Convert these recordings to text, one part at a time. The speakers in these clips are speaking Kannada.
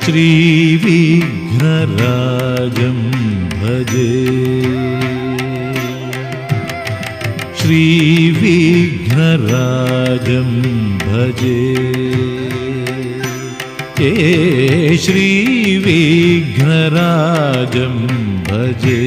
श्रीविघ्नराजं भजे श्रीविघ्नराजं भजे ए श्रीविघ्नराजं भजे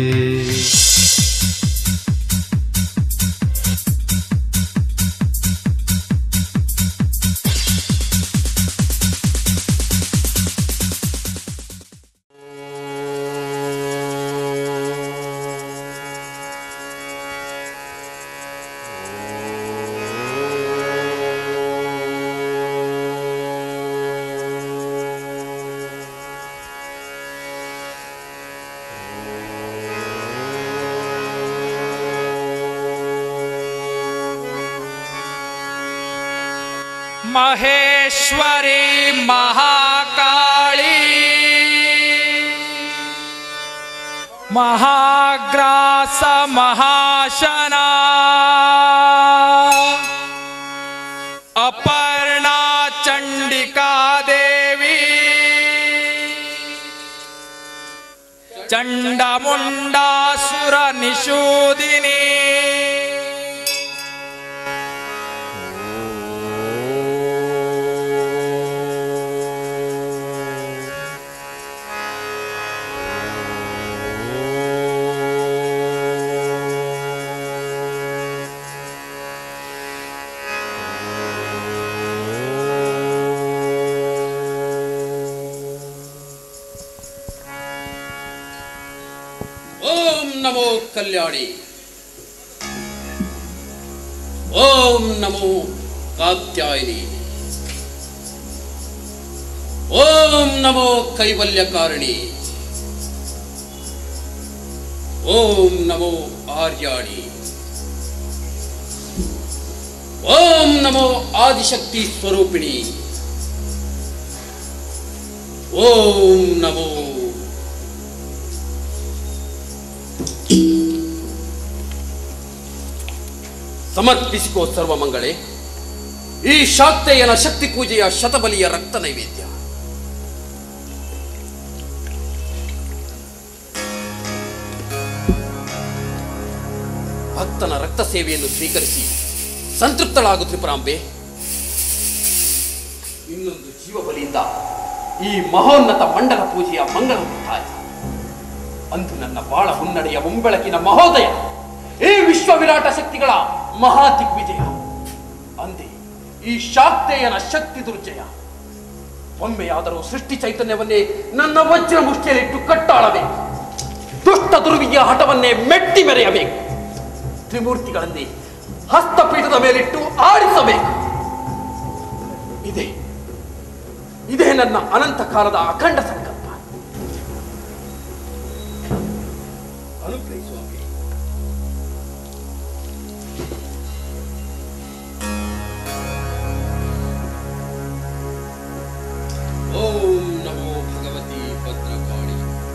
महेश्वरी महाकाली महाग्रास महाशना अपर्णा चंडिका देवी चंडमुंडासुर निषूदिनी ಓಂ ನಮೋ ಕಲ್ಯಾಣಿ ಓಂ ನಮೋ ಕಾತ್ಯಾಯಿನಿ ಓಂ ನಮೋ ಕೈವಲ್ಯಕಾರಿಣಿ ಓಂ ನಮೋ ಆರ್ಯಾಣಿ ಓಂ ನಮೋ ಆದಿಶಕ್ತಿ ಸ್ವರೂಪಿಣಿ ಓಂ ನಮೋ ಸಮರ್ಪಿಸಿಕೋ ಸರ್ವಮಂಗಳೆ ಈ ಶಾಕ್ತೆಯನ ಶಕ್ತಿ ಪೂಜೆಯ ಶತಬಲಿಯ ರಕ್ತ ನೈವೇದ್ಯ ಭಕ್ತನ ರಕ್ತ ಸೇವೆಯನ್ನು ಸ್ವೀಕರಿಸಿ ಸಂತೃಪ್ತಳಾಗು ತ್ರಿಪುರಾಂಬೆ ಇನ್ನೊಂದು ಜೀವ ಬಲಿಯಿಂದ ಈ ಮಹೋನ್ನತ ಮಂಡಲ ಪೂಜೆಯ ಮಂಗಳ ಮುಕ್ತಾಯ ಅಂದು ನನ್ನ ಬಾಳ ಮುನ್ನಡೆಯ ಮುಂಬೆಳಕಿನ ಮಹೋದಯ ಈ ವಿಶ್ವ ವಿರಾಟ ಶಕ್ತಿಗಳ ಮಹಾ ದಿಗ್ವಿಜಯ ಅಂದೇ ಈ ಶಾಕ್ತೇಯನ ಶಕ್ತಿ ದುರ್ಜಯ ಒಮ್ಮೆಯಾದರೂ ಸೃಷ್ಟಿ ಚೈತನ್ಯವನ್ನೇ ನನ್ನ ವಜ್ರ ಮುಷ್ಟಿಯಲ್ಲಿಟ್ಟು ಕಟ್ಟಾಳಬೇಕು ದುಷ್ಟ ದುರ್ವಿಯ ಹಠವನ್ನೇ ಮೆಟ್ಟಿ ಮೆರೆಯಬೇಕು ತ್ರಿಮೂರ್ತಿಗಳನ್ನೇ ಹಸ್ತಪೀಠದ ಮೇಲಿಟ್ಟು ಆಡಿಸಬೇಕು ಇದೆ ಇದೇ ನನ್ನ ಅನಂತ ಕಾಲದ ಅಖಂಡ ಸಂಕಲ್ಪ ಅನುಗ್ರಹಿ ಸ್ವಾಮಿ ಓಂ ನಮೋ ಭಗವತಿ ಭದ್ರಕಾಳಿ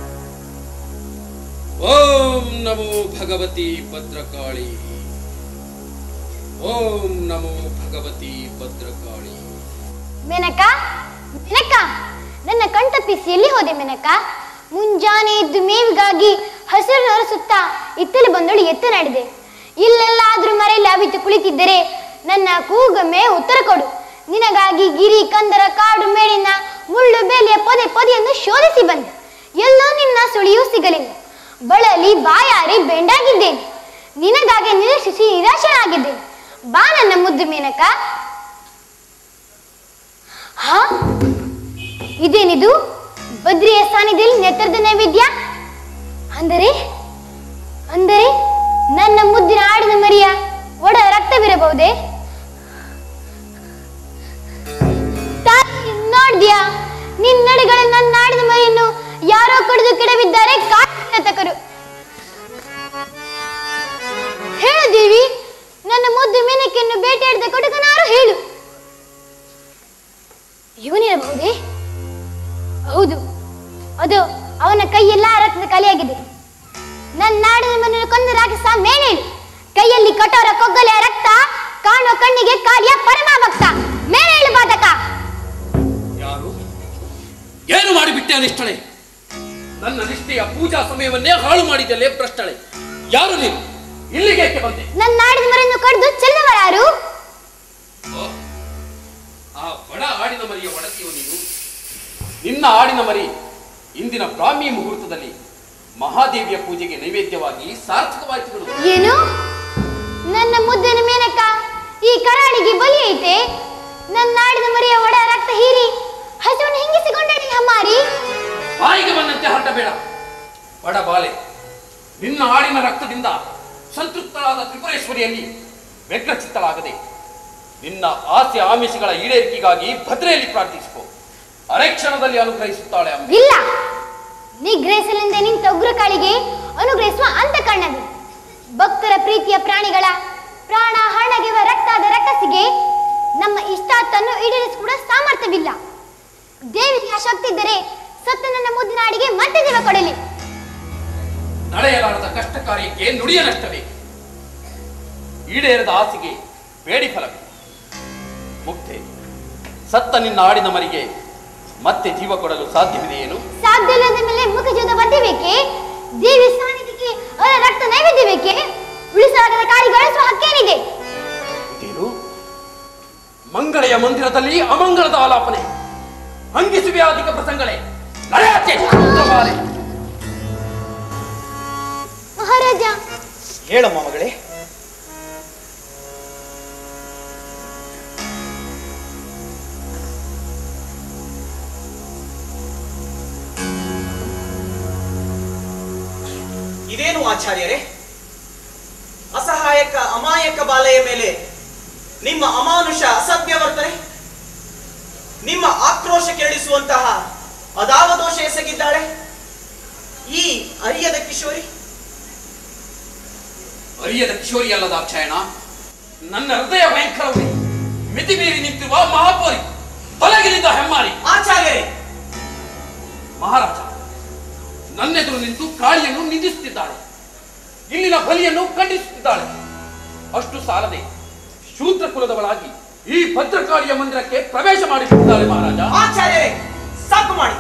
ಓಂ ನಮೋ ಭಗವತಿ ಭದ್ರಕಾಳಿ ಓಂ ನಮೋ ಭಗವತಿ ಭದ್ರಕಾಳಿ ಮೆನಕ ಮೆನಕ ನನ್ನ ಕಣ್ ತಪ್ಪಿಸಿ ಎಲ್ಲಿ ಹೋದೆ ಮೆನಕ ಮುಂಜಾನೆ ಎದ್ದು ಮೇವಿಗಾಗಿ ಹಸಿರು ನರಸುತ್ತಾ ಇತ್ತಲು ಬಂದಳು ಎತ್ತ ನಡೆದೆ ಇಲ್ಲೆಲ್ಲಾದ್ರೂ ಮರೆಯಲ್ಲಿ ಅವಿತು ಕುಳಿತಿದ್ದರೆ ನನ್ನ ಕೂಗೊಮ್ಮೆ ಉತ್ತರ ಕೊಡು ನಿನಗಾಗಿ ಗಿರಿ ಕಂದರ ಕಾಡು ಮೇಡಿನ ಮುಳ್ಳು ಬೇಲಿಯ ಪೊದೆ ಪೊದೆಯನ್ನು ಶೋಧಿಸಿ ಬಂದೆ ಎಲ್ಲೋ ನಿನ್ನ ಸುಳಿಯೂ ಸಿಗಲಿಲ್ಲ ಬಳಲಿ ಬಾಯಾರಿ ಬೆಂಡಾಗಿದ್ದೇನೆ ನಿನಗಾಗಿ ನಿರೀಕ್ಷಿಸಿ ನಿರಾಶನಾಗಿದ್ದೇನೆ ಬಾ ನನ್ನ ಮುದ್ದು ಮೇನಕ ಹಾ ಇದೇನಿದು ಬದ್ರಿಯ ಸಾನ್ನಿಧ್ಯದಲ್ಲಿ ನೇತ್ರದ ನೈವೇದ್ಯ ಅಂದರೆ ಅಂದರೆ ನನ್ನ ಮುದ್ದಿನ ಆಡಿನ ಮರಿಯ ಒಡ ರಕ್ತವಿರಬಹುದೇ ತಾಯಿ, ನೋಡ್ದ್ಯಾ ನಿನ್ನಡೆಗಳ ನನ್ನ ಆಡಿನ ಮರಿಯನ್ನು ಯಾರೋ ಕಡಿದು ಕೆಡವಿದ್ದಾರೆ ಕಾಟಕರು ಹೇಳು ದೇವಿ ನನ್ನ ಮುದ್ದು ಮೇನಕೆಯನ್ನು ಬೇಟೆಯಾಡಿದ ಕೊಡುಕನಾರು ಹೇಳು ಇವನಿರಬಹುದೇ ಹೌದು ಅದು ಅವನ ಕೈಯೆಲ್ಲ ರಕ್ತದ ಕಲೆಯಾಗಿದೆ ನನ್ನ ನಾಡಿನ ಮನೆಯನ್ನು ಕೊಂದು ರಾಕ್ಷಸ ಮೇನೇಳು ಕೈಯಲ್ಲಿ ಕಠೋರ ಕೊಗ್ಗಲೆಯ ರಕ್ತ ಕಾಣುವ ಕಣ್ಣಿಗೆ ಕಾರ್ಯ ಪರಮ ಭಕ್ತ ಮೇನೇಳು ಬಾಧಕ ಯಾರು ಏನು ಮಾಡಿಬಿಟ್ಟೆ ಅನಿಷ್ಟಳೆ ನನ್ನ ನಿಷ್ಠೆಯ ಪೂಜಾ ಸಮಯವನ್ನೇ ಹಾಳು ಮಾಡಿದ್ದಲ್ಲೇ ಭ್ರಷ್ಟಳೆ ಯಾರು ನೀನು ಇಲ್ಲಿಗೆ ಏಕೆ ಬಂದೆ ನನ್ನ ನಾಡಿನ ಮರನ್ನು ಕಡಿದು ಚೆಲ್ಲವರಾರು ಓ, ಆ ಬಡ ಆಡಿನ ಮರಿಯ ಒಡತಿಯು ನೀನು ನಿನ್ನ ಆಡಿನ ಮರಿ ಇಂದಿನ ಬ್ರಾಹ್ಮಿ ಮುಹೂರ್ತದಲ್ಲಿ ಮಹಾದೇವಿಯ ಪೂಜೆಗೆ ನೈವೇದ್ಯವಾಗಿ ಸಾರ್ಥಕವಾಯಿತು ಬಿಡು ಏನು ನನ್ನ ಮುದ್ದಿನ ಮೇನಕ ಈ ಕರಾಳಿಗೆ ಬಲಿ ಐತೆ ನನ್ನ ನಾಡಿನ ಮರಿಯ ಒಡ ರಕ್ತ ಹೀರಿ ಹಸುವನ್ನು ಹಿಂಗಿಸಿಕೊಂಡಾಡಿ ಹಮ್ಮಾರಿ ಬಾಯಿಗೆ ಬಂದಂತೆ ಹರಟಬೇಡ ಬಡ ಬಾಲೆ ನಿನ್ನ ಆಡಿನ ರಕ್ತದಿಂದ ಸಂತೃಪ್ತಳಾದ ತ್ರಿಪುರೇಶ್ವರಿಯಲ್ಲಿ ವ್ಯಗ್ರಚಿತ್ತಳಾಗದೆ ನಿನ್ನ ಆಸೆ ಆಮಿಷಗಳ ಈಡೇರಿಕೆಗಾಗಿ ಭದ್ರೆಯಲ್ಲಿ ಪ್ರಾರ್ಥಿಸಿಕೊ ಅರೆಕ್ಷಣದಲ್ಲಿ ಅನುಗ್ರಹಿಸುತ್ತಾಳೆ ಅಮ್ಮ ಇಲ್ಲ ನಿಗ್ರಹಿಸಲೆಂದೇ ನಿಂತ ಉಗ್ರಕಾಳಿಗೆ ಅನುಗ್ರಹಿಸುವ ಅಂತ ಕಾಣದು ಭಕ್ತರ ಪ್ರೀತಿಯ ಪ್ರಾಣಿಗಳ ಪ್ರಾಣ ಹಣಗೆವ ರಕ್ತಾದ ರಕ್ಕಸಿಗೆ ನಮ್ಮ ಇಷ್ಟಾತನ್ನು ಈಡೇರಿಸಿಕೊಡ ಸಾಮರ್ಥ್ಯವಿಲ್ಲ ದೇವಿಗೆ ಆ ಶಕ್ತಿ ಇದ್ದರೆ ಸತ್ತ ನನ್ನ ಮುದ್ದಿನ ಆಡಿಗೆ ಮತ್ತೆ ಜೀವ ಕೊಡಲಿ ನಡೆಯಲಾರದ ಕಷ್ಟ ಕಾರ್ಯಕ್ಕೆ ನುಡಿಯ ನಷ್ಟವೇ ಈಡೇರದ ಆಸೆಗೆ ಬೇಡಿ ಫಲವೇ ಮುಕ್ತೆ ಸತ್ತ ನಿನ್ನ ಆಡಿನ ಮರಿಗೆ ಮತ್ತೆ ಜೀವ ಕೊಡಲು ಸಾಧ್ಯವಿದೆಯೇನು ಸಾಧ್ಯ ಇಲ್ಲದ ಮೇಲೆ ಮುಖಜೋದ ಬದಿಬೇಕೆ ದೇವಿ ಸಾನ್ನಿಧ್ಯಕ್ಕೆ ಅವರ ರಕ್ತ ನೈವೇದ್ಯ ಬೇಕೆ ಉಳಿಸಲಾಗದ ಕಾಳಿ ಗಳಿಸುವ ಹಕ್ಕೇನಿದೆ ಇದೇನು ಮಂಗಳೆಯ ಮಂದಿರದಲ್ಲಿ ಅಮಂಗಳದ ಆಲಾಪನೆ ಹಂಗಿಸುವ್ಯಾಧಿಕ ಪ್ರಸಂಗಳೆ ನಡೆಯಾಚೆ ಉತ್ತರವಾಲೆ. ಮಹಾರಾಜ ಹೇಳಮ್ಮ ಮಗಳೇ ಇದೇನು ಆಚಾರ್ಯರೇ ಅಸಹಾಯಕ ಅಮಾಯಕ ಬಾಲೆಯ ಮೇಲೆ ನಿಮ್ಮ ಅಮಾನುಷ ಅಸಭ್ಯ ವರ್ತನೆ ನಿಮ್ಮ ಆಕ್ರೋಶ ಕೆರಳಿಸುವಂತಹ ಅದಾವ ದೋಷ ಎಸಗಿದ್ದಾಳೆ ಈ ಅರಿಯದ ಕಿಶೋರಿ ಅರಿಯದ ಕಿಶೋರಿ ಅಲ್ಲದ ಅಕ್ಷಯಣ ನನ್ನ ಹೃದಯ ಭಯಂಕರವೇ ಮಿತಿ ಮೀರಿ ನಿಂತಿರುವ ಮಹಾಪೋರಿ ತೊಲಗಿನಿಂದ ಹೆಮ್ಮಾರಿ ಆಚಾರ್ಯರೇ ಮಹಾರಾಜ ನನ್ನೆದುರು ನಿಂತು ಕಾಳಿಯನ್ನು ನಿಂದಿಸುತ್ತಿದ್ದಾಳೆ ಇಲ್ಲಿನ ಬಲಿಯನ್ನು ಖಂಡಿಸುತ್ತಿದ್ದಾಳೆ ಅಷ್ಟು ಸಾಲದೆ ಶೂದ್ರ ಕುಲದವಳಾಗಿ ಈ ಭದ್ರಕಾಳಿಯ ಮಂದಿರಕ್ಕೆ ಪ್ರವೇಶ ಮಾಡಿಸುತ್ತಿದ್ದಾಳೆ ಮಹಾರಾಜ ಆಚಾರ್ಯರೇ ಸಾಕು ಮಾಡಿ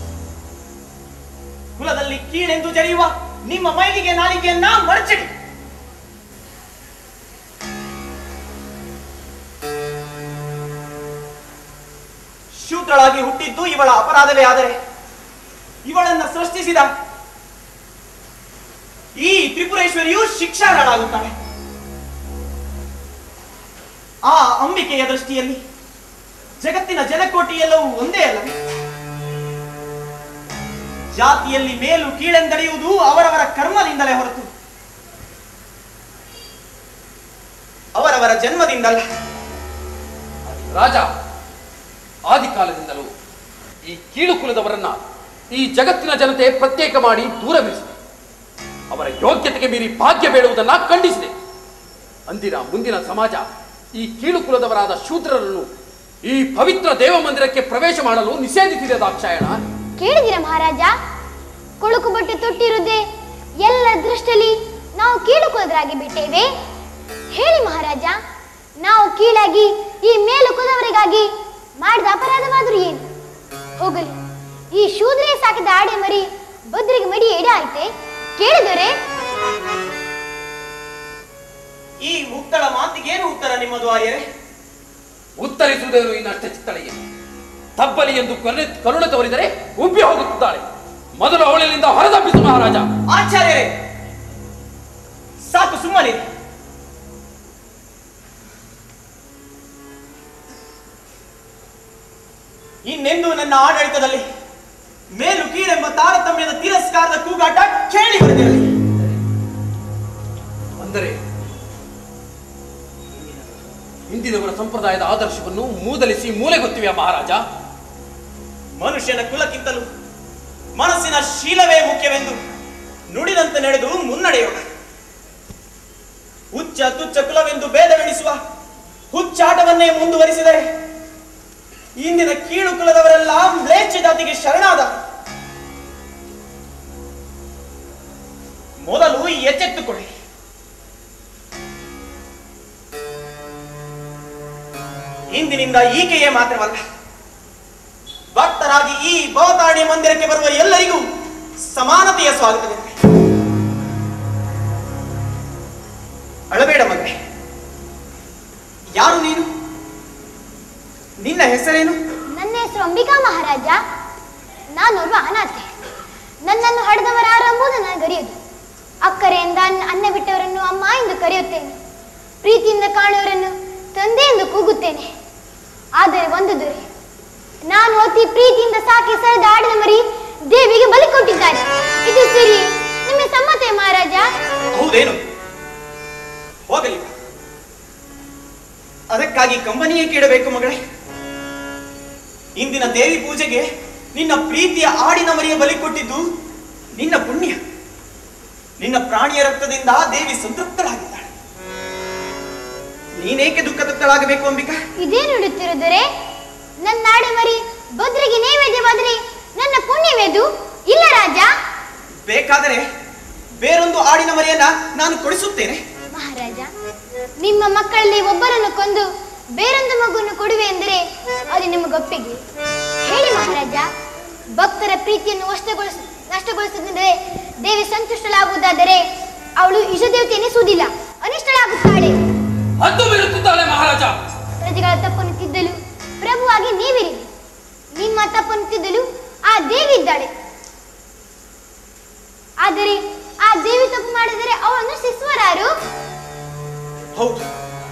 ಕುಲದಲ್ಲಿ ಕೀಳೆಂದು ಜರಿಯುವ ನಿಮ್ಮ ಮೈಲಿಗೆ ನಾಲಿಗೆಯನ್ನ ಮಡಚಿಡಿ ಶೂದ್ರಳಾಗಿ ಹುಟ್ಟಿದ್ದು ಇವಳ ಅಪರಾಧವೇ ಆದರೆ ಇವಳನ್ನ ಸೃಷ್ಟಿಸಿದ ಈ ತ್ರಿಪುರೇಶ್ವರಿಯು ಶಿಕ್ಷಾರ್ಹಳಾಗುತ್ತಾಳೆ ಆ ಅಂಬಿಕೆಯ ದೃಷ್ಟಿಯಲ್ಲಿ ಜಗತ್ತಿನ ಜನಕೋಟಿ ಎಲ್ಲವೂ ಒಂದೇ ಅಲ್ಲವೇ ಜಾತಿಯಲ್ಲಿ ಮೇಲು ಕೀಳೆಂದೆಳೆಯುವುದು ಅವರವರ ಕರ್ಮದಿಂದಲೇ ಹೊರತು ಅವರವರ ಜನ್ಮದಿಂದಲ್ಲ ರಾಜ ಆದಿಕಾಲದಿಂದಲೂ ಈ ಕೀಳು ಕುಲದವರನ್ನ ಈ ಜಗತ್ತಿನ ಜನತೆ ಪ್ರತ್ಯೇಕ ಮಾಡಿ ದೂರವಿರಿಸಿದೆ ಅವರ ಯೋಗ್ಯತೆಗೆ ಮೀರಿ ಭಾಗ್ಯ ಬೇಡುವುದನ್ನ ಖಂಡಿಸಿದೆ ಅಂದಿನ ಮುಂದಿನ ಸಮಾಜ ಈ ಕೀಳು ಕುಲದವರಾದ ಶೂದ್ರರನ್ನು ಈ ಪವಿತ್ರ ದೇವ ಮಂದಿರಕ್ಕೆ ಪ್ರವೇಶ ಮಾಡಲು ನಿಷೇಧಿಸಿದೆ ದಾಕ್ಷಾಯಣ ಕೇಳಿದಿರ ಮಹಾರಾಜ ಕೊಳುಕು ಬಟ್ಟೆ ತೊಟ್ಟಿರುವುದೇ ಎಲ್ಲ ದೃಷ್ಟಿಯಲ್ಲಿ ನಾವು ಕೀಳು ಕುಲದರಾಗಿ ಬಿಟ್ಟೇವೆ ಹೇಳಿ ಮಹಾರಾಜ ನಾವು ಕೀಳಾಗಿ ಈ ಮೇಲು ಕುಲದವರಿಗಾಗಿ ಮಾಡಿದ ಅಪರಾಧವಾದರೂ ಏನು ಹೋಗಲಿ ಈ ಶೂದ್ರೇ ಸಾಕಿದ ಆಡೆ ಮರಿ ಬದ್ರಿಗೆ ಮಡಿ ಎಡೆ ಆಯ್ತೆ ಕೇಳಿದರೆ ಈ ಮುಕ್ತಳ ಮಾತಿಗೇನು ಉತ್ತರ ನಿಮ್ಮದು ಆರ್ಯರೇ ಉತ್ತರಿಸುವುದೇನು ಇನ್ನಷ್ಟ ಚಿತ್ತಳೆಗೆ ತಬ್ಬಲಿ ಎಂದು ಕರುಣೆ ಕರುಣೆ ತೋರಿದರೆ ಉಬ್ಬಿ ಹೋಗುತ್ತಿದ್ದಾಳೆ ಮೊದಲು ಅವಳಿನಿಂದ ಹೊರದಬ್ಬಿಸು ಮಹಾರಾಜ ಆಚಾರ್ಯರೇ ಸಾಕು ಸುಮ್ಮನೆ ಇನ್ನೆಂದು ನನ್ನ ಆಡಳಿತದಲ್ಲಿ ಮೇಲು ಕೀಳೆಂಬ ತಾರತಮ್ಯದ ತಿರಸ್ಕಾರದ ಕೂಗಾಟ ಕೇಳಿ ಬರೆದಿರಲಿ ಅಂದರೆ ಹಿಂದಿನವರ ಸಂಪ್ರದಾಯದ ಆದರ್ಶವನ್ನು ಮೂದಲಿಸಿ ಮೂಲೆಗೊತ್ತಿವೆ ಮಹಾರಾಜ ಮನುಷ್ಯನ ಕುಲಕ್ಕಿಂತಲೂ ಮನಸ್ಸಿನ ಶೀಲವೇ ಮುಖ್ಯವೆಂದು ನುಡಿದಂತೆ ನಡೆದು ಮುನ್ನಡೆಯೋಣ ಹುಚ್ಚ ತುಚ್ಚ ಕುಲವೆಂದು ಭೇದವೆಣಿಸುವ ಹುಚ್ಚಾಟವನ್ನೇ ಮುಂದುವರಿಸಿದರೆ ಇಂದಿನ ಕೀಳು ಕುಲದವರೆಲ್ಲ ಮ್ಲೇಚ್ಛ ಜಾತಿಗೆ ಶರಣಾದ ಮೊದಲು ಎಚ್ಚೆತ್ತುಕೊಳ್ಳಿ ಇಂದಿನಿಂದ ಈಕೆಯೇ ಮಾತ್ರವಲ್ಲ ಭಕ್ತರಾಗಿ ಈ ಭವತಾರಣಿ ಮಂದಿರಕ್ಕೆ ಬರುವ ಎಲ್ಲರಿಗೂ ಸಮಾನತೆಯ ಸ್ವಾಗತವಿದೆ ಅಳಬೇಡ ಮಗನೇ ಯಾರು ನೀನು ನಿನ್ನ ಹೆಸರೇನು ನನ್ನ ಹೆಸರು ಅಂಬಿಕಾ ಮಹಾರಾಜ ನಾನೋರ್ವ ಅನಾಥೆ ನನ್ನನ್ನು ಹಡೆದವರಾರು ಎಂಬುದು ನನಗರಿಯದು ಅಕ್ಕರೆಯಿಂದ ಅನ್ನ ಅನ್ನ ಬಿಟ್ಟವರನ್ನು ಅಮ್ಮ ಎಂದು ಕರೆಯುತ್ತೇನೆ ಪ್ರೀತಿಯಿಂದ ಕಾಣುವವರನ್ನು ತಂದೆ ಎಂದು ಕೂಗುತ್ತೇನೆ ಆದರೆ ಒಂದು ದೊರೆ ನಾನು ಅತಿ ಪ್ರೀತಿಯಿಂದ ಸಾಕಿ ಸೆಳೆದ ಆಡಿದ ಮರಿ ದೇವಿಗೆ ಬಲಿ ಕೊಟ್ಟಿದ್ದಾರೆ ಇದು ಸರಿ ನಿಮಗೆ ಸಮ್ಮತೆ ಮಹಾರಾಜ ಹೌದೇನು ಹೋಗಲಿ ಅದಕ್ಕಾಗಿ ಕಂಬನಿಯೇ ಕೇಳಬೇಕು ಮಗಳೇ ಇಂದಿನ ದೇವಿ ಪೂಜೆಗೆ ನಿನ್ನ ಪ್ರೀತಿಯ ಆಡಿನ ಮರಿಯ ಬಲಿ ಕೊಟ್ಟಿದ್ದು ನಿನ್ನ ಪುಣ್ಯ ನಿನ್ನ ಪ್ರಾಣಿಯ ರಕ್ತದಿಂದ ದೇವಿ ಸಂತೃಪ್ತಳಾಗಿದ್ದಾಳೆ ನೀನೇಕೆ ದುಃಖ ತಪ್ತಳಾಗಬೇಕು ಅಂಬಿಕಾ ಇದೇ ನೋಡುತ್ತಿರುದರೆ ನನ್ನ ಆಡು ಮರಿ ಭದ್ರಿಗೆ ನೈವೇದ್ಯವಾದರೆ ನನ್ನ ಪುಣ್ಯವೇದು ಇಲ್ಲ ರಾಜ ಬೇಕಾದರೆ ಬೇರೊಂದು ಆಡಿನ ಮರಿಯನ್ನ ನಾನು ಕೊಡಿಸುತ್ತೇನೆ ಮಹಾರಾಜ ನಿಮ್ಮ ಮಕ್ಕಳಲ್ಲಿ ಒಬ್ಬರನ್ನು ಕೊಂದು ಬೇರೊಂದು ಮಗುವನ್ನು ಕೊಡುವೆ ಎಂದರೆ ಅದು ನಿಮಗೊಪ್ಪಿಗೆ ಹೇಳಿ ಮಹಾರಾಜ ಭಕ್ತರ ಪ್ರೀತಿಯನ್ನು ವಷ್ಟಗೊಳಿಸ ನಷ್ಟಗೊಳಿಸದಿದ್ದರೆ ದೇವಿ ಸಂತುಷ್ಟಳಾಗುವುದಾದರೆ ಅವಳು ಇಷ್ಟದೇವತೆ ಎನಿಸುವುದಿಲ್ಲ ಅನಿಷ್ಟಳಾಗುತ್ತಾಳೆ ಹದ್ದು ಬೀಳುತ್ತಿದ್ದಾಳೆ ಮಹಾರಾಜ ಪ್ರಜೆಗಳ ತಪ್ಪನ್ನು ತಿದ್ದಲು ಪ್ರಭುವಾಗಿ ನೀವಿರಿ ನಿಮ್ಮ ತಪ್ಪನ್ನು ತಿದ್ದಲು ಆ ದೇವಿ ಇದ್ದಾಳೆ ಆದರೆ ಆ ದೇವಿ ತಪ್ಪು ಮಾಡಿದರೆ ಅವಳನ್ನು ಶಿಸ್ವರಾರು ಹೌದು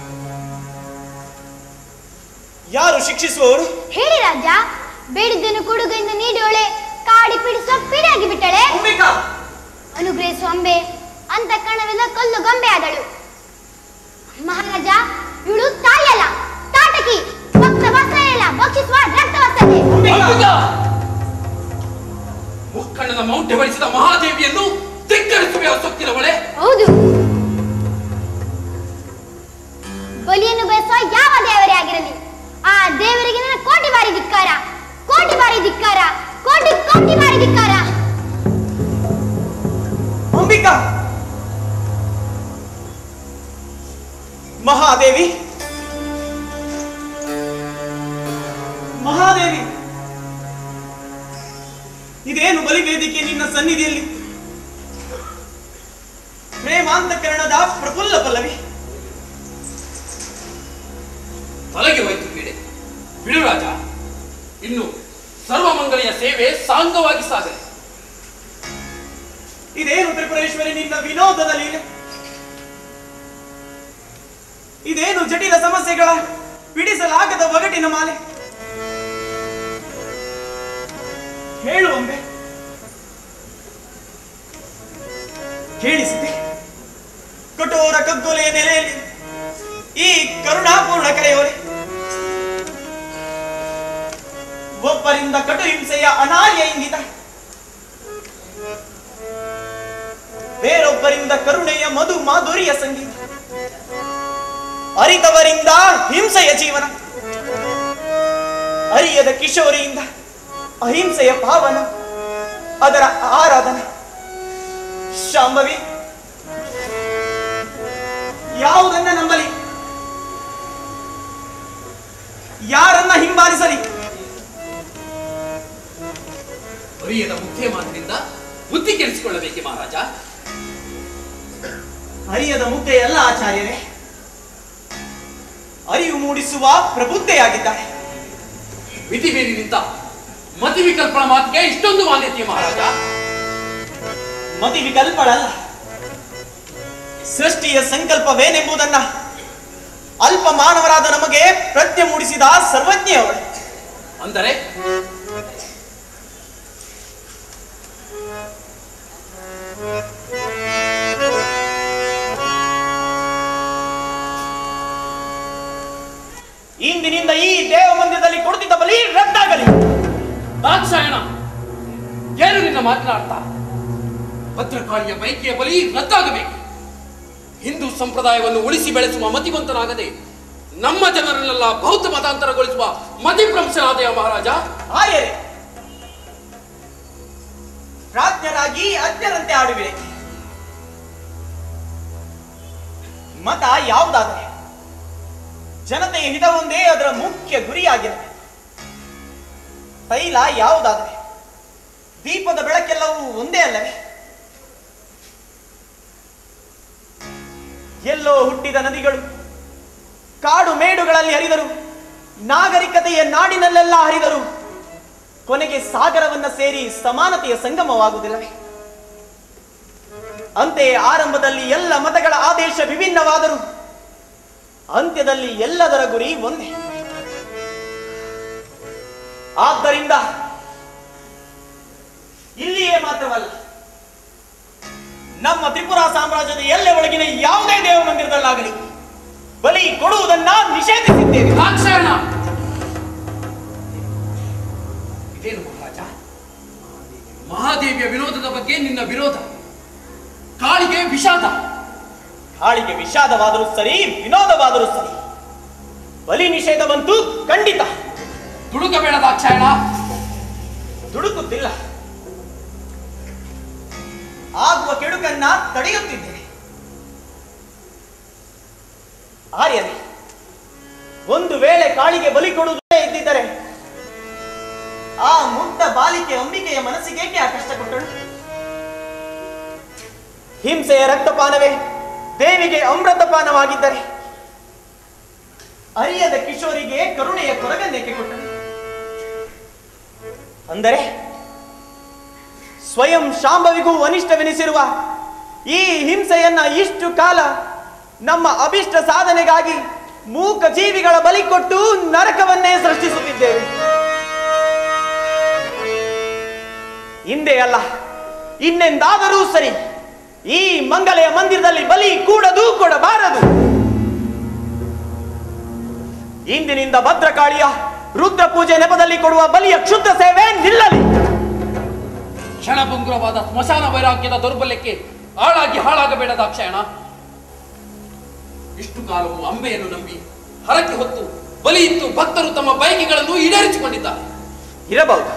ಯಾರು ಶಿಕ್ಷಿಸುವವರು ಹೇಳಿ ರಾಜ ಬೇಡಿದ್ದನ್ನು ಕೊಡುಗೆಯಿಂದ ನೀಡೋಳೆ ಕಾಡಿ ಪಿಡಿಸುವ ಪೀಡಾಗಿ ಬಿಟ್ಟಳೆ ಅಂಬಿಕಾ ಅನುಗ್ರಹಿಸುವ ಅಂಬೆ ಅಂತ ಕಣವೆಲ್ಲ ಕಲ್ಲು ಗೊಂಬೆ ಆದಳು ಮಹಾರಾಜ ಇವಳು ತಾಯಲ್ಲ ತಾಟಕಿ ಭಕ್ತ ವಸ್ತ್ರಯಲ್ಲ ಭಕ್ಷಿಸುವ ರಕ್ತ ವಸ್ತತೆ ಅಂಬಿಕಾ! ಮುಕ್ಕಣ್ಣನ ಮೌಂಟೆ ಬಳಿಸಿದ ಮಹಾದೇವಿಯನ್ನು ಧಿಕ್ಕರಿಸುವ ಸೊಕ್ಕಿನವಳೆ ಹೌದು ಬಲಿಯನ್ನು ಬಯಸುವ ಯಾವ ದೇವರೇ ಆಗಿರಲಿ ಆ ದೇವರಿಗೆ ನನ್ನ ಕೋಟಿ ಬಾರಿ ಧಿಕ್ಕಾರ ಕೋಟಿ ಬಾರಿ ಧಿಕ್ಕಾರ ಕೋಟಿ ಕೋಟಿ ಬಾರಿ ಧಿಕ್ಕಾರ ಅಂಬಿಕಾ ಮಹಾದೇವಿ ಮಹಾದೇವಿ ಇದೇನು ಬಲಿವೇದಿಕೆ ನಿನ್ನ ಸನ್ನಿಧಿಯಲ್ಲಿ ಪ್ರೇಮಾಂತಕರಣದ ಪ್ರಫುಲ್ಲ ಪಲ್ಲವಿ ತಲೆಗೆ ಹೋಯ್ತು ಪೀಡೆ ಬಿಡು ರಾಜ ಇನ್ನು ಸರ್ವಮಂಗಲಿಯ ಸೇವೆ ಸಾಂಗವಾಗಿ ಸಾಗಲಿ ಇದೇನು ತ್ರಿಪುರೇಶ್ವರಿ ನಿನ್ನ ವಿನೋದದ ಲೀಲೆ ಇದೇನು ಜಟಿಲ ಸಮಸ್ಯೆಗಳ ಬಿಡಿಸಲಾಗದ ಒಗಟಿನ ಮಾಲೆ ಹೇಳುವಂಬೆ ಕೇಳಿಸಿದೆ ಕಠೋರ ಕಗ್ಗೊಲೆಯ ನೆಲೆಯಲ್ಲಿ ಈ ಕರುಣಾಪೂರ್ಣ ಕರೆಯೋಲೆ ಒಬ್ಬರಿಂದ ಕಟು ಹಿಂಸೆಯ ಅನಾರ್ಯ ಇಂಗಿತ ಬೇರೊಬ್ಬರಿಂದ ಕರುಣೆಯ ಮಧು ಮಾಧುರ್ಯ ಸಂಗೀತ ಅರಿತವರಿಂದ ಹಿಂಸೆಯ ಜೀವನ ಅರಿಯದ ಕಿಶೋರಿಯಿಂದ ಅಹಿಂಸೆಯ ಭಾವನ ಅದರ ಆರಾಧನ ಶಾಂಭವಿ ಯಾವುದನ್ನ ನಂಬಲಿ ಯಾರನ್ನ ಹಿಂಬಾಲಿಸಲಿ ಅರಿಯದ ಮುಖ್ಯ ಮಾತಿನಿಂದ ಬುದ್ಧಿ ಕೆಡಿಸಿಕೊಳ್ಳಬೇಕೆ ಮಹಾರಾಜ ಅರಿಯದ ಮುದ್ದೆ ಎಲ್ಲ ಆಚಾರ್ಯರೇ ಅರಿವು ಮೂಡಿಸುವ ಪ್ರಬುದ್ಧೆಯಾಗಿದ್ದಾರೆ ವಿಧಿ ಮೀರಿ ನಿಂತ ಮತಿ ವಿಕಲ್ಪನ ಮಾತಿಗೆ ಇಷ್ಟೊಂದು ಮಾನ್ಯತೆ ಮಹಾರಾಜ ಮತಿ ವಿಕಲ್ಪಳಲ್ಲ ಸೃಷ್ಟಿಯ ಸಂಕಲ್ಪವೇನೆಂಬುದನ್ನ ಅಲ್ಪ ಮಾನವರಾದ ನಮಗೆ ಪ್ರಜ್ಞೆ ಮೂಡಿಸಿದ ಸರ್ವಜ್ಞೆ ಅವಳು ಅಂದರೆ ಇಂದಿನಿಂದ ಈ ದೇವ ಮಂದಿರದಲ್ಲಿ ಕೊಡುತ್ತಿದ್ದ ಬಲಿ ರದ್ದಾಗಲಿ ದಾಕ್ಷಾಯಣ ಏನು ನಿನ್ನ ಮಾತಿನ ಅರ್ಥ ಭದ್ರಕಾಳಿಯ ಬೈಕಿಯ ಬಲಿ ರದ್ದಾಗಬೇಕು ಹಿಂದೂ ಸಂಪ್ರದಾಯವನ್ನು ಉಳಿಸಿ ಬೆಳೆಸುವ ಮತಿವಂತನಾಗದೆ ನಮ್ಮ ಜನರನ್ನೆಲ್ಲ ಬೌದ್ಧ ಮತಾಂತರಗೊಳಿಸುವ ಮತಿಭ್ರಂಶನಾದೆಯ ಮಹಾರಾಜ ಆರ್ಯರೇ ಪ್ರಾಜ್ಞರಾಗಿ ಅಜ್ಞರಂತೆ ಆಡುವಿರೆ ಮತ ಯಾವುದಾದರೆ ಜನತೆಯ ಹಿತವೊಂದೇ ಅದರ ಮುಖ್ಯ ಗುರಿಯಾಗಿರಬೇಕು ತೈಲ ಯಾವುದಾದರೆ ದೀಪದ ಬೆಳಕೆಲ್ಲವೂ ಒಂದೇ ಅಲ್ಲವೇ ಎಲ್ಲೋ ಹುಟ್ಟಿದ ನದಿಗಳು ಕಾಡು ಮೇಡುಗಳಲ್ಲಿ ಹರಿದರು ನಾಗರಿಕತೆಯ ನಾಡಿನಲ್ಲೆಲ್ಲ ಹರಿದರು ಕೊನೆಗೆ ಸಾಗರವನ್ನ ಸೇರಿ ಸಮಾನತೆಯ ಸಂಗಮವಾಗುವುದಿಲ್ಲವೇ ಅಂತೆಯೇ ಆರಂಭದಲ್ಲಿ ಎಲ್ಲ ಮತಗಳ ಆದೇಶ ವಿಭಿನ್ನವಾದರು ಅಂತ್ಯದಲ್ಲಿ ಎಲ್ಲದರ ಗುರಿ ಒಂದೇ ಆದ್ದರಿಂದ ಇಲ್ಲಿಯೇ ಮಾತ್ರವಲ್ಲ ನಮ್ಮ ತ್ರಿಪುರಾ ಸಾಮ್ರಾಜ್ಯದ ಎಲ್ಲೆ ಒಳಗಿನ ಯಾವುದೇ ದೇವ ಮಂದಿರದಲ್ಲಾಗಲಿ ಬಲಿ ಕೊಡುವುದನ್ನ ನಿಷೇಧಿಸಿದ್ದೇವೆ ದಾಕ್ಷಾಯಣ ಇದೇನು ಮಹಾರಾಜ ಮಹಾದೇವಿಯ ವಿರೋಧದ ಬಗ್ಗೆ ನಿನ್ನ ವಿರೋಧ ಕಾಳಿಗೆ ವಿಷಾದ ಕಾಳಿಗೆ ವಿಷಾದವಾದರೂ ಸರಿ ವಿನೋದವಾದರೂ ಸರಿ ಬಲಿ ನಿಷೇಧವಂತೂ ಖಂಡಿತ ದುಡುಕಬೇಡ ದಾಕ್ಷಾಯಣ ದುಡುಕುತ್ತಿಲ್ಲ ಆಗುವ ಕೆಡುಕನ್ನ ತಡೆಯುತ್ತಿದ್ದೇವೆ ಆರ್ಯನೇ ಒಂದು ವೇಳೆ ಕಾಳಿಗೆ ಬಲಿ ಕೊಡುವುದೇ ಇದ್ದಿದ್ದರೆ ಆ ಮುಗ್ಧ ಬಾಲಿಕೆ ಅಂಬಿಕೆಯ ಮನಸ್ಸಿಗೇಕೆ ಆ ಕಷ್ಟ ಕೊಟ್ಟಳು ಹಿಂಸೆಯ ರಕ್ತಪಾನವೇ ದೇವಿಗೆ ಅಮೃತಪಾನವಾಗಿದ್ದರೆ ಅರಿಯದ ಕಿಶೋರಿಗೆ ಕರುಣೆಯ ಕೊರಗನ್ನೇಕೆ ಕೊಟ್ಟಳು ಅಂದರೆ ಸ್ವಯಂ ಶಾಂಭವಿಗೂ ಅನಿಷ್ಟವೆನಿಸಿರುವ ಈ ಹಿಂಸೆಯನ್ನ ಇಷ್ಟು ಕಾಲ ನಮ್ಮ ಅಭಿಷ್ಟ ಸಾಧನೆಗಾಗಿ ಮೂಕ ಜೀವಿಗಳ ಬಲಿ ಕೊಟ್ಟು ನರಕವನ್ನೇ ಸೃಷ್ಟಿಸುತ್ತಿದ್ದೇವೆ ಹಿಂದೆ ಅಲ್ಲ ಇನ್ನೆಂದಾದರೂ ಸರಿ ಈ ಮಂಗಲೆಯ ಮಂದಿರದಲ್ಲಿ ಬಲಿ ಕೂಡದು ಕೊಡಬಾರದು ಇಂದಿನಿಂದ ಭದ್ರಕಾಳಿಯ ರುದ್ರ ಪೂಜೆ ನೆಪದಲ್ಲಿ ಕೊಡುವ ಬಲಿಯ ಕ್ಷುದ್ರ ಸೇವೆ ನಿಲ್ಲಲಿ ಕ್ಷಣಭಂಗುರವಾದ ಸ್ಮಶಾನ ವೈರಾಗ್ಯದ ದೌರ್ಬಲ್ಯಕ್ಕೆ ಹಾಳಾಗಿ ಹಾಳಾಗಬೇಡ ದಾಕ್ಷಾಯಣ ಇಷ್ಟು ಕಾಲವು ಅಂಬೆಯನ್ನು ನಂಬಿ ಹರಕೆ ಹೊತ್ತು ಬಲಿ ಇತ್ತು ಭಕ್ತರು ತಮ್ಮ ಬಯಕೆಗಳನ್ನು ಈಡೇರಿಸಿಕೊಂಡಿದ್ದಾರೆ ಇರಬಹುದು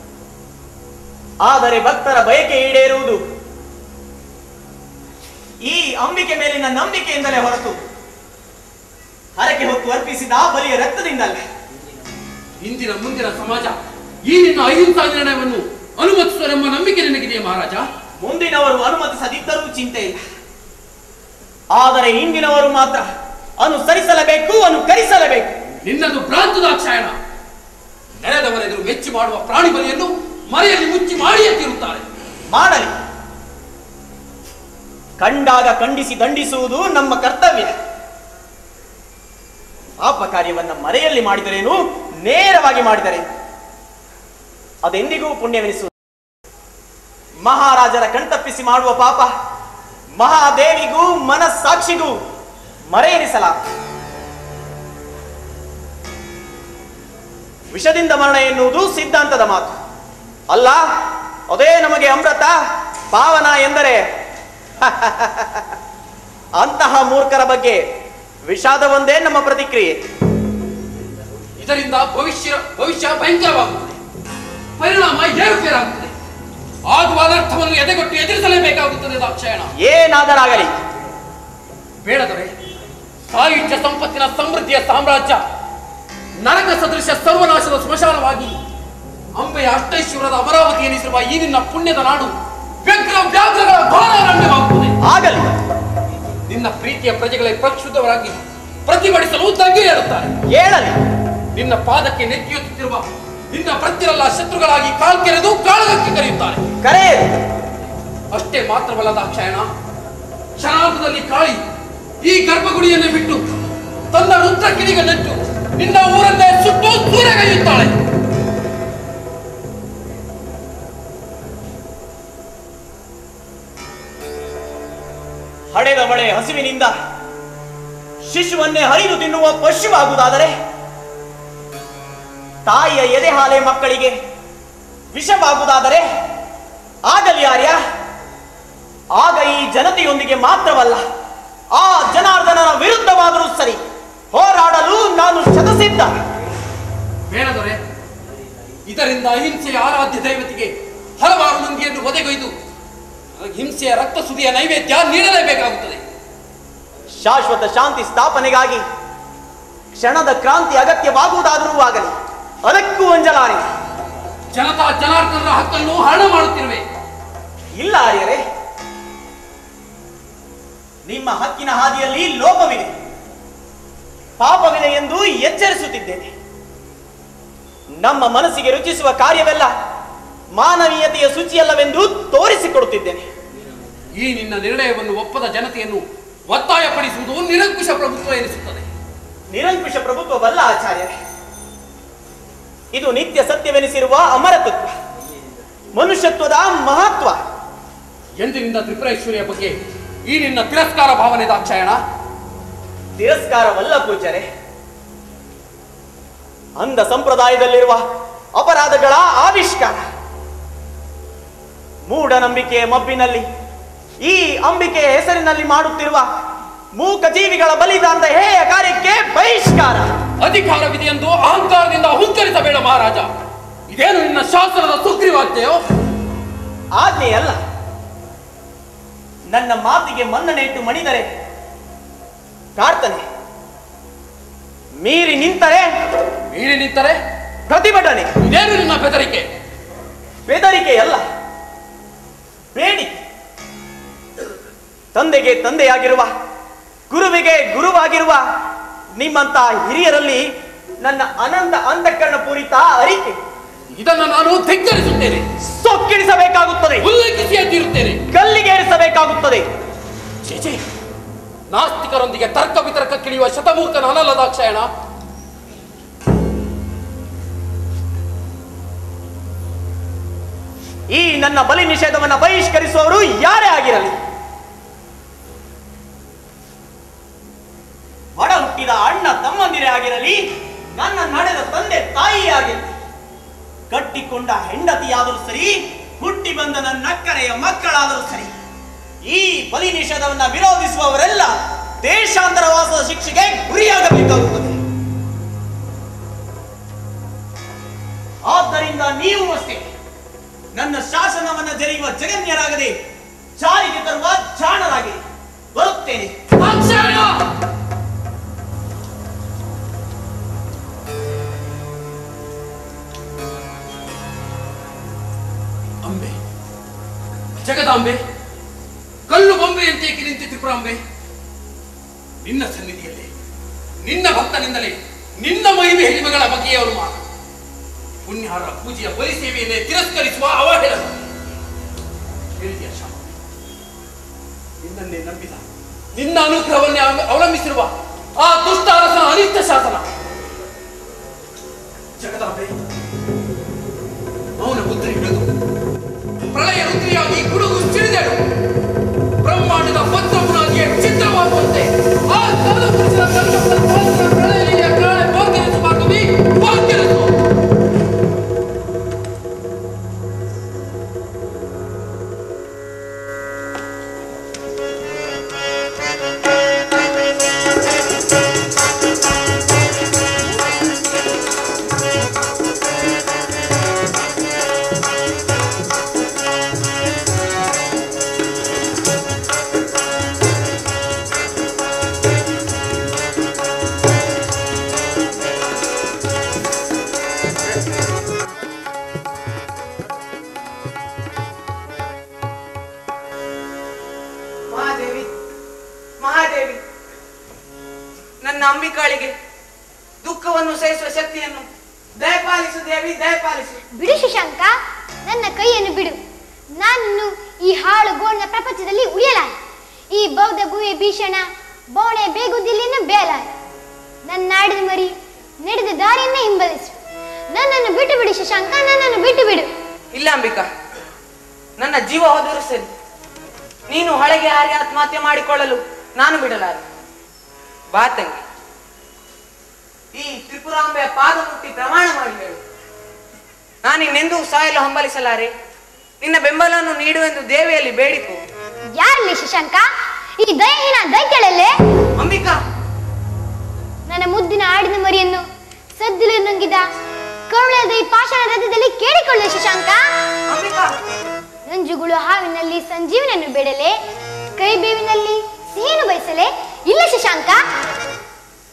ಆದರೆ ಭಕ್ತರ ಬಯಕೆ ಈಡೇರುವುದು ಈ ಅಂಬಿಕೆ ಮೇಲಿನ ನಂಬಿಕೆಯಿಂದಲೇ ಹೊರತು ಹರಕೆ ಹೊತ್ತು ಅರ್ಪಿಸಿದ ಬಲಿಯ ರಕ್ತದಿಂದಲ್ಲ ಇಂದಿನ ಮುಂದಿನ ಸಮಾಜ ಈ ನಿನ್ನ ಅಹಿಂಸಾ ನಿರ್ಣಯವನ್ನು ಅನುಮತಿಸುವರೆಂಬ ನಂಬಿಕೆ ನಿನಗಿದೆಯೇ ಮಹಾರಾಜ ಮುಂದಿನವರು ಅನುಮತಿಸದಿದ್ದರೂ ಚಿಂತೆ ಇಲ್ಲ ಆದರೆ ಹಿಂದಿನವರು ಮಾತ್ರ ಅನುಸರಿಸಲೇಬೇಕು ಅನುಕರಿಸಲೇಬೇಕು ನಿನ್ನದು ಭ್ರಾಂತು ದಾಕ್ಷಾಯಣ ನೆರೆದವರೆದುರು ಮೆಚ್ಚಿ ಮಾಡುವ ಪ್ರಾಣಿ ಬಲಿಯನ್ನು ಮರೆಯಲ್ಲಿ ಮುಚ್ಚಿ ಮಾಡಿಯೇ ತೀರುತ್ತಾರೆ ಮಾಡಲಿ ಕಂಡಾಗ ಖಂಡಿಸಿ ದಂಡಿಸುವುದು ನಮ್ಮ ಕರ್ತವ್ಯ ಪಾಪ ಕಾರ್ಯವನ್ನ ಮರೆಯಲ್ಲಿ ಮಾಡಿದರೇನು ನೇರವಾಗಿ ಮಾಡಿದರೆ ಅದೆಂದಿಗೂ ಪುಣ್ಯವೆನಿಸುವುದು ಮಹಾರಾಜರ ಕಣ್ತಪ್ಪಿಸಿ ಮಾಡುವ ಪಾಪ ಮಹಾದೇವಿಗೂ ಮನಸ್ಸಾಕ್ಷಿಗೂ ಮರೆಯೆನಿಸಲ ವಿಷದಿಂದ ಮರಣ ಎನ್ನುವುದು ಸಿದ್ಧಾಂತದ ಮಾತು ಅಲ್ಲ ಅದೇ ನಮಗೆ ಅಮೃತ ಪಾವನ ಎಂದರೆ ಅಂತಹ ಮೂರ್ಖರ ಬಗ್ಗೆ ವಿಷಾದ ಒಂದೇ ನಮ್ಮ ಪ್ರತಿಕ್ರಿಯೆ ಇದರಿಂದ ಭವಿಷ್ಯ ಭವಿಷ್ಯ ಭಯಂಕರವಾಗುತ್ತದೆ ಪರಿಣಾಮ ಏರುಪೇರಾಗುತ್ತದೆ ಆಗುವ ಅನರ್ಥವನ್ನು ಎದೆಗೊಟ್ಟು ಎದುರಿಸಲೇಬೇಕಾಗುತ್ತದೆ ದಾಕ್ಷಾಯಣ ಏನಾದರಾಗಲಿ ಬೇಡದರೆ ಸಾಯುಜ್ಯ ಸಂಪತ್ತಿನ ಸಮೃದ್ಧಿಯ ಸಾಮ್ರಾಜ್ಯ ನರಕ ಸದೃಶ ಸರ್ವನಾಶದ ಸ್ಮಶಾನವಾಗಿ ಅಂಬೆಯ ಅಷ್ಟೈಶ್ವರದ ಅಮರಾವತಿ ಎನಿಸಿರುವ ಈ ನಿನ್ನ ಪುಣ್ಯದ ನಾಡು ವ್ಯಗ್ರ ವ್ಯಾಘ್ರಗಳ ಘೋರಾರಣ್ಯವಾಗುತ್ತದೆ ಆಗಲಿ ನಿನ್ನ ಪ್ರೀತಿಯ ಪ್ರಜೆಗಳೇ ಪ್ರಕ್ಷುಬ್ಧವರಾಗಿ ಪ್ರತಿಭಟಿಸಲು ತಂಗಿ ಹೇಳುತ್ತಾರೆ ಏಳಲಿ ನಿನ್ನ ಪಾದಕ್ಕೆ ನೆತ್ತಿಯುತ್ತಿರುವ ನಿನ್ನ ಪ್ರತಿಯರೆಲ್ಲ ಶತ್ರುಗಳಾಗಿ ಕಾಲ್ಕೆರೆದು ಕಾಳಗಕ್ಕೆ ಕರೆಯುತ್ತಾರೆ ಕರೆಯಲಿ ಅಷ್ಟೇ ಮಾತ್ರವಲ್ಲ ದಾಕ್ಷಾಯಣ ಕ್ಷಣಾರ್ಧದಲ್ಲಿ ಕಾಳಿ ಈ ಗರ್ಭಗುಡಿಯನ್ನೇ ಬಿಟ್ಟು ತನ್ನ ರುದ್ರ ಕಿಡಿಗ ನೆಟ್ಟು ನಿನ್ನ ಊರನ್ನೇ ಸುಟ್ಟು ಸೂರೆಗೈಯುತ್ತಾಳೆ ಹಡೆದ ಮಳೆ ಹಸಿವಿನಿಂದ ಶಿಶುವನ್ನೇ ಹರಿದು ತಿನ್ನುವ ಪಶುವಾಗುವುದಾದರೆ ತಾಯಿಯ ಎದೆ ಹಾಲೆ ಮಕ್ಕಳಿಗೆ ವಿಷವಾಗುವುದಾದರೆ ಆಗಲಿ ಆರ್ಯ ಆಗ ಈ ಜನತೆಯೊಂದಿಗೆ ಮಾತ್ರವಲ್ಲ ಆ ಜನಾರ್ದನನ ವಿರುದ್ಧವಾದರೂ ಸರಿ ಹೋರಾಡಲು ನಾನು ಶತಸಿದ್ಧ ಬೇಡದೊರೆ ಇದರಿಂದ ಅಹಿಂಸೆಯ ಆರಾಧ್ಯ ದೈವತಿಗೆ ಹಲವಾರು ಮಂದಿಯನ್ನು ಒದೆಗೊಯ್ದು ಹಿಂಸೆಯ ರಕ್ತ ಸುದಿಯ ನೈವೇದ್ಯ ನೀಡಲೇಬೇಕಾಗುತ್ತದೆ ಶಾಶ್ವತ ಶಾಂತಿ ಸ್ಥಾಪನೆಗಾಗಿ ಕ್ಷಣದ ಕ್ರಾಂತಿ ಅಗತ್ಯವಾಗುವುದಾದರೂ ಆಗಲಿ ಅದಕ್ಕೂ ಅಂಜಲಾರೆ ಜನತಾ ಜನಾರ್ದನರ ಹಕ್ಕನ್ನು ಹರಣ ಮಾಡುತ್ತಿರುವೆ ಇಲ್ಲ ಆರ್ಯರೇ ನಿಮ್ಮ ಹಕ್ಕಿನ ಹಾದಿಯಲ್ಲಿ ಲೋಪವಿದೆ ಪಾಪವಿದೆ ಎಂದು ಎಚ್ಚರಿಸುತ್ತಿದ್ದೇನೆ ನಮ್ಮ ಮನಸ್ಸಿಗೆ ರುಚಿಸುವ ಕಾರ್ಯವೆಲ್ಲ ಮಾನವೀಯತೆಯ ಶುಚಿಯಲ್ಲವೆಂದು ತೋರಿಸಿಕೊಡುತ್ತಿದ್ದೇನೆ ಈ ನಿನ್ನ ನಿರ್ಣಯವನ್ನು ಒಪ್ಪದ ಜನತೆಯನ್ನು ಒತ್ತಾಯಪಡಿಸುವುದು ನಿರಂಕುಶ ಪ್ರಭುತ್ವ ಎನಿಸುತ್ತದೆ ನಿರಂಕುಶ ಪ್ರಭುತ್ವವಲ್ಲ ಆಚಾರ್ಯರೇ ಇದು ನಿತ್ಯ ಸತ್ಯವೆನಿಸಿರುವ ಅಮರತತ್ವ ಮನುಷ್ಯತ್ವದ ಮಹತ್ವ ಎಂದಿನಿಂದ ತ್ರಿಪುರೇಶ್ವರಿಯ ಬಗ್ಗೆ ಈ ನಿನ್ನ ತಿರಸ್ಕಾರ ಭಾವನೆ ದಾಕ್ಷಾಯಣ ತಿರಸ್ಕಾರವಲ್ಲ ಪೂಜ್ಯರೇ ಅಂಧ ಸಂಪ್ರದಾಯದಲ್ಲಿರುವ ಅಪರಾಧಗಳ ಆವಿಷ್ಕಾರ ಮೂಢನಂಬಿಕೆಯ ಮಬ್ಬಿನಲ್ಲಿ ಈ ಅಂಬಿಕೆಯ ಹೆಸರಿನಲ್ಲಿ ಮಾಡುತ್ತಿರುವ ಮೂಕ ಜೀವಿಗಳ ಬಲಿದಾನದ ಹೇಯ ಕಾರ್ಯಕ್ಕೆ ಬಹಿಷ್ಕಾರ ಅಧಿಕಾರವಿದೆ ಎಂದು ಅಹಂಕಾರದಿಂದ ಹುಂಕರಿಸಬೇಡ ಮಹಾರಾಜ ಇದೇನು ನಿನ್ನ ಶಾಸನದ ಸುಗ್ರೀವಾಜ್ಞೆಯೋ ಆಜ್ಞೆಯಲ್ಲ ನನ್ನ ಮಾತಿಗೆ ಮನ್ನಣೆ ಇಟ್ಟು ಮಣಿದರೆ ಪ್ರಾರ್ಥನೆ ಮೀರಿ ನಿಂತರೆ ಮೀರಿ ನಿಂತರೆ ಪ್ರತಿಭಟನೆ ಇದೇನು ನಿನ್ನ ಬೆದರಿಕೆ ಬೆದರಿಕೆಯಲ್ಲ ಬೇಡಿಕೆ ತಂದೆಗೆ ತಂದೆಯಾಗಿರುವ ಗುರುವಿಗೆ ಗುರುವಾಗಿರುವ ನಿಮ್ಮಂತ ಹಿರಿಯರಲ್ಲಿ ನನ್ನ ಅನಂತ ಅಂತಃಕರಣ ಪೂರಿತ ಅರಿಕೆ ಇದನ್ನು ನಾನು ಧಿಕ್ಕರಿಸುತ್ತೇನೆ ಸೊಕ್ಕಿಡಿಸಬೇಕಾಗುತ್ತದೆ ಉಲ್ಲೇಖಿಸಿಯೇ ತೀರುತ್ತೇನೆ ಗಲ್ಲಿಗೇರಿಸಬೇಕಾಗುತ್ತದೆ ಛೀ ನಾಸ್ತಿಕರೊಂದಿಗೆ ತರ್ಕ ವಿತರ್ಕಕ್ಕಿಳಿಯುವ ಶತಮೂರ್ಖನ ಅನಲ್ಲ ದಾಕ್ಷಾಯಣ ಈ ನನ್ನ ಬಲಿ ನಿಷೇಧವನ್ನ ಬಹಿಷ್ಕರಿಸುವವರು ಯಾರೇ ಆಗಿರಲಿ ಒಡ ಹುಟ್ಟಿದ ಅಣ್ಣ ತಮ್ಮಂದಿರೇ ಆಗಿರಲಿ ನನ್ನ ನಡೆದ ತಂದೆ ತಾಯಿಯೇ ಆಗಿರಲಿ ಕಟ್ಟಿಕೊಂಡ ಹೆಂಡತಿಯಾದರೂ ಸರಿ ಹುಟ್ಟಿ ಬಂದ ನನ್ನ ನಕ್ಕರೆಯ ಮಕ್ಕಳಾದರೂ ಸರಿ ಈ ಬಲಿ ನಿಷೇಧವನ್ನ ವಿರೋಧಿಸುವವರೆಲ್ಲ ದೇಶಾಂತರವಾಸದ ಶಿಕ್ಷೆಗೆ ಗುರಿಯಾಗಬೇಕಾಗುತ್ತದೆ ಆದ್ದರಿಂದ ನೀವು ಅಷ್ಟೇ ನನ್ನ ಶಾಸನವನ್ನ ಜರಿಯುವ ಜಗನ್ಯರಾಗದೆ ಜಾರಿಗೆ ತರುವ ಜಾಣರಾಗಿ ಬರುತ್ತೇನೆ ದಾಕ್ಷಾಯಣ ಅಂಬೆ ಜಗದಾಂಬೆ ಕಲ್ಲು ಬೊಂಬೆಯಂತೆ ನಿಂತಿ ತ್ರಿಪುರಾಂಬೆ ನಿನ್ನ ಸನ್ನಿಧಿಯಲ್ಲಿ ನಿನ್ನ ಭಕ್ತನಿಂದಲೇ ನಿನ್ನ ಮಹಿಮೆ ಹಿರಿಮೆಗಳ ಬಗೆಯವರು ಮಾತು ಪುಣ್ಯಾರ ಪೂಜೆಯ ಪರಿಸೇವೆಯನ್ನೇ ತಿರಸ್ಕರಿಸುವ ಅವಹೇಳನ ಹೇಳಿದೆಯ ಶಾಪ ನಿನ್ನನ್ನೇ ನಂಬಿದ ನಿನ್ನ ಅನುಗ್ರಹವನ್ನೇ ಅವ- ಅವಲಂಬಿಸಿರುವ ಆ ದುಷ್ಟ ಅರಸನ ಅನಿಷ್ಟ ಶಾಸನ ಜಗದಾಂಬೆ ಅವನ ಮುದ್ರೆ ಹಿಡಿದು ಪ್ರಳಯ ರುದ್ರಿಯಾಗಿ ಗುಡುಗು ಸಿಡಿದೆಳು ಬ್ರಹ್ಮಾಂಡದ ಭದ್ರ ಬುನಾದಿಯ ಚಿತ್ರವಾಗುವಂತೆ ಆ ಕಾಲಪುರುಷನ ಕರ್ಮಫಲ ಪಾತ್ರ ಪ್ರಳಯಲಿಯ ನಾಳೆ ಬೋರ್ಗರಿಸು ಮಾರ್ಗವಿ ಬೋರ್ಗರಿಸು ಮಹಾದೇವಿ ಮಹಾದೇವಿ ನನ್ನ ಅಂಬಿಕಾಳಿಗೆ ದುಃಖವನ್ನು ಸಹಿಸುವ ಶಕ್ತಿಯನ್ನು ದಯಪಾಲಿಸು ದೇವಿ ದಯಪಾಲಿಸು ಬಿಡು ಶಶಾಂಕ ನನ್ನ ಕೈಯನ್ನು ಬಿಡು ನಾನು ಈ ಹಾಳು ಗೋಣ ಪ್ರಪಂಚದಲ್ಲಿ ಉಳಿಯಲಾರೆ ಈ ಬೌದ್ಧ ಭೂಮಿ ಭೀಷಣ ಬೋಣೆ ಬೇಗುದಿಲ್ಲಿನ ಬೇಲಾರೆ ನನ್ನ ನಾಡಿನ ಮರಿ ನಡೆದ ದಾರಿಯನ್ನೇ ಹಿಂಬಲಿಸು ನನ್ನನ್ನು ಬಿಟ್ಟು ಬಿಡು ಶಶಾಂಕ ನನ್ನನ್ನು ಬಿಟ್ಟು ಬಿಡು ಇಲ್ಲ ಅಂಬಿಕಾ ನನ್ನ ಜೀವ ಹೋದರೂ ಸರಿ ನೀನು ಹೊಳೆಗೆ ಹಾರಿ ಆತ್ಮಹತ್ಯೆ ಮಾಡಿಕೊಳ್ಳಲು ನಾನು ಬಿಡಲಾರೆ ಬಾ ತಂಗಿ ಈ ತ್ರಿಪುರಾಂಬೆಯ ಪಾದ ಮುಟ್ಟಿ ಪ್ರಮಾಣ ಮಾಡಿ ಹೇಳು ನಾನಿನ್ನೆಂದೂ ಸಾಯಲು ಹಂಬಲಿಸಲಾರೆ ನಿನ್ನ ಬೆಂಬಲವನ್ನು ನೀಡುವೆಂದು ದೇವಿಯಲ್ಲಿ ಬೇಡಿಕೊ ಯಾರಲ್ಲಿ ಶಶಾಂಕ ಈ ದಯಹೀನ ದೈತ್ಯಳಲ್ಲೇ ಅಂಬಿಕಾ ನನ್ನ ಮುದ್ದಿನ ಆಡಿನ ಮರಿಯನ್ನು ಸದ್ದಿಲು ನುಂಗಿದ ಕರುಳದ ಈ ಪಾಷಾಣ ರಥದಲ್ಲಿ ಕೇಳಿಕೊಳ್ಳು ಶಶಾಂಕ ಅಂಬಿಕಾ ನಂಜುಗುಳು ಹಾವಿನಲ್ಲಿ ಸಂಜೀವನನ್ನು ಬೇಡಲೆ ಕೈ ಬೇವಿನಲ್ಲಿ ಸಿಹಿಯನ್ನು ಬಯಸಲೆ ಇಲ್ಲ ಶಶಾಂಕ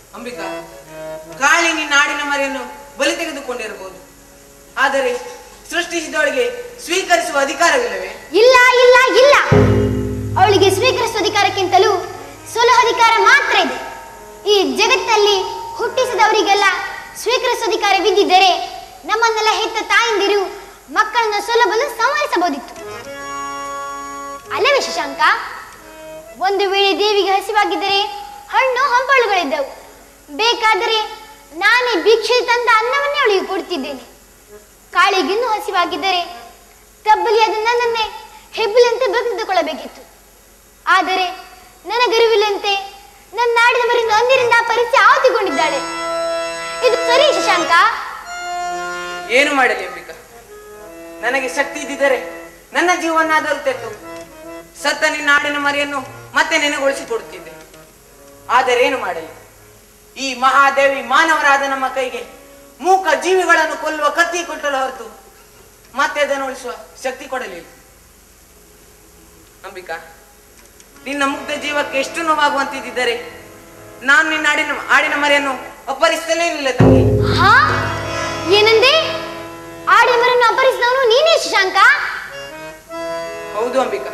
ಅಂಬಿಕಾ ಕಾಳಿ ನಿನ್ನ ನಾಡಿನ ಮರಿಯನ್ನು ಬಲಿ ತೆಗೆದುಕೊಂಡಿರಬಹುದು ಆದರೆ ಸೃಷ್ಟಿಸಿದವಳಿಗೆ ಸ್ವೀಕರಿಸುವ ಅಧಿಕಾರವಿಲ್ಲವೇ ಇಲ್ಲ ಇಲ್ಲ ಇಲ್ಲ ಅವಳಿಗೆ ಸ್ವೀಕರಿಸುವ ಅಧಿಕಾರಕ್ಕಿಂತಲೂ ಸುಲಭ ಅಧಿಕಾರ ಮಾತ್ರ ಇದೆ ಈ ಜಗತ್ತಿನಲ್ಲಿ ಹುಟ್ಟಿಸಿದವರಿಗೆಲ್ಲ ಸ್ವೀಕರಿಸುವ ಅಧಿಕಾರ ಬಿದ್ದಿದ್ದರೆ ನಮ್ಮನ್ನೆಲ್ಲ ಹೆತ್ತ ತಾಯಂದಿರು ಮಕ್ಕಳನ್ನು ಸುಲಭಲು ಸಂಹರಿಸಬಹುದಿತ್ತು ಅಲ್ಲವೇ ಶಶಾಂಕ ಒಂದು ವೇಳೆ ದೇವಿಗೆ ಹಸಿವಾಗಿದ್ದರೆ ಹಣ್ಣು ಹಂಪಳುಗಳಿದ್ದವು ಬೇಕಾದರೆ ನಾನೇ ಭಿಕ್ಷೆ ತಂದ ಅನ್ನವನ್ನೇ ಅವಳಿಗೆ ಕೊಡ್ತಿದ್ದೇನೆ ಕಾಳಿಗಿನ್ನೂ ಹಸಿವಾಗಿದ್ದರೆ ತಬ್ಬಲಿಯಾದ ನನ್ನನ್ನೇ ಹೆಬ್ಬುಲಂತೆ ಬಗೆದುಕೊಳ್ಳಬೇಕಿತ್ತು ಆದರೆ ನನಗರಿವಿಲ್ಲಂತೆ ನನ್ನ ನಾಡಿನ ಮರಿಂದ ಒಂದಿರಿಂದ ಆ ಪರಿಸ್ಥಿತಿ ಆವತಿಗೊಂಡಿದ್ದಾಳೆ ಇದು ಸರಿ ಶಶಾಂಕ ಏನು ಮಾಡಲಿ ಅಂಬಿಕಾ ನನಗೆ ಶಕ್ತಿ ಇದ್ದಿದ್ದರೆ ನನ್ನ ಜೀವನಾದರೂ ತೆತ್ತು ಸತ್ತ ನಿನ್ನ ಆಡಿನ ಮರಿಯನ್ನು ಮತ್ತೆ ನೆನೆಗೊಳಿಸಿ ಕೊಡುತ್ತಿದ್ದೆ ಆದರೆ ಏನು ಮಾಡಲಿ ಈ ಮಹಾದೇವಿ ಮಾನವರಾದ ನಮ್ಮ ಕೈಗೆ ಮೂಕ ಜೀವಿಗಳನ್ನು ಕೊಲ್ಲುವ ಕತ್ತಿ ಕೊಟ್ಟಲು ಹೊರತು ಮತ್ತೆ ಅದನ್ನು ಉಳಿಸುವ ಶಕ್ತಿ ಕೊಡಲಿಲ್ಲ ಅಂಬಿಕಾ ನಿನ್ನ ಮುಗ್ಧ ಜೀವಕ್ಕೆ ಎಷ್ಟು ನೋವಾಗುವಂತಿದ್ದರೆ ನಾನು ನಿನ್ನ ಆಡಿನ ಆಡಿನ ಮರಿಯನ್ನು ಅಪರಿಸಲೇ ಇಲ್ಲ ತಂಗಿ ಹಾ ಏನಂದೆ ಆಡಿನ ಮರನ್ನು ಅಪಹರಿಸಿದವನು ನೀನೇ ಶಶಾಂಕ ಹೌದು ಅಂಬಿಕಾ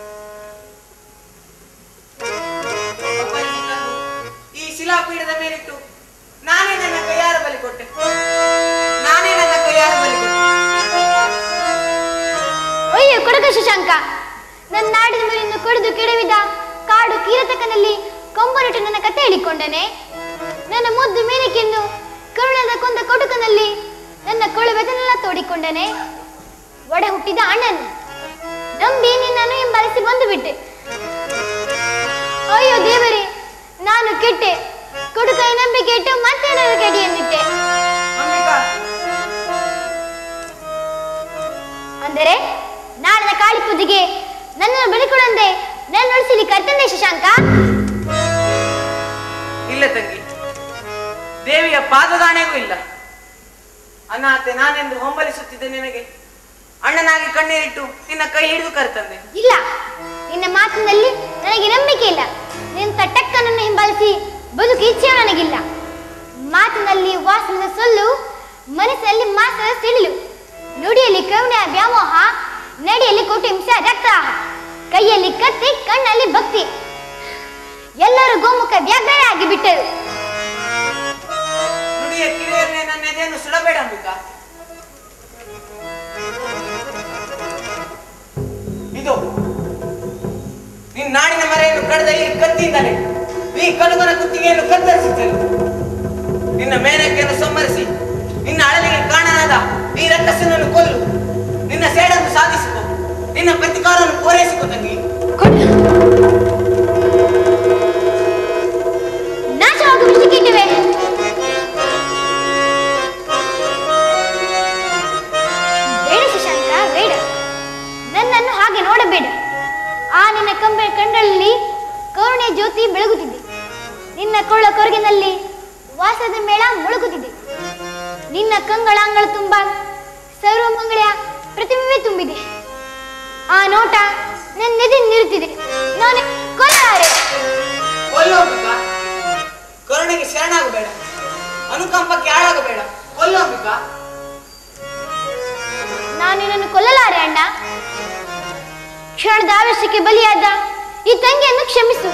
ಅಪರಿಚಿತನು ಈ ಶಿಲಾಪೀಠದ ಮೇಲಿಟ್ಟು ನಾನೇ ನನ್ನ ಕೈಯಾರ ಬಲಿ ಕೊಟ್ಟೆ ನಾನೇ ನನ್ನ ಕೈಯಾರ ಬಲಿ ಕೊಟ್ಟೆ ಅಯ್ಯೋ ಕೊಡಕ ಶಶಾಂಕ ನನ್ನ ನಾಡಿನ ಮರಿಯನ್ನು ಕಡಿದು ಕೆಡವಿದ ಕಾಡು ಕೀರತಕನಲ್ಲಿ ಕೊಂಬರಿಟ್ಟು ನನ್ನ ಕತೆ ಹೇಳಿಕೊಂಡನೆ ನನ್ನ ಮುದ್ದು ಮೇನಕೆಂದು ಕರುಣದ ಕೊಂದ ಕೊಡುಕನಲ್ಲಿ ನನ್ನ ಕೊಳುವೆದನ್ನೆಲ್ಲ ತೋಡಿಕೊಂಡನೆ ಒಡ ಹುಟ್ಟಿದ ಅಣ್ಣನು ನಂಬಿ ನಿನ್ನನ್ನು ಹಿಂಬಾಲಿಸಿ ಬಂದು ಬಿಟ್ಟೆ ಅಯ್ಯೋ ದೇವರೇ ನಾನು ಕೆಟ್ಟೆ ಕೊಡುಕೈ ನಂಬಿ ಕೆಟ್ಟು ಮತ್ತೆ ನನ್ನ ಕೆಡಿ ಎಂದಿಟ್ಟೆ ಅಂಬಿಕಾ ಅಂದರೆ ನಾಳಿನ ಕಾಳಿ ಪೂಜೆಗೆ ನನ್ನನ್ನು ಬೆಳಿಕೊಳ್ಳಂದೆ ನನ್ನ ಉಳಿಸಲಿ ಕರ್ತಂದೆ ಶಶಾಂಕ ಇಲ್ಲ ತಂಗಿ ದೇವಿಯ ಪಾದದಾಣೆಗೂ ಇಲ್ಲ ಅನಾಥೆ ನಾನೆಂದು ಹೊಂಬಲಿಸುತ್ತಿದ್ದೆ ನಿನಗೆ ಅಣ್ಣನಾಗಿ ಕಣ್ಣೀರಿಟ್ಟು ನಿನ್ನ ಕೈ ಹಿಡಿದು ಕರೆತಂದೆ ಇಲ್ಲ ನಿನ್ನ ಮಾತಿನಲ್ಲಿ ನನಗೆ ನಂಬಿಕೆ ಇಲ್ಲ ನಿನ್ನ ಟಕ್ಕನನ್ನು ಹಿಂಬಾಲಿಸಿ ಬದುಕು ಇಚ್ಛೆ ನನಗಿಲ್ಲ ಮಾತಿನಲ್ಲಿ ವಾಸನದ ಸೊಲ್ಲು ಮನಸ್ಸಲ್ಲಿ ಮಾಸದ ಸಿಡಿಲು ನುಡಿಯಲ್ಲಿ ಕರುಣೆಯ ವ್ಯಾಮೋಹ ನಡೆಯಲ್ಲಿ ಕೊಟ್ಟು ಹಿಂಸೆ ರಕ್ತಾಹ ಕೈಯಲ್ಲಿ ಕತ್ತಿ ಕಣ್ಣಲ್ಲಿ ಭಕ್ತಿ ಎಲ್ಲರೂ ಗೋಮುಖ ವ್ಯಾಘ್ರರೇ ಆಗಿ ಬಿಟ್ಟರು ನುಡಿಯ ಕಿವಿಯನ್ನೇ ನನ್ನ ಎದೆಯನ್ನು ಸುಡಬೇಡ ಅಂಬಿಕಾ ಇದು ನಿನ್ನ ನಾಡಿನ ಮರೆಯನ್ನು ಕಳೆದ ಈ ಕತ್ತಿಯಿಂದಲೇ ಈ ಕಡುಗನ ಕುತ್ತಿಗೆಯನ್ನು ಕತ್ತರಿಸಿದ್ದನು ನಿನ್ನ ಮೇನಕೆಯನ್ನು ಸಂಹರಿಸಿ ನಿನ್ನ ಅಳಲಿಗೆ ಕಾರಣನಾದ ಈ ರಕ್ಕಸನನ್ನು ಕೊಲ್ಲು ನಿನ್ನ ಸೇಡನ್ನು ಸಾಧಿಸಿಕೊ ನಿನ್ನ ಪ್ರತಿಕಾರವನ್ನು ಪೂರೈಸಿಕೊ ತಂಗಿ ನಾಶವಾಗುವ ವಿಷಕ್ಕಿಟ್ಟಿವೆ ಬೇಡ ಶಶಾಂಕ ಬೇಡ ನನ್ನನ್ನು ಹಾಗೆ ನೋಡಬೇಡ ಆ ನಿನ್ನ ಕಂಬ ಕಂಡಲ್ಲಿ ಕರುಣೆ ಜ್ಯೋತಿ ಬೆಳಗುತ್ತಿದೆ ನಿನ್ನ ಕೊಳ್ಳ ಕೊರಗಿನಲ್ಲಿ ವಾಸದ ಮೇಳ ಮುಳುಗುತ್ತಿದೆ ನಿನ್ನ ಕಂಗಳಾಂಗಳ ತುಂಬ ಸರ್ವಮಂಗಳ ಪ್ರತಿಮೆಯೇ ತುಂಬಿದೆ ಆ ನೋಟ ನನ್ನೆದೆ ನಿರುತ್ತಿದೆ ನಾನು ಕೊಲ್ಲಾರೆ ಕೊಲ್ಲು ಅಂಬಿಕಾ ಕರುಣೆಗೆ ಶರಣಾಗಬೇಡ ಅನುಕಂಪಕ್ಕೆ ಆಳಾಗಬೇಡ ಕೊಲ್ಲು ಅಂಬಿಕಾ ನಾನು ನಿನ್ನನ್ನು ಕೊಲ್ಲಲಾರೆ ಅಣ್ಣ ಕ್ಷಣದ ಆವೇಶಕ್ಕೆ ಬಲಿಯಾದ ಈ ತಂಗಿಯನ್ನು ಕ್ಷಮಿಸು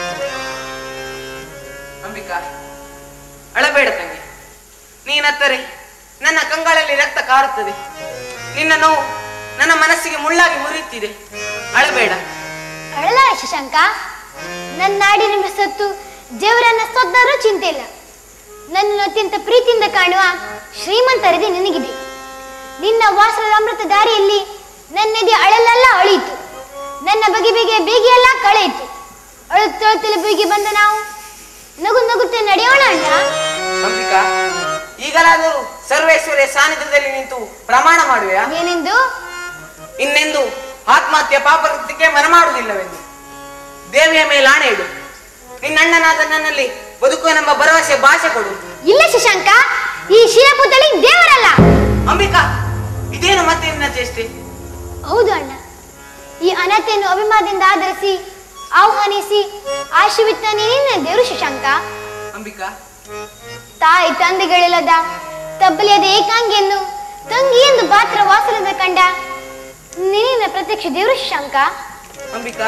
ಅಂಬಿಕಾ ಅಳಬೇಡ ತಂಗಿ ನೀನತ್ತರೆ ನನ್ನ ಕಂಗಳಲ್ಲಿ ರಕ್ತ ಕಾರುತ್ತದೆ ನಿನ್ನ ನೋವು ನನ್ನ ಮನಸ್ಸಿಗೆ ಮುಳ್ಳಾಗಿ ಮುರಿಯುತ್ತಿದೆ ಅಳಬೇಡ ಅಳಲಾರೆ ಶಶಾಂಕ ನನ್ನ ನಾಡಿನ ಸತ್ತು ದೇವರನ್ನ ಸೊದ್ದರೂ ಚಿಂತೆ ಇಲ್ಲ ನನ್ನನ್ನು ಅತ್ಯಂತ ಪ್ರೀತಿಯಿಂದ ಕಾಣುವ ಶ್ರೀಮಂತರದೆ ನಿನಗಿದೆ ನಿನ್ನ ವಾಸದ ಅಮೃತ ದಾರಿಯಲ್ಲಿ ನನ್ನೆದೆ ಅಳಲೆಲ್ಲ ಅಳಿಯಿತು ನನ್ನ ಬಗೆ ಬಗೆಯ ಬೇಗೆಯೆಲ್ಲ ಕಳೆಯಿತು ಅಳುತ್ತಳುತ್ತಲೇ ಬೀಗಿ ಬಂದ ನಾವು ನಗು ನಗುತ್ತೆ ನಡೆಯೋಣ ಅಣ್ಣ ಅಂಬಿಕಾ ಈಗಲಾದರೂ ಸರ್ವೇಶ್ವರಿಯ ಸಾನ್ನಿಧ್ಯದಲ್ಲಿ ನಿಂತು ಪ್ರಮಾಣ ಮಾಡುವೆಯಾ ಏನೆಂದು ಇನ್ನೆಂದು ಆತ್ಮಹತ್ಯೆ ಪಾಪಕೃತ್ಯಕ್ಕೆ ಮನಮಾಡುವುದಿಲ್ಲವೆಂದು ದೇವಿಯ ಮೇಲೆ ಆಣೆ ಇಡು ನಿನ್ನಣ್ಣನಾದ ನನ್ನಲ್ಲಿ ಬದುಕುವೆನೆಂಬ ಭರವಸೆ ಭಾಷೆ ಕೊಡು ಇಲ್ಲ ಶಶಾಂಕ ಈ ಶಿರಪುತಳಿ ದೇವರಲ್ಲ ಅಂಬಿಕಾ ಇದೇನು ಮತ್ತೆ ನಿನ್ನ ಚೇಷ್ಟೆ ಹೌದು ಅಣ್ಣ ಈ ಅನತೆಯನ್ನು ಅಭಿಮಾನದಿಂದ ಆಧರಿಸಿ ಆಹ್ವಾನಿಸಿ ಆಶೀರ್ವಿತ ನೀನೇ ದೇವರು ಶಶಾಂಕ ಅಂಬಿಕಾ ತಾಯಿ ತಂದೆಗಳಿಲ್ಲದ ತಬ್ಬಲಿಯದ ಏಕಾಂಗಿಯನ್ನು ತಂಗಿ ಎಂದು ಪಾತ್ರ ವಾಸನದ ಕಂಡ ನಿನ್ನ ಪ್ರತ್ಯಕ್ಷ ದೇವರು ಶಂಕ ಅಂಬಿಕಾ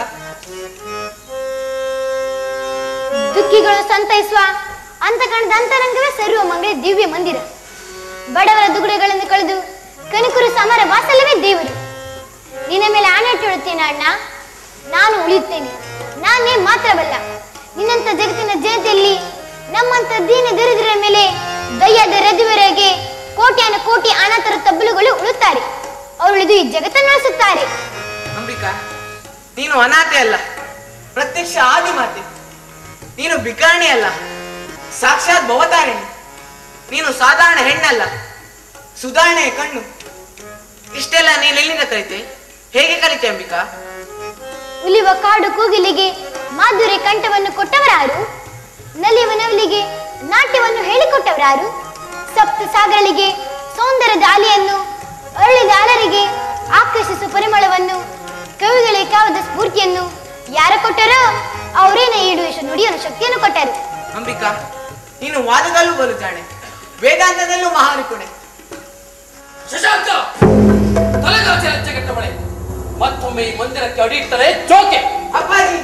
ದುಃಖಿಗಳು ಸಂತೈಸುವ ಅಂತಕಣದ ಅಂತರಂಗವೇ ಸರುವ ಮಂಗಳ ದಿವ್ಯ ಮಂದಿರ ಬಡವರ ದುಗುಡಗಳನ್ನು ಕಳೆದು ಕನಿಕರು ಸಮರ ವಾಸಲವೇ ದೇವರು ನಿನ್ನ ಮೇಲೆ ಆಣೆ ಇಟ್ಟಿಡುತ್ತೇನೆ ಅಣ್ಣ ನಾನು ಉಳಿಯುತ್ತೇನೆ ನಾನೇ ಮಾತ್ರವಲ್ಲ ನಿನ್ನಂತ ಜಗತ್ತಿನ ಜನತೆಯಲ್ಲಿ ನಮ್ಮಂತ ದೀನ ದರಿದ್ರರ ಮೇಲೆ ದಯ್ಯದ ರದುವರೆಗೆ ಕೋಟ್ಯಾನ ಕೋಟಿ ಅನಾಥರ ತಬ್ಬಲುಗಳು ಉಳುತ್ತಾರೆ ಅವರು ಉಳಿದು ಈ ಜಗತ್ತನ್ನು ನಡೆಸುತ್ತಾರೆ ಅಂಬಿಕಾ ನೀನು ಅನಾಥೆ ಅಲ್ಲ ಪ್ರತ್ಯಕ್ಷ ಆದಿಮಾತೆ ನೀನು ಬಿಕಾಣಿ ಅಲ್ಲ ಸಾಕ್ಷಾತ್ ಭವತಾರಿಣಿ ನೀನು ಸಾಧಾರಣ ಹೆಣ್ಣಲ್ಲ ಸುಧಾರಣೆಯ ಕಣ್ಣು ಇಷ್ಟೆಲ್ಲ ನೀನು ಎಲ್ಲಿಂದ ಕಲಿತೆ ಹೇಗೆ ಕಲಿತೆ ಅಂಬಿಕಾ ಉಲಿವ ಕಾಡು ಕೂಗಿಲಿಗೆ ಮಾಧುರ್ಯ ಕಂಠವನ್ನು ಕೊಟ್ಟವರಾರು ನಲಿಯುವ ನವಲಿಗೆ ನಾಟ್ಯವನ್ನು ಹೇಳಿಕೊಟ್ಟವರಾರು ಸಪ್ತ ಸಾಗರಳಿಗೆ ಸೌಂದರ್ಯದ ಅಲೆಯನ್ನು ಅರಳಿದ ಅಲರಿಗೆ ಆಕರ್ಷಿಸುವ ಪರಿಮಳವನ್ನು ಕವಿಗಳಿಗೆ ಕಾವದ ಸ್ಫೂರ್ತಿಯನ್ನು ಯಾರ ಕೊಟ್ಟರೋ ಅವರೇನ ಈಡುವಿಸುವ ನುಡಿಯನ್ನು ಶಕ್ತಿಯನ್ನು ಕೊಟ್ಟರು ಅಂಬಿಕಾ ನೀನು ವಾದದಲ್ಲೂ ಬಲು ಜಾಣೆ ವೇದಾಂತದಲ್ಲೂ ಮಹಾನಿಪುಣೆ ಶಶಾಂಕ ತಲೆಗಾಚೆ ಲಜ್ಜೆಗೆಟ್ಟವಳೆ ಮತ್ತೊಮ್ಮೆ ಈ ಮಂದಿರಕ್ಕೆ ಅಡಿಯಿಟ್ಟರೆ ಜೋಕೆ ಅಪ್ಪಾಜಿ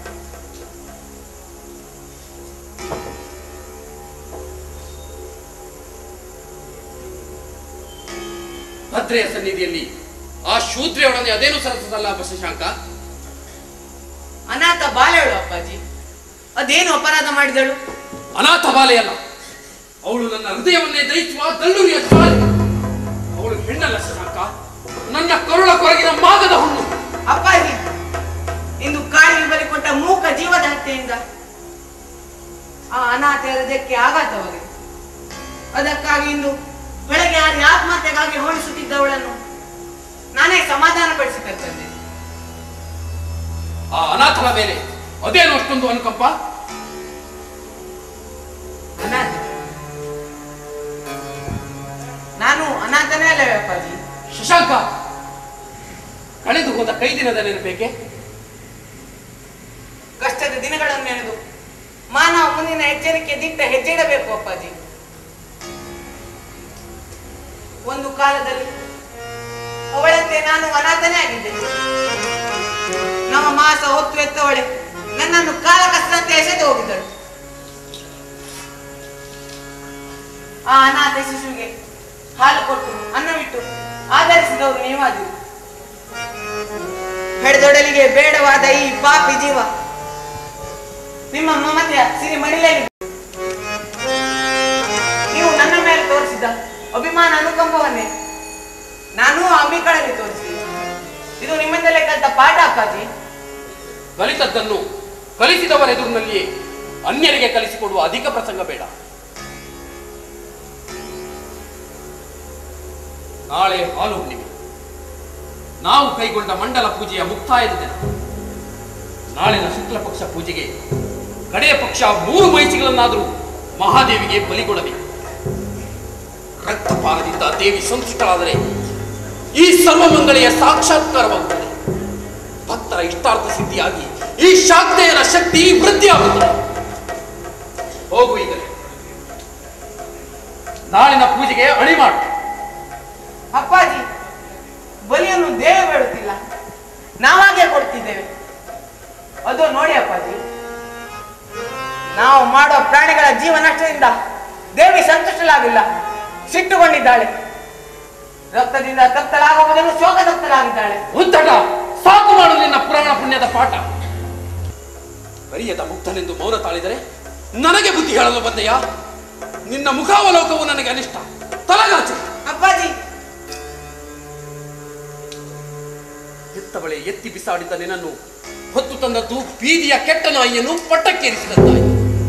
ಭದ್ರೆಯ ಸನ್ನಿಧಿಯಲ್ಲಿ ಆ ಶೂದ್ರೆಯೊಡನೆ ಅದೇನು ಸರಸದಲ್ಲ ಶಶಾಂಕ ಅನಾಥ ಬಾಲೆಗಳು ಅಪ್ಪಾಜಿ ಅದೇನು ಅಪರಾಧ ಮಾಡಿದಳು ಅನಾಥ ಬಾಲೆಯಲ್ಲ ಅವಳು ನನ್ನ ಹೃದಯವನ್ನೇ ದಯಿಸುವ ದಲ್ಲುರಿಯ ಜ್ವಾಲೆ ಅವಳು ಹೆಣ್ಣಲ್ಲ ಶಶಾಂಕ ನನ್ನ ಕರುಳ ಕೊರಗಿನ ಮಾಗದ ಹುಣ್ಣು ಅಪ್ಪಾಜಿ ಇಂದು ಕಾಡಿಗೆ ಬಲಿ ಕೊಟ್ಟ ಮೂಕ ಜೀವದ ಹತ್ಯೆಯಿಂದ ಆ ಅನಾಥ ಹೃದಯಕ್ಕೆ ಆಘಾತವಾಗಿದೆ ಅದಕ್ಕಾಗಿ ಇಂದು ಬೆಳಗ್ಗೆ ಹಾರಿ ಆತ್ಮಹತ್ಯೆಗಾಗಿ ಹೋಣಿಸುತ್ತಿದ್ದವಳನ್ನು ನಾನೇ ಸಮಾಧಾನ ಪಡಿಸಿಕೊಳ್ತೇನೆ ಆ ಅನಾಥನ ಮೇಲೆ ಅದೇನು ಅಷ್ಟೊಂದು ಅನುಕಂಪ ಅನಾಥ ನಾನು ಅನಾಥನೇ ಅಲ್ಲವೇ ಅಪ್ಪಾಜಿ ಶಶಾಂಕ ಕಳೆದು ಹೋದ ಕೈ ದಿನದ ನೆನಪೇಕೆ ಕಷ್ಟದ ದಿನಗಳನ್ನು ನೆನೆದು ಮಾನವ ಮುಂದಿನ ಎಚ್ಚರಿಕೆ ದಿಟ್ಟ ಹೆಜ್ಜೆ ಇಡಬೇಕು ಅಪ್ಪಾಜಿ ಒಂದು ಕಾಲದಲ್ಲಿ ಅವಳಂತೆ ನಾನು ಅನಾಥನೇ ಆಗಿದ್ದೆ ನಮ್ಮ ಮಾಸ ಹೊತ್ತು ಎತ್ತವಳೆ ನನ್ನನ್ನು ಕಾಲ ಕಷ್ಟಂತೆ ಎಸೆದು ಹೋಗಿದ್ದಳು ಆ ಅನಾಥ ಶಿಶುವಿಗೆ ಹಾಲು ಕೊಟ್ಟು ಅನ್ನವಿಟ್ಟು ಆಧರಿಸಿದವರು ನೀವಾದಿರಿ ಹೆಡೆದೊಡಲಿಗೆ ಬೇಡವಾದ ಈ ಪಾಪಿ ಜೀವ ನಿಮ್ಮ ಮಮತೆಯ ಸಿರಿ ಮಡಿಲಲ್ಲಿ ನೀವು ನನ್ನ ಮೇಲೆ ತೋರಿಸಿದ ಅಭಿಮಾನ ಅನುಕಂಪವನ್ನೇ ನಾನು ಆ ಅಂಬಿಕಳಲ್ಲಿ ತೋರಿಸಿದೆ ಇದು ನಿಮ್ಮಿಂದಲೇ ಕಲಿತ ಪಾಠ ಅಪ್ಪಾಜಿ ಕಲಿತದ್ದನ್ನು ಕಲಿಸಿದವರ ಎದುರಿನಲ್ಲಿಯೇ ಅನ್ಯರಿಗೆ ಕಲಿಸಿಕೊಡುವ ಅಧಿಕ ಪ್ರಸಂಗ ಬೇಡ ನಾಳೆ ಹಾಲು ಹುಣ್ಣಿಮೆ ನಾವು ಕೈಗೊಂಡ ಮಂಡಲ ಪೂಜೆಯ ಮುಕ್ತಾಯದ ದಿನ ನಾಳಿನ ಶುಕ್ಲ ಪಕ್ಷ ಪೂಜೆಗೆ ಕಡೆಯ ಪಕ್ಷ ಮೂರು ಮೈಸಿಗಳನ್ನಾದರೂ ಮಹಾದೇವಿಗೆ ಬಲಿಗೊಡಬೇಕು ರಕ್ತಪಾನದಿಂದ ದೇವಿ ಸಂತುಷ್ಟಳಾದರೆ ಈ ಸರ್ವಮಂಗಳೆಯ ಸಾಕ್ಷಾತ್ಕಾರವಾಗುತ್ತದೆ ಭಕ್ತರ ಇಷ್ಟಾರ್ಥ ಸಿದ್ಧಿಯಾಗಿ ಈ ಶಾಕ್ತೆಯರ ಶಕ್ತಿ ವೃದ್ಧಿಯಾಗುತ್ತದೆ ಹೋಗು ಈಗಲೇ ನಾಳಿನ ಪೂಜೆಗೆ ಅಣಿ ಮಾಡು ಅಪ್ಪಾಜಿ ಬಲಿಯನ್ನು ದೇವ ಬೇಡುತ್ತಿಲ್ಲ ನಾವಾಗೆ ಕೊಡ್ತಿದ್ದೇವೆ ಅದು ನೋಡಿ ಅಪ್ಪಾಜಿ ನಾವು ಮಾಡೋ ಪ್ರಾಣಿಗಳ ಜೀವ ನಷ್ಟದಿಂದ ದೇವಿ ಸಂತುಷ್ಟಲಾಗಿಲ್ಲ ಸಿಟ್ಟುಕೊಂಡಿದ್ದಾಳೆ ರಕ್ತದಿಂದ ತಪ್ತಲಾಗುವುದನ್ನು ಶೋಕ ತಪ್ತಲಾಗಿದ್ದಾಳೆ ಉದ್ದಟ ಸಾಕು ಮಾಡು ನಿನ್ನ ಪುರಾಣ ಪುಣ್ಯದ ಪಾಠ ಬರಿಯದ ಮುಗ್ಧನೆಂದು ಮೌನ ತಾಳಿದರೆ ನನಗೆ ಬುದ್ಧಿ ಹೇಳಲು ಬಂದೆಯಾ ನಿನ್ನ ಮುಖಾವಲೋಕವು ನನಗೆ ಅನಿಷ್ಟ ತಲಗಾಚು ಅಪ್ಪಾಜಿ ಎತ್ತವಳೆ ಎತ್ತಿ ಬಿಸಾಡಿದ ನಿನ್ನನ್ನು ಹೊತ್ತು ತಂದದ್ದು ಬೀದಿಯ ಕೆಟ್ಟ ನಾಯಿಯನ್ನು ಪಟ್ಟಕ್ಕೇರಿಸಿದಂತಾಯಿತು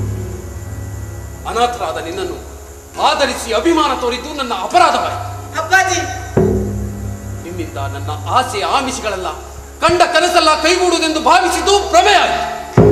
ಅನಾಥರಾದ ನಿನ್ನನ್ನು ಆಧರಿಸಿ ಅಭಿಮಾನ ತೋರಿದ್ದು ನನ್ನ ಅಪರಾಧವಾಯಿತು ಅಪ್ಪಾಜಿ ನಿನ್ನಿಂದ ನನ್ನ ಆಸೆ ಆಮಿಷಗಳೆಲ್ಲ ಕಂಡ ಕನಸೆಲ್ಲ ಕೈಗೂಡುವುದೆಂದು ಭಾವಿಸಿದ್ದು ಭ್ರಮೆ ಆಯಿತು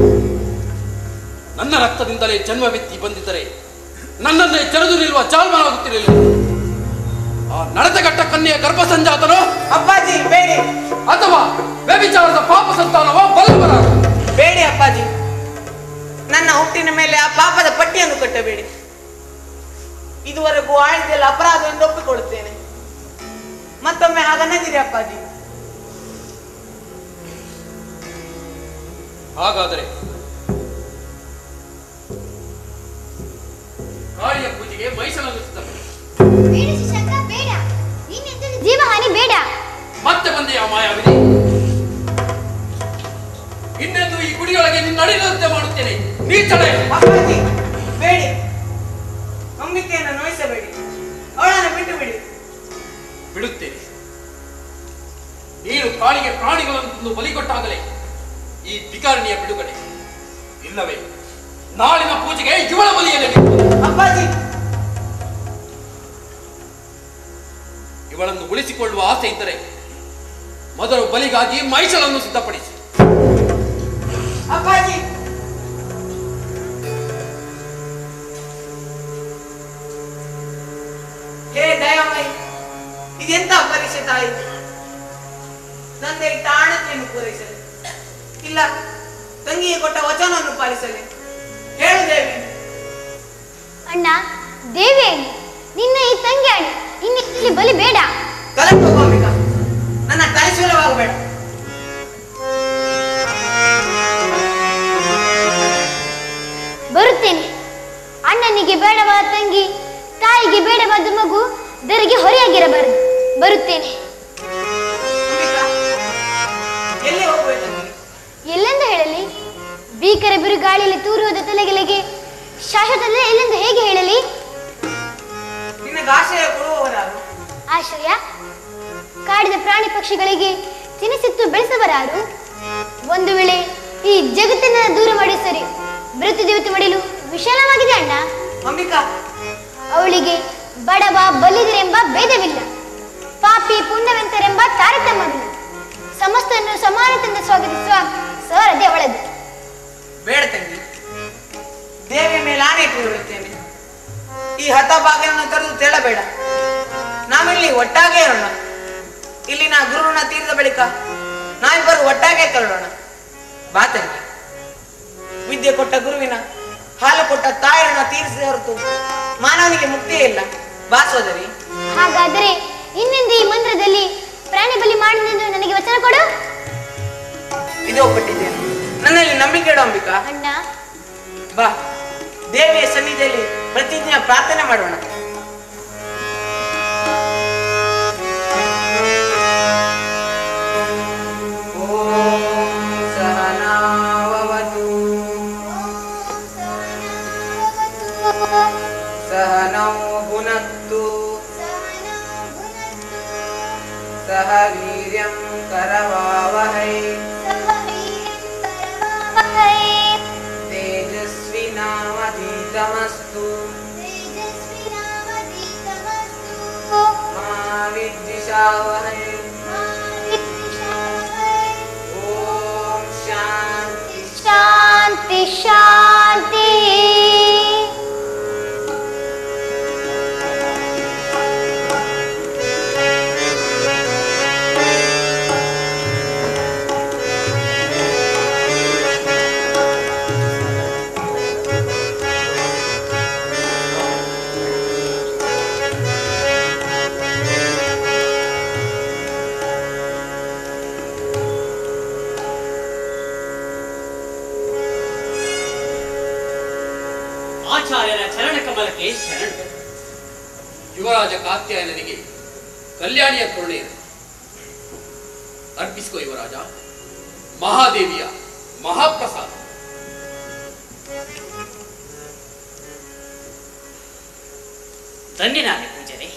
ನನ್ನ ರಕ್ತದಿಂದಲೇ ಜನ್ಮವೆತ್ತಿ ಬಂದಿದ್ದರೆ ನನ್ನನ್ನೇ ಜರದು ನಿಲ್ಲುವ ಜಾಲ್ಮನಾಗುತ್ತಿರಲಿಲ್ಲ ಆ ನಡೆತಗಟ್ಟ ಕನ್ಯೆಯ ಗರ್ಭ ಸಂಜಾತನೋ ಅಪ್ಪಾಜಿ ಬೇಡಿ ಅಥವಾ ವ್ಯಭಿಚಾರದ ಪಾಪ ಸಂತಾನವೋ ಬಲ್ಲವರ ಬೇಡಿ ಅಪ್ಪಾಜಿ ನನ್ನ ಹುಟ್ಟಿನ ಮೇಲೆ ಆ ಪಾಪದ ಪಟ್ಟಿಯನ್ನು ಕಟ್ಟಬೇಡಿ ಇದುವರೆಗೂ ಆಳಿದೆಲ್ಲ ಅಪರಾಧ ಎಂದು ಒಪ್ಪಿಕೊಳ್ಳುತ್ತೇನೆ ಮತ್ತೊಮ್ಮೆ ಹಾಗನ್ನದಿರಿ ಅಪ್ಪಾಜಿ ಹಾಗಾದರೆ ಕಾಳಿಯ ಪೂಜೆಗೆ ಮೈಸಲನ್ನು ಸಿದ್ಧಪಡಿಸಿ ಬೇಡ ಶಶಾಂಕ ಬೇಡ ನಿನ್ನಿಂದ ಜೀವಹಾನಿ ಬೇಡ ಮತ್ತೆ ಬಂದೆ ಆ ಮಾಯಾವಿದೆ ಇನ್ನೆಂದು ಈ ಗುಡಿಯೊಳಗೆ ನಿನ್ನ ಅಡಿದಂತೆ ಮಾಡುತ್ತೇನೆ ನೀಚಳೆ ಅಪ್ಪಾಜಿ ಬೇಡಿ ನಂಬಿಕೆಯನ್ನು ನೋಯಿಸಬೇಡಿ ಅವಳನ್ನು ಬಿಟ್ಟು ಬಿಡಿ ಬಿಡುತ್ತೇನೆ ನೀನು ಕಾಳಿಗೆ ಪ್ರಾಣಿಗಳನ್ನು ಬಲಿಕೊಟ್ಟಾಗಲೇ ಈ ಭಿಕಾರಣಿಯ ಬಿಡುಗಡೆ ಇಲ್ಲವೇ ನಾಳಿನ ಪೂಜೆಗೆ ಇವಳ ಬಲಿಯಲ್ಲಿ ಅಪ್ಪಾಜಿ ಇವಳನ್ನು ಉಳಿಸಿಕೊಳ್ಳುವ ಆಸೆ ಇದ್ದರೆ ಮೊದಲು ಬಲಿಗಾಗಿ ಮೈಸಲನ್ನು ಸಿದ್ಧಪಡಿಸಿ ಅಪ್ಪಾಜಿ ಹೇ ದಯಾಮಯಿ ಇದೆಂತ ಪರೀಕ್ಷೆ ತಾಯಿ ನನ್ನ ಇಟ್ಟ ಆಣತಿಯನ್ನು ಪೂರೈಸಲಿ ಇಲ್ಲ ತಂಗಿಗೆ ಕೊಟ್ಟ ವಚನವನ್ನು ಪಾಲಿಸಲಿ ಹೇಳು ದೇವಿ ಅಣ್ಣ ದೇವಿ ಅಣ್ಣಿ ನಿನ್ನ ಈ ತಂಗಿ ಅಣ್ಣಿ ಇನ್ನಿಲ್ಲಿ ಬಲಿ ಬೇಡ ಕಲಂಕ ಗೋಮಿಕ ನನ್ನ ಕಲಿಸುಲವಾಗಬೇಡ ಬರುತ್ತೇನೆ ಅಣ್ಣನಿಗೆ ಬೇಡವಾದ ತಂಗಿ ತಾಯಿಗೆ ಬೇಡವಾದ ಮಗು ದರಿಗೆ ಹೊರೆಯಾಗಿರಬಾರದು ಬರುತ್ತೇನೆ ಅಂಬಿಕಾ ಎಲ್ಲಿ ಹೋಗುವೆ ತಂಗಿ ಎಲ್ಲೆಂದು ಹೇಳಲಿ ಭೀಕರ ಬಿರುಗಾಳಿಯಲ್ಲಿ ತೂರುವುದ ತಲೆಗೆಲೆಗೆ ಶಾಶ್ವತ ಎಲ್ಲೆಂದು ಹೇಗೆ ಹೇಳಲಿ ನಿನಗೆ ಆಶ್ರಯ ಕೊಡುವವರಾರು ಆಶ್ರಯ ಕಾಡಿದ ಪ್ರಾಣಿ ಪಕ್ಷಿಗಳಿಗೆ ತಿನಿಸಿತ್ತು ಬೆಳೆಸಬರಾರು ಒಂದು ವೇಳೆ ಈ ಜಗತ್ತನ್ನ ದೂರ ಮಾಡಿ ಸರಿ ಮೃತ್ಯು ದೇವತೆ ಮಾಡಲು ವಿಶಾಲವಾಗಿದೆ ಅಣ್ಣ ಅಂಬಿಕಾ ಅವಳಿಗೆ ಬಡವ ಬಲ್ಲಿದರೆಂಬ ಭೇದವಿಲ್ಲ ಪಾಪಿ ಪುಣ್ಯವಂತರೆಂಬ ತಾರತಮ್ಯವಿಲ್ಲ ಸಮಸ್ತನ್ನು ಸಮಾನತೆಯಿಂದ ಸ್ವಾಗತಿಸುವ ಸಹರದೆ ಅವಳದು ಬೇಡ ತಂಗಿ ದೇವಿಯ ಮೇಲೆ ಆನೆ ಹೇಳುತ್ತೇನೆ ಈ ಹತಭಾಗ್ಯವನ್ನು ತರೆದು ತೇಳಬೇಡ ನಾವಿಲ್ಲಿ ಒಟ್ಟಾಗೆ ಇರೋಣ ಇಲ್ಲಿನ ಗುರುಋಣ ತೀರಿದ ಬಳಿಕ ನಾವಿಬ್ಬರು ಒಟ್ಟಾಗೆ ತೆರಳೋಣ ಬಾ ತಂಗಿ ವಿದ್ಯೆ ಕೊಟ್ಟ ಗುರುವಿನ ಹಾಲು ಕೊಟ್ಟ ತಾಯಿರಣ ತೀರಿಸಿದ ಹೊರತು ಮಾನವನಿಗೆ ಮುಕ್ತಿಯೇ ಇಲ್ಲ ಬಾ ಸೋದರಿ ಹಾಗಾದರೆ ಇನ್ನೆಂದು ಈ ಮಂತ್ರದಲ್ಲಿ ಪ್ರಾಣಿ ಬಲಿ ಮಾಡಿದೆಂದು ನನಗೆ ವಚನ ಕೊಡು ಇದು ಒಪ್ಪಿಟ್ಟಿದ್ದೇನೆ ನನ್ನಲ್ಲಿ ನಂಬಿಕೆ ಇಡು ಅಂಬಿಕಾ ಅಣ್ಣ ಬಾ ದೇವಿಯ ಸನ್ನಿಧಿಯಲ್ಲಿ ಪ್ರತಿಜ್ಞೆ ಪ್ರಾರ್ಥನೆ ಮಾಡೋಣ ಓಂ ಸಹನಾವವತು ಸಹನೌ ಭುನಕ್ತು ಸಹ ವೀರ್ಯಂ ಕರವಾವಹೈ तेजस्विनावधीतमस्तु मा विद्विषावहै ॐ शान्ति ಶಾಂತಿ ಶಾಂತಿ ಆಚಾರ್ಯರ ಚರಣ ಕಮಲಕ್ಕೆ ಶರಣ ಯುವರಾಜ ಕಾತ್ಯಾಯನಿಗೆ ಕಲ್ಯಾಣಿಯ ಕರುಣೆ ಇರಲಿ. ಅರ್ಪಿಸಿಕೋ ಯುವರಾಜ ಮಹಾದೇವಿಯ ಮಹಾಪ್ರಸಾದ ಧನ್ಯನಾದೆ ಪೂಜನೆ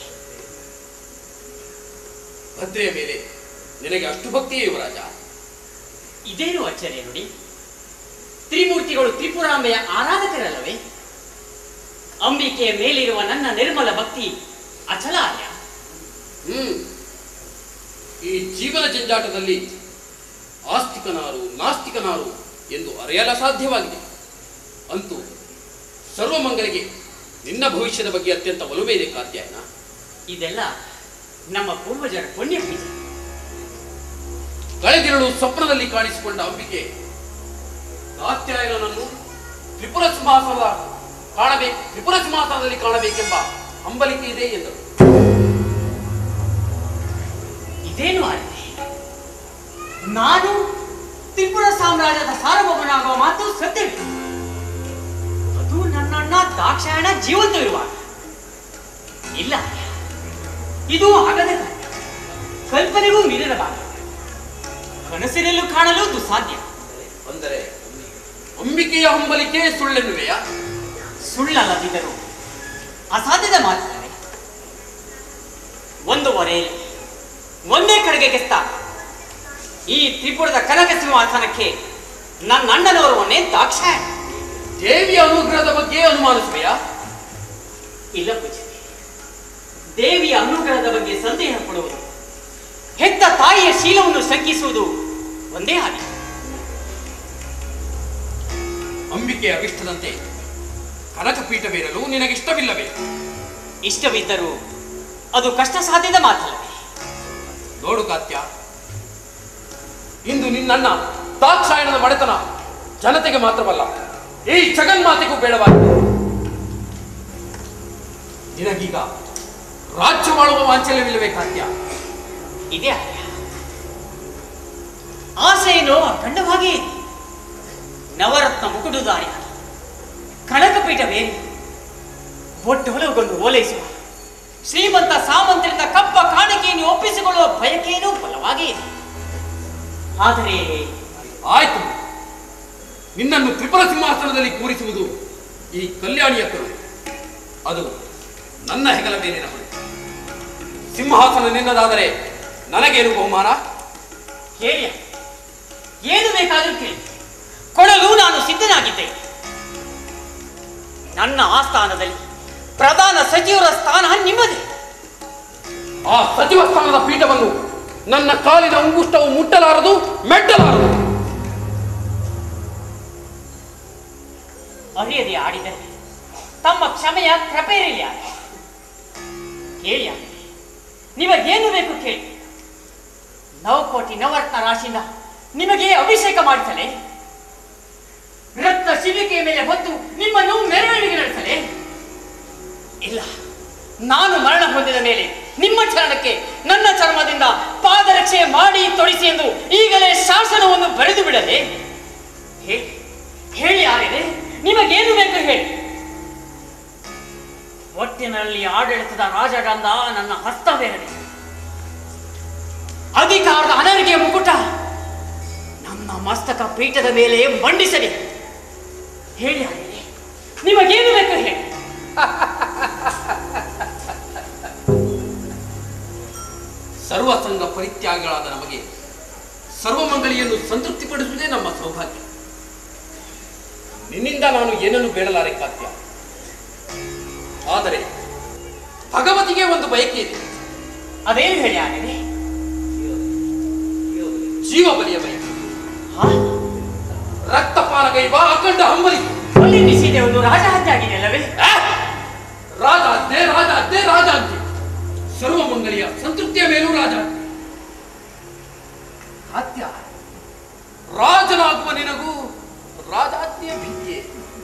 ಭದ್ರೆಯ ಮೇಲೆ ನಿನಗೆ ಅಷ್ಟು ಭಕ್ತಿಯೇ ಯುವರಾಜ ಇದೇನು ಅಚ್ಚರಿ ನೋಡಿ ತ್ರಿಮೂರ್ತಿಗಳು ತ್ರಿಪುರಾಂಬೆಯ ಆರಾಧಕರಲ್ಲವೇ ಅಂಬಿಕೆಯ ಮೇಲಿರುವ ನನ್ನ ನಿರ್ಮಲ ಭಕ್ತಿ ಅಚಲಾರ್ಯ ಹ್ಮ್ ಈ ಜೀವನ ಜಂಜಾಟದಲ್ಲಿ ಆಸ್ತಿಕನಾರು ನಾಸ್ತಿಕನಾರು ಎಂದು ಅರೆಯಲ ಸಾಧ್ಯವಾಗಿದೆ ಅಂತೂ ಸರ್ವಮಂಗಲಿಗೆ ನಿನ್ನ ಭವಿಷ್ಯದ ಬಗ್ಗೆ ಅತ್ಯಂತ ಒಲವೇ ಇದೆ ಕಾತ್ಯಾಯನ ಇದೆಲ್ಲ ನಮ್ಮ ಪೂರ್ವಜರ ಪುಣ್ಯ ಪೂಜೆ ಕಳೆದಿರಳು ಸ್ವಪ್ನದಲ್ಲಿ ಕಾಣಿಸಿಕೊಂಡ ಅಂಬಿಕೆ ಕಾತ್ಯಾಯನನ್ನು ತ್ರಿಪುರ ಸಿಂಹಾಸನದ ಕಾಣಬೇಕು ತ್ರಿಪುರ ಸಿಂಹಾಸನದಲ್ಲಿ ಕಾಣಬೇಕೆಂಬ ಹಂಬಲಿಕೆ ಇದೆ ಎಂದರು ಇದೇನು ಆಗಿದೆ ನಾನು ತ್ರಿಪುರ ಸಾಮ್ರಾಜ್ಯದ ಸಾರ್ವಭೌಮನಾಗುವ ಮಾತು ಸತ್ಯವಿದೆ ಅದು ನನ್ನಣ್ಣ ದಾಕ್ಷಾಯಣ ಜೀವಂತವಿರುವಾಗ ಇಲ್ಲ ಇದು ಆಗದ ಕಾರ್ಯ ಕಲ್ಪನೆಗೂ ಮೀರಿದ ಭಾಗ ಕನಸಿನಲ್ಲೂ ಕಾಣಲು ದುಸ್ಸಾಧ್ಯ ಅಂದರೆ ಅಂಬಿಕೆಯ ಹಂಬಲಿಕೆ ಸುಳ್ಳೆನ್ನುವೆಯಾ ಸುಳ್ಳಲ್ಲದಿದ್ದರು ಅಸಾಧ್ಯದ ಮಾತುಗಳೇ ಒಂದೂವರೆಯಲ್ಲಿ ಒಂದೇ ಕಡೆಗೆ ಕೆಸ್ತ ಈ ತ್ರಿಪುರದ ಕನಕ ಸಿಂಹಾಸನಕ್ಕೆ ನನ್ನ ಅಣ್ಣನವರವನ್ನೇ ದಾಕ್ಷಾಯಣ ದೇವಿಯ ಅನುಗ್ರಹದ ಬಗ್ಗೆ ಅನುಮಾನಿಸುವೆಯಾ ಇಲ್ಲ ಪೂಜೆ ದೇವಿಯ ಅನುಗ್ರಹದ ಬಗ್ಗೆ ಸಂದೇಹ ಪಡುವುದು ಹೆತ್ತ ತಾಯಿಯ ಶೀಲವನ್ನು ಶಂಕಿಸುವುದು ಒಂದೇ ಹಾಗೆ ಅಂಬಿಕೆಯ ಅಭಿಷ್ಟದಂತೆ ಕನಕಪೀಠವೇರಲು ನಿನಗಿಷ್ಟವಿಲ್ಲವೇ ಇಷ್ಟವಿದ್ದರೂ ಅದು ಕಷ್ಟ ಸಾಧ್ಯದ ಮಾತಲ್ಲವೇ ನೋಡು ಕಾತ್ಯ ಇಂದು ನಿನ್ನಣ್ಣ ದಾಕ್ಷಾಯಣದ ಮಡೆತನ ಜನತೆಗೆ ಮಾತ್ರವಲ್ಲ ಈ ಜಗನ್ಮಾತೆಗೂ ಬೇಡವಾಗಿದೆ ನಿನಗೀಗ ರಾಜ್ಯವಾಳುವ ವಾಂಚಲ್ಯವಿಲ್ಲವೇ ಕಾತ್ಯ ಇದೇ ಆರ್ಯ ಆಸೆ ಏನೋ ಅಖಂಡವಾಗಿ ಇದೆ ನವರತ್ನ ಮುಕುಡುದಾರ್ಯ ಕನಕಪೀಠವೇ ಒಟ್ಟೊಲಗೊಂಡು ಓಲೈಸುವ ಶ್ರೀಮಂತ ಸಾಮಂತರಿಂದ ಕಪ್ಪ ಕಾಣಿಕೆಯನ್ನು ಒಪ್ಪಿಸಿಕೊಳ್ಳುವ ಬಯಕೆಯೇನೂ ಬಲವಾಗೇ ಇದೆ ಆದರೆ ಆಯ್ತು ನಿನ್ನನ್ನು ತ್ರಿಪುರ ಸಿಂಹಾಸನದಲ್ಲಿ ಕೂರಿಸುವುದು ಈ ಕಲ್ಯಾಣಿಯ ಕರುಣೆ ಅದು ನನ್ನ ಹೆಗಲ ಮೇಲಿನ ಹೊಣೆ ಸಿಂಹಾಸನ ನಿನ್ನದಾದರೆ ನನಗೇನು ಬಹುಮಾನ ಕೇಳಿ ಏನು ಬೇಕಾದರೂ ಕೇಳಿ ಕೊಡಲು ನಾನು ಸಿದ್ಧನಾಗಿದ್ದೆ ನನ್ನ ಆಸ್ಥಾನದಲ್ಲಿ ಪ್ರಧಾನ ಸಚಿವರ ಸ್ಥಾನ ನಿಮ್ಮದೇ ಆ ಸಚಿವ ಸ್ಥಾನದ ಪೀಠವನ್ನು ನನ್ನ ಕಾಲಿನ ಅಂಗುಷ್ಟವು ಮುಟ್ಟಲಾರದು ಮೆಟ್ಟಲಾರದು ಅರಿಯದೆ ಆಡಿದರೆ ತಮ್ಮ ಕ್ಷಮೆಯ ಕೃಪೆಯಿರಲಿ ಕೇಳಿ ನಿಮಗೇನು ಬೇಕು ಕೇಳಿ ನವಕೋಟಿ ನವರತ್ನ ರಾಶಿಯಿಂದ ನಿಮಗೆ ಅಭಿಷೇಕ ಮಾಡಿಸಲೇ ರತ್ನ ಶಿಬಿಕೆಯ ಮೇಲೆ ಹೊತ್ತು ನಿಮ್ಮನ್ನು ಮೆರವಣಿಗೆ ನಡೆಸಲೇ ಇಲ್ಲ ನಾನು ಮರಣ ಹೊಂದಿದ ಮೇಲೆ ನಿಮ್ಮ ಚರಣಕ್ಕೆ ನನ್ನ ಚರ್ಮದಿಂದ ಪಾದರಕ್ಷೆ ಮಾಡಿ ತೊಡಿಸಿ ಎಂದು ಈಗಲೇ ಶಾಸನವನ್ನು ಬರೆದು ಬಿಡಲೇ ಹೇಳಿ ಹೇಳಿ ಆಗಿದೆ ನಿಮಗೇನು ಬೇಕು ಹೇಳಿ ಒಟ್ಟಿನಲ್ಲಿ ಆಡಳಿತದ ರಾಜಗಂಧ ನನ್ನ ಹಸ್ತವೇರಲಿ ಅಧಿಕಾರದ ಅನರ್ಘ್ಯ ಮುಕುಟ ನನ್ನ ಮಸ್ತಕ ಪೀಠದ ಮೇಲೆ ಮಂಡಿಸಲಿ ಹೇಳಿ ಆಗಿದೆ ನಿಮಗೇನು ಬೇಕು ಹೇಳಿ ಸರ್ವಸಂಗ ಪರಿತ್ಯಾಗಗಳಾದ ನಮಗೆ ಸರ್ವಮಂಗಲಿಯನ್ನು ಸಂತೃಪ್ತಿಪಡಿಸುವುದೇ ನಮ್ಮ ಸೌಭಾಗ್ಯ ನಿನ್ನಿಂದ ನಾನು ಏನನ್ನು ಬೇಡಲಾರೆ ಕಾತ್ಯ ಆದರೆ ಭಗವತಿಗೆ ಒಂದು ಬಯಕೆ ಇದೆ ಅದೇನು ಹೇಳಿ ಆಗಿದೆ ಜೀವ ಬಲಿಯ ಬಯಕೆ ಹಾ ರಕ್ತಪಾನಗೈವ ಅಖಂಡ ಹಂಬಲಿ ಅಲ್ಲಿ ನಿಷೇಧ ಒಂದು ರಾಜಹತ್ಯೆ ಆಗಿದೆ ಅಲ್ಲವೇ ಆ! ರಾಜ ಅದ್ದೇ ರಾಜ ಅದ್ದೇ ರಾಜ ಅಂತೆ ಸರ್ವಮಂಗಲಿಯ ಸಂತೃಪ್ತಿಯ ಮೇಲೂ ರಾಜ ಕಾತ್ಯ ರಾಜನಾಗುವ ನಿನಗೂ ರಾಜಾಜ್ಞೆಯ ಭೀತಿಯೇ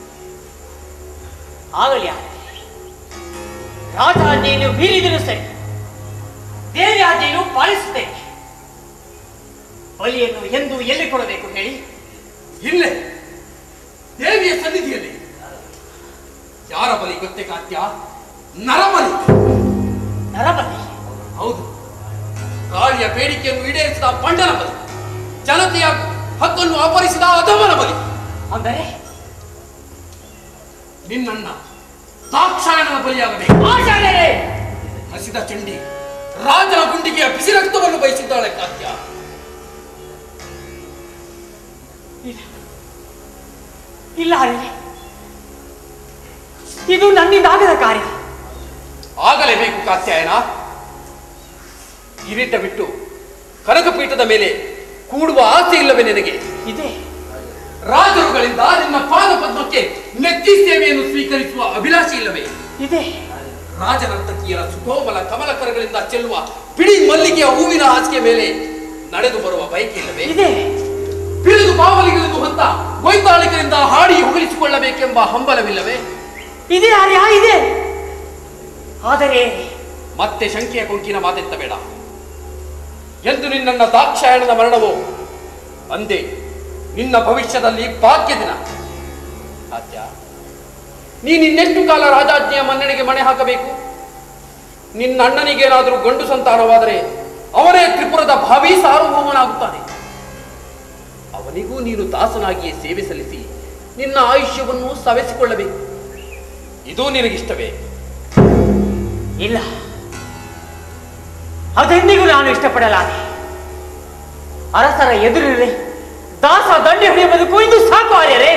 ಆಗಲಿ ಆಗಲಿ ರಾಜಾಜ್ಞೆಯನ್ನು ಮೀರಿದರೂ ಸರಿ ದೇವಿ ಆಜ್ಞೆಯನ್ನು ಪಾಲಿಸುತ್ತೇನೆ ಬಲಿಯನ್ನು ಎಂದು ಎಲ್ಲಿ ಕೊಡಬೇಕು ಹೇಳಿ ಇಲ್ಲೇ ದೇವಿಯ ಸನ್ನಿಧಿಯಲ್ಲಿ ಯಾರ ಬಲಿ ಗೊತ್ತೇ ಕಾತ್ಯ ನರಬಲಿ ನರಬಲಿ ಹೌದು ಗಾಳಿಯ ಬೇಡಿಕೆಯನ್ನು ಈಡೇರಿಸಿದ ಪಂಡನ ಬಲಿ ಜನತೆಯ ಹಕ್ಕನ್ನು ಅಪಹರಿಸಿದ ಅಧಮನ ಬಲಿ ಅಂದರೆ ನಿನ್ನಣ್ಣ ದಾಕ್ಷಾಯಣನ ಬಲಿಯಾಗಬೇಕು ಆಚಾರ್ಯರೇ ಹಸಿದ ಚಂಡಿ ರಾಜನ ಗುಂಡಿಗೆಯ ಬಿಸಿ ರಕ್ತವನ್ನು ಬಯಸಿದ್ದಾಳೆ ಕಾತ್ಯ ಇಲ್ಲ ಇಲ್ಲ ಅರೇ ಇದು ನನ್ನಿಂದ ಆಗದ ಕಾರ್ಯ ಆಗಲೇಬೇಕು ಕಾತ್ಯಾಯನ ಕಿರೀಟ ಬಿಟ್ಟು ಕನಕಪೀಠದ ಮೇಲೆ ಕೂಡುವ ಆಸೆ ಇಲ್ಲವೇ ನಿನಗೆ ಇದೆ ರಾಜರುಗಳಿಂದ ನಿನ್ನ ಪಾದ ಪದ್ಮಕ್ಕೆ ನೆತ್ತಿ ಸೇವೆಯನ್ನು ಸ್ವೀಕರಿಸುವ ಅಭಿಲಾಷೆ ಇಲ್ಲವೇ ಇದೆ ರಾಜನರ್ತಕಿಯರ ಸುಕೋಮಲ ಕಮಲಕರಗಳಿಂದ ಚೆಲ್ಲುವ ಬಿಡಿ ಮಲ್ಲಿಗೆಯ ಹೂವಿನ ಹಾಸಿಗೆ ಮೇಲೆ ನಡೆದು ಬರುವ ಬಯಕೆ ಇಲ್ಲವೇ ಇದೆ ಬಿರುದು ಬಾವಲಿಗಳನ್ನು ಹೊತ್ತ ವೈತಾಳಿಕರಿಂದ ಹಾಡಿ ಹೊಗಳಿಸಿಕೊಳ್ಳಬೇಕೆಂಬ ಹಂಬಲವಿಲ್ಲವೇ ಇದೆ ಆರ್ಯ ಇದೆ ಆದರೆ ಮತ್ತೆ ಶಂಕೆಯ ಕೊಂಕಿನ ಮಾತೆತ್ತಬೇಡ ಎಂದು ನಿನ್ನನ್ನ ದಾಕ್ಷಾಯಣದ ಮರಣವೋ ಅಂದೇ ನಿನ್ನ ಭವಿಷ್ಯದಲ್ಲಿ ಭಾಗ್ಯ ದಿನ ಆದ್ಯ ನೀನಿನ್ನೆಷ್ಟು ಕಾಲ ರಾಜಾಜ್ಞೆಯ ಮನ್ನಣೆಗೆ ಮಣೆ ಹಾಕಬೇಕು ನಿನ್ನ ಅಣ್ಣನಿಗೇನಾದರೂ ಗಂಡು ಸಂತಾನವಾದರೆ ಅವನೇ ತ್ರಿಪುರದ ಭಾವಿ ಸಾರ್ವಭೌಮನಾಗುತ್ತಾನೆ ಅವನಿಗೂ ನೀನು ದಾಸನಾಗಿಯೇ ಸೇವೆ ಸಲ್ಲಿಸಿ ನಿನ್ನ ಆಯುಷ್ಯವನ್ನು ಸವೆಸಿಕೊಳ್ಳಬೇಕು ಇದು ನಿನಗಿಷ್ಟವೇ ಇಲ್ಲ ಅದೆಂದಿಗೂ ನಾನು ಇಷ್ಟಪಡಲಾರೆ ಅರಸರ ಎದುರಿರಲಿ ದಾಸ ದಂಡೆ ಹೊಡೆಯ ಬದುಕು ಇದು ಸಾಕು ಆರ್ಯರೇ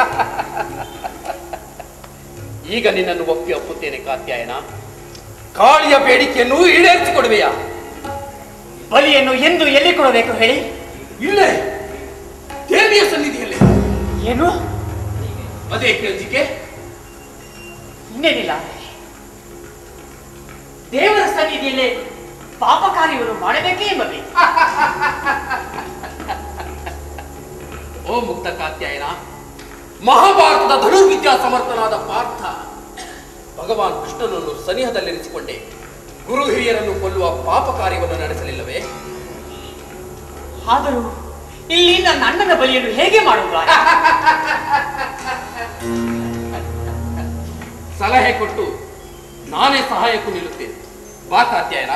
ಈಗ ನಿನ್ನನ್ನು ಒಪ್ಪಿ ಒಪ್ಪುತ್ತೇನೆ ಕಾತ್ಯಾಯನ ಕಾಳಿಯ ಬೇಡಿಕೆಯನ್ನು ಈಡೇರಿಸಿಕೊಡುವೆಯಾ ಬಲಿಯನ್ನು ಎಂದು ಎಲ್ಲಿ ಕೊಡಬೇಕು ಹೇಳಿ ಇಲ್ಲೇ ದೇವಿಯ ಸನ್ನಿಧಿಯಲ್ಲಿ ಏನು ಅದೇ ಕೇಳ್ಜಿಕೆ ಇನ್ನೇನಿಲ್ಲ ದೇವರ ಸನ್ನಿಧಿಯಲ್ಲಿ ಪಾಪ ಕಾರ್ಯವನ್ನು ಮಾಡಬೇಕೇ ಎಂಬಬೇಕು ಓ ಮುಕ್ತ ಕಾತ್ಯಾಯನ ಮಹಾಭಾರತದ ಧನುರ್ವಿದ್ಯಾ ಸಮರ್ಥನಾದ ಪಾರ್ಥ ಭಗವಾನ್ ಕೃಷ್ಣನನ್ನು ಸನಿಹದಲ್ಲಿರಿಸಿಕೊಂಡೆ ಗುರು ಹಿರಿಯರನ್ನು ಕೊಲ್ಲುವ ಪಾಪ ಕಾರ್ಯವನ್ನು ನಡೆಸಲಿಲ್ಲವೇ ಆದರೂ ಇಲ್ಲಿ ನನ್ನ ಅಣ್ಣನ ಬಲಿಯನ್ನು ಹೇಗೆ ಮಾಡುವುದು ಆರ್ಯ? ಸಲಹೆ ಕೊಟ್ಟು ನಾನೇ ಸಹಾಯಕ್ಕೂ ನಿಲ್ಲುತ್ತೇನೆ ಬಾ ಕಾತ್ಯಾಯನ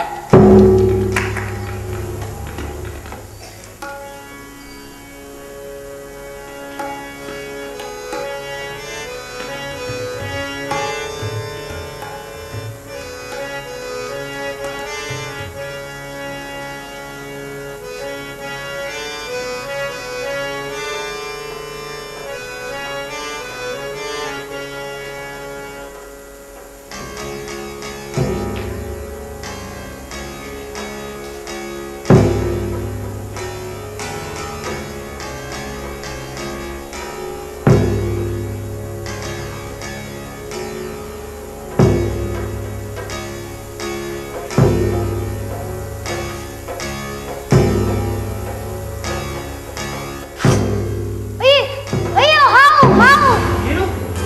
ಅಯ್ಯೋ ಅಯ್ಯೋ ಹಾವು ಹಾವು ಏನು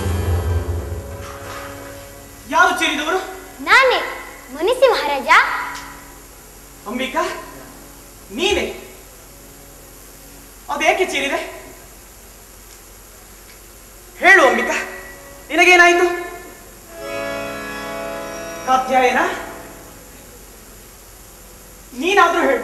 ಯಾರು ಚೀರಿದವರು ನಾನೇ ಮುನಿಸಿ ಮಹಾರಾಜ ಅಂಬಿಕಾ ನೀನೆ ಅದೇಕೆ ಚೀರಿದೆ ಹೇಳು ಅಂಬಿಕಾ ನಿನಗೇನಾಯಿತು ಕಾತ್ಯಾಯನ ನೀನಾದ್ರೂ ಹೇಳು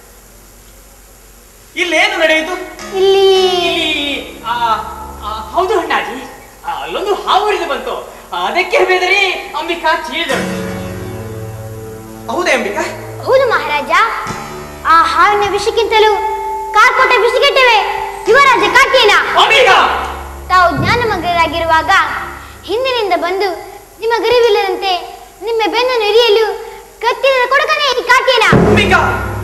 ಇಲ್ಲೇನು ನಡೆಯಿತು ಇಲ್ಲಿ ಇಲ್ಲಿ ಆ, ಆ, ಹೌದು ಅಣ್ಣಾಜಿ ಆ, ಅಲ್ಲೊಂದು ಹಾವು ಹಿಡಿದು ಬಂತು ಅದಕ್ಕೆ ಬೆದರಿ ಅಂಬಿಕಾ ಚೀರಿದಳು ಹೌದೇ ಅಂಬಿಕಾ ಹೌದು ಮಹಾರಾಜ ಆ ಹಾವಿನ ವಿಷಕ್ಕಿಂತಲೂ ಕಾರ್ಕೋಟ ವಿಷಗೆಟ್ಟವೆ ಯುವರಾಜ ಕಾಕೇನ ಅಂಬಿಕಾ ತಾವು ಜ್ಞಾನಮಗ್ನರಾಗಿರುವಾಗ ಹಿಂದಿನಿಂದ ಬಂದು ನಿಮ್ಮ ಗರಿವಿಲ್ಲದಂತೆ ನಿಮ್ಮ ಬೆನ್ನನ್ನು ಇರಿಯಲು ಕತ್ತಿದ ಕೊಡಕನೇ ಈ ಕಾಕೇನ ಅಂಬಿಕಾ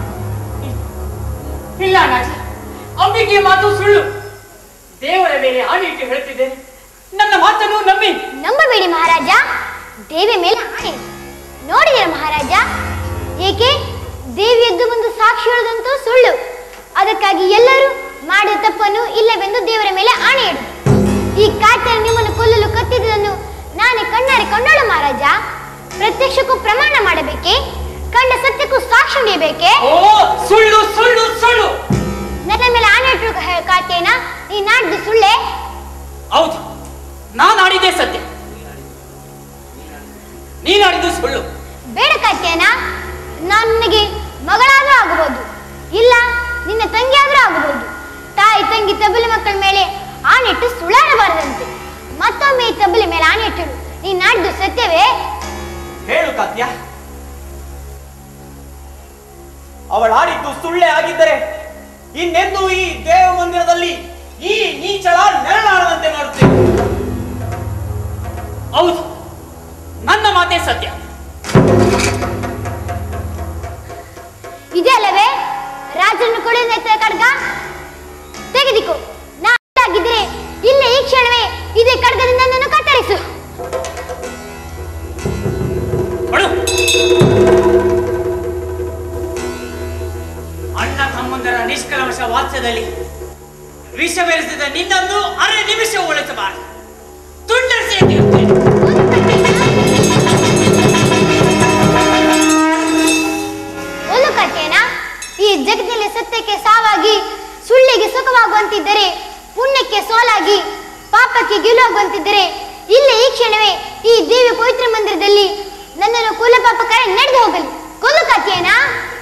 ಇಲ್ಲ ಅಣ್ಣಾಜಿ ಅಂಬಿಕೆಯ ಮಾತು ಸುಳ್ಳು ದೇವರ ಮೇಲೆ ಆಣೆ ಇಟ್ಟು ಹೇಳ್ತಿದ್ದೇನೆ ನನ್ನ ಮಾತನ್ನು ನಂಬಿ ನಂಬಬೇಡಿ ಮಹಾರಾಜ ದೇವಿ ಮೇಲೆ ಆಣೆ ನೋಡಿದಿರ ಮಹಾರಾಜ ಏಕೆ ದೇವಿ ಎದ್ದು ಬಂದು ಸಾಕ್ಷಿ ಹೇಳುದಂತೂ ಸುಳ್ಳು ಅದಕ್ಕಾಗಿ ಎಲ್ಲರೂ ಮಾಡಿದ ತಪ್ಪನ್ನು ಇಲ್ಲವೆಂದು ದೇವರ ಮೇಲೆ ಆಣೆ ಇಡು ಈ ಕಾತರ ನಿಮ್ಮನ್ನು ಕೊಲ್ಲಲು ಕತ್ತಿದ್ದನ್ನು ನಾನೇ ಕಣ್ಣಾರೆ ಕಂಡಳು ಮಹಾರಾಜ ಪ್ರತ್ಯಕ್ಷಕ್ಕೂ ಪ್ರಮಾಣ ಮಾಡಬೇಕೆ ಕಂಡ ಸತ್ಯಕ್ಕೂ ಸಾಕ್ಷಿ ನೀಡಬೇಕೆ ಓ ಸುಳ್ಳು ಸುಳ್ಳು ಸುಳ್ಳು ನನ್ನ ಮೇಲೆ ಆಣೆ ಇಟ್ಟರು ಕಾಕೇನ ಈ ನಾಡ್ದು ಸುಳ್ಳೆ ಹೌದು ನಾನು ಆಡಿದ್ದೆ ಸತ್ಯ ನೀನಾಡಿದ್ದು ಸುಳ್ಳು ಬೇಡ ಕಾತ್ಯಾಯನ ನಾನು ನಿನಗೆ ಮಗಳಾದ್ರೂ ಆಗಬಹುದು ಇಲ್ಲ ನಿನ್ನ ತಂಗಿಯಾದ್ರೂ ಆಗಬಹುದು ತಾಯಿ ತಂಗಿ ತಬಲಿ ಮಕ್ಕಳ ಮೇಲೆ ಆಣಿಟ್ಟು ಸುಳ್ಳಾಡಬಾರದಂತೆ ಮತ್ತೊಮ್ಮೆ ಈ ತಬಲಿ ಮೇಲೆ ಆಣಿಟ್ಟರು ನೀ ನಾಡ್ದು ಸತ್ಯವೇ ಹೇಳು ಕಾತ್ಯ ಅವಳಾಡಿದ್ದು ಸುಳ್ಳೆ ಆಗಿದ್ದರೆ ಇನ್ನೆಂದು ಈ ದೇವ ಮಂದಿರದಲ್ಲಿ ಈ ನೀಚಳ ನೆರಳಾಡದಂತೆ ಮಾಡುತ್ತೇವೆ ಹೌದು ನನ್ನ ಮಾತೇ ಸತ್ಯ ಇದೆ ಅಲ್ಲವೇ ರಾಜರನ್ನು ಕೊಡುವ ಖಡ್ಗ ತೆಗೆದಿಕೋ ನಾ ಆಗಿದ್ರೆ ಇಲ್ಲೇ ಈ ಕ್ಷಣವೇ ಇದೇ ಖಡ್ಗದಿಂದ ನನ್ನನ್ನು ಕತ್ತರಿಸು ಕೊಡು ಅಣ್ಣ ತಮ್ಮಂದರ ನಿಷ್ಕಲ್ಮಶ ವಾತ್ಸದಲ್ಲಿ ವಿಷ ಬೆರೆಸಿದ ನಿನ್ನನ್ನು ಅರೆ ನಿಮಿಷ ಉಳಿಸಬಾರದು ತುಂಡರಿಸಿ ಎತ್ತಿರುತ್ತೇನೆ ಒಂದು ಕಥೆನ ಈ ಸತ್ಯಕ್ಕೆ ಸಾವಾಗಿ ಸುಳ್ಳಿಗೆ ಸುಖವಾಗುವಂತಿದ್ದರೆ ಪುಣ್ಯಕ್ಕೆ ಸೋಲಾಗಿ ಪಾಪಕ್ಕೆ ಗೆಲುವಾಗುವಂತಿದ್ದರೆ ಇಲ್ಲೇ ಈ ಕ್ಷಣವೇ ಈ ದೇವಿ ಪವಿತ್ರ ಮಂದಿರದಲ್ಲಿ ನನ್ನನ್ನು ಕುಲ ಪಾಪ ಕರೆ ನಡೆದು ಹೋಗಲಿ ಕೊಲ್ಲು ಕಾತ್ಯೇನಾ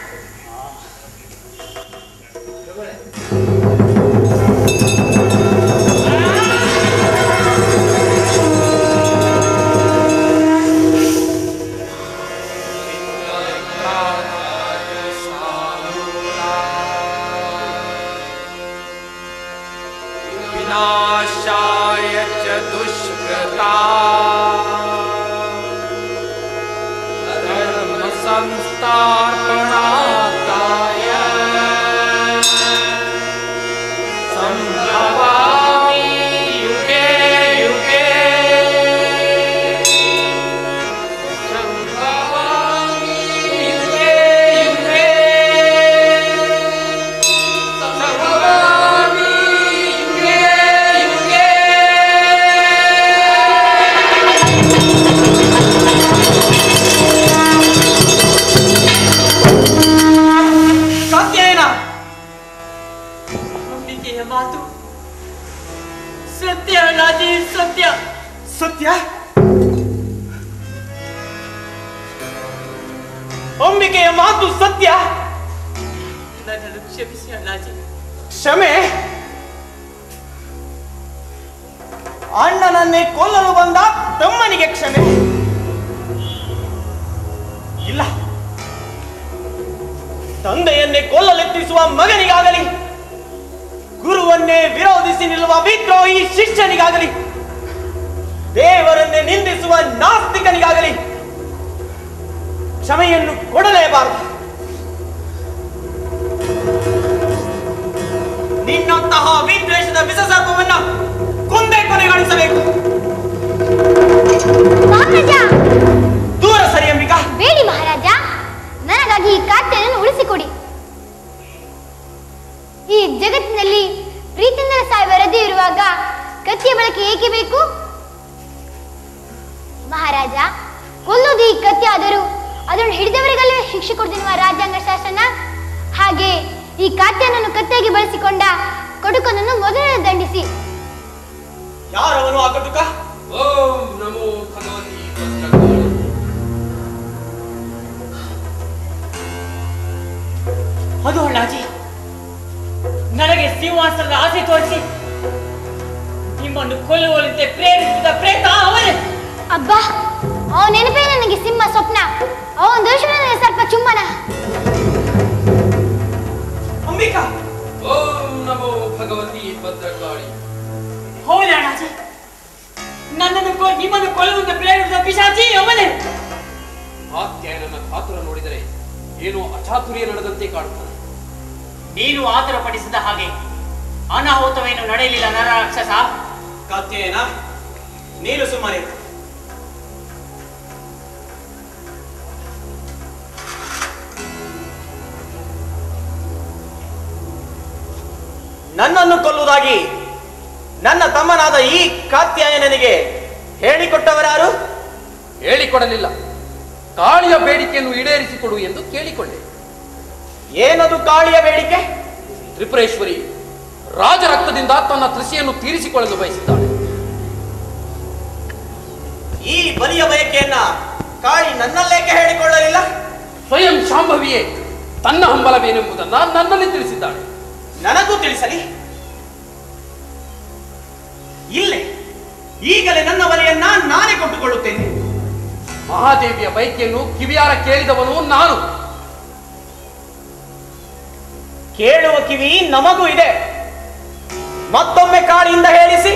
विनाशाय च दुष्कृता धर्मसंस्थापनार्थाय सम्भवामि युगे युगे सम्भवामि युगे युगे सम्भवामि युगे युगे ಸತ್ಯೇನ ನಂಬಿಕೆಯ ಮಾತು ಸತ್ಯ ಅಣ್ಣಾಜಿ ಸತ್ಯ ಸತ್ಯ ಅಂಬಿಕೆಯ ಮಾತು ಸತ್ಯ ನನ್ನನ್ನು ಕ್ಷಮಿಸಿ ಅಣ್ಣಾಜಿ ಕ್ಷಮೆ ಅಣ್ಣನನ್ನೇ ಕೊಲ್ಲಲು ಬಂದ ತಮ್ಮನಿಗೆ ಕ್ಷಮೆ ಇಲ್ಲ ತಂದೆಯನ್ನೇ ಕೊಲ್ಲಲೆತ್ತಿಸುವ ಮಗನಿಗಾಗಲಿ ಗುರುವನ್ನೇ ವಿರೋಧಿಸಿ ನಿಲ್ಲುವ ವಿದ್ರೋಹಿ ಶಿಷ್ಯನಿಗಾಗಲಿ ದೇವರನ್ನೇ ನಿಂದಿಸುವ ನಾಸ್ತಿಕನಿಗಾಗಲಿ ಕ್ಷಮೆಯನ್ನು ಕೊಡಲೇಬಾರದು ನಿನ್ನಂತಹ ವಿದ್ವೇಷದ ವಿಷಸರ್ಪವನ್ನ ಕೊಂದೇ ಕೊನೆಗಾಣಿಸಬೇಕು ಮಹಾರಾಜ ದೂರ ಸರಿ ಅಂಬಿಕಾ ಬೇಡಿ ಮಹಾರಾಜ ನನಗಾಗಿ ಈ ಖಾತೆಯನ್ನು ಉಳಿಸಿಕೊಡಿ ಈ ಜಗತ್ತಿನಲ್ಲಿ ಪ್ರೀತಿಯಿಂದ ಸಾಯುವ ರಜೆ ಇರುವಾಗ ಕತ್ತಿಯ ಬಳಕೆ ಏಕೆ ಬೇಕು ಮಹಾರಾಜ ಕೊಲ್ಲುವುದು ಈ ಕತ್ತಿ ಆದರೂ ಅದನ್ನು ಹಿಡಿದವರಿಗಲ್ಲೇ ಶಿಕ್ಷೆ ಕೊಡ್ತಿರುವ ರಾಜ್ಯಾಂಗ ಶಾಸನ ಹಾಗೆ ಈ ಖಾತೆಯನ್ನು ಕತ್ತಿಯಾಗಿ ಬಳಸಿಕೊಂಡ ಕೊಡುಕನನ್ನು ಮೊದಲೇ ದಂಡಿಸಿ ಯಾರವನು ಆ ಕಟುಕ ಓಂ ನಮೋ ಭಗವತಿ ಭದ್ರಕಾಳಿ ಅದು ಅಣ್ಣಾಜಿ ನನಗೆ ಸಿಂಹಾಸನದ ಆಸೆ ತೋರಿಸಿ ನಿಮ್ಮನ್ನು ಕೊಲ್ಲುವಂತೆ ಪ್ರೇರಿಸಿದ ಪ್ರೇತ ಅವನೇ ಅಬ್ಬಾ ಅವನ ನೆನಪೇ ನನಗೆ ಸಿಂಹ ಸ್ವಪ್ನ ಅವನ ದರ್ಶನ ನನಗೆ ಸ್ವಲ್ಪ ಚುಂಬನ ಅಂಬಿಕಾ ಓಂ ನಮೋ ಭಗವತಿ ಭದ್ರಕಾಳಿ ಹೌದು ಅಣ್ಣಾಜಿ ನನ್ನನ್ನು ಕೊ- ನಿಮ್ಮನ್ನು ಕೊಲ್ಲುವಂತೆ ಪ್ರೇರಿಸಿದ ಪಿಶಾಚಿ ಅವನೇ ಆತ್ಯಾಯನನ್ನ ಕಾತುರ ನೋಡಿದರೆ ಏನೋ ಅಚಾತುರ್ಯ ನಡೆದಂತೆ ಕಾಣುತ್ತದೆ ನೀನು ಆತರ ಪಡಿಸಿದ ಹಾಗೆ ಅನಾಹುತವೇನು ನಡೆಯಲಿಲ್ಲ ನರರಾಕ್ಷಸ ಕತ್ತೇನ ನೀನು ಸುಮ್ಮನೆ ನನ್ನನ್ನು ಕೊಲ್ಲುವುದಾಗಿ ನನ್ನ ತಮ್ಮನಾದ ಈ ಕಾತ್ಯಾಯನನಿಗೆ ಹೇಳಿಕೊಟ್ಟವರಾರು ಹೇಳಿಕೊಡಲಿಲ್ಲ ಕಾಳಿಯ ಬೇಡಿಕೆಯನ್ನು ಈಡೇರಿಸಿಕೊಡು ಎಂದು ಕೇಳಿಕೊಂಡೆ ಏನದು ಕಾಳಿಯ ಬೇಡಿಕೆ ತ್ರಿಪುರೇಶ್ವರಿ ರಾಜರಕ್ತದಿಂದ ತನ್ನ ತೃಷಿಯನ್ನು ತೀರಿಸಿಕೊಳ್ಳಲು ಬಯಸಿದ್ದಾಳೆ ಈ ಬಲಿಯ ಬಯಕೆಯನ್ನ ಕಾಳಿ ನನ್ನಲ್ಲೇಕೆ ಹೇಳಿಕೊಳ್ಳಲಿಲ್ಲ ಸ್ವಯಂ ಶಾಂಭವಿಯೇ ತನ್ನ ಹಂಬಲವೇನೆಂಬುದನ್ನ ನನ್ನಲ್ಲಿ ತಿಳಿಸಿದ್ದಾಳೆ ನನಗೂ ತಿಳಿಸಲಿ ಇಲ್ಲೇ ಈಗಲೇ ನನ್ನ ಬಲಿಯನ್ನ ನಾನೇ ಕೊಟ್ಟುಕೊಳ್ಳುತ್ತೇನೆ ಮಹಾದೇವಿಯ ಬೈಕೆಯನ್ನು ಕಿವಿಯಾರ ಕೇಳಿದವನು ನಾನು ಕೇಳುವ ಕಿವಿ ನಮಗೂ ಇದೆ ಮತ್ತೊಮ್ಮೆ ಕಾಳಿಯಿಂದ ಹೇಳಿಸಿ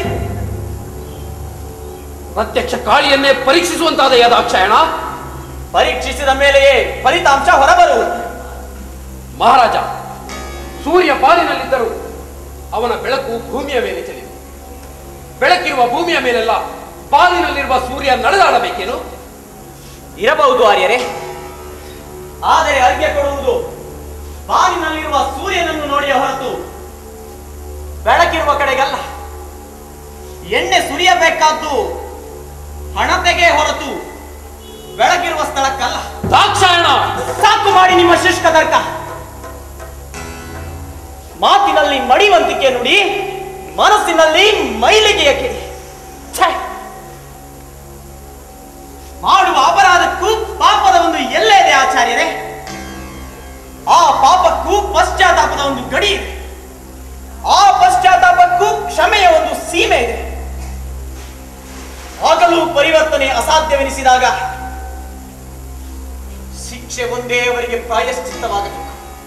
ಪ್ರತ್ಯಕ್ಷ ಕಾಳಿಯನ್ನೇ ಪರೀಕ್ಷಿಸುವಂತಾದ ಯದಾಕ್ಷಾಯಣ ಪರೀಕ್ಷಿಸಿದ ಮೇಲೆಯೇ ಫಲಿತಾಂಶ ಹೊರಬರುವುದು ಮಹಾರಾಜ ಸೂರ್ಯ ಪಾಲಿನಲ್ಲಿದ್ದರೂ ಅವನ ಬೆಳಕು ಭೂಮಿಯ ಮೇಲೆ ಚೆಲ್ಲಿದೆ ಬೆಳಕಿರುವ ಭೂಮಿಯ ಮೇಲೆಲ್ಲ ಪಾಲಿನಲ್ಲಿರುವ ಸೂರ್ಯ ನಡೆದಾಡಬೇಕೇನು ಇರಬಹುದು ಆರ್ಯರೇ ಆದರೆ ಅರ್ಘ್ಯ ಕೊಡುವುದು ಬಾನಿನಲ್ಲಿರುವ ಸೂರ್ಯನನ್ನು ನೋಡಿಯ ಹೊರತು ಬೆಳಕಿರುವ ಕಡೆಗಲ್ಲ ಎಣ್ಣೆ ಸುರಿಯಬೇಕಾದ್ದು ಹಣತೆಗೆ ಹೊರತು ಬೆಳಕಿರುವ ಸ್ಥಳಕ್ಕಲ್ಲ ದಾಕ್ಷಾಯಣ ಸಾಕು ಮಾಡಿ ನಿಮ್ಮ ಶುಷ್ಕ ತರ್ಕ ಮಾತಿನಲ್ಲಿ ಮಡಿವಂತಿಕೆ ನುಡಿ ಮನಸ್ಸಿನಲ್ಲಿ ಮೈಲಿಗೆಯ ಕಿಡಿ ಛೆ! ಮಾಡುವ ಅಪರಾಧಕ್ಕೂ ಪಾಪದ ಒಂದು ಎಲ್ಲೇ ಇದೆ ಆಚಾರ್ಯರೇ ಆ ಪಾಪಕ್ಕೂ ಪಶ್ಚಾತ್ತಾಪದ ಒಂದು ಗಡಿ ಇದೆ ಆ ಪಶ್ಚಾತ್ತಾಪಕ್ಕೂ ಕ್ಷಮೆಯ ಒಂದು ಸೀಮೆ ಇದೆ ಆಗಲೂ ಪರಿವರ್ತನೆ ಅಸಾಧ್ಯವೆನಿಸಿದಾಗ ಶಿಕ್ಷೆ ಒಂದೇ ಅವರಿಗೆ ಪ್ರಾಯಶ್ಚಿತ್ತವಾಗಬೇಕು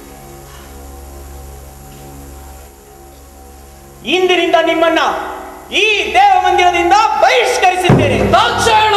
ಇಂದಿನಿಂದ ನಿಮ್ಮನ್ನ ಈ ದೇವ ಮಂದಿರದಿಂದ ಬಹಿಷ್ಕರಿಸಿದ್ದೇನೆ ದಾಕ್ಷಾಯಣ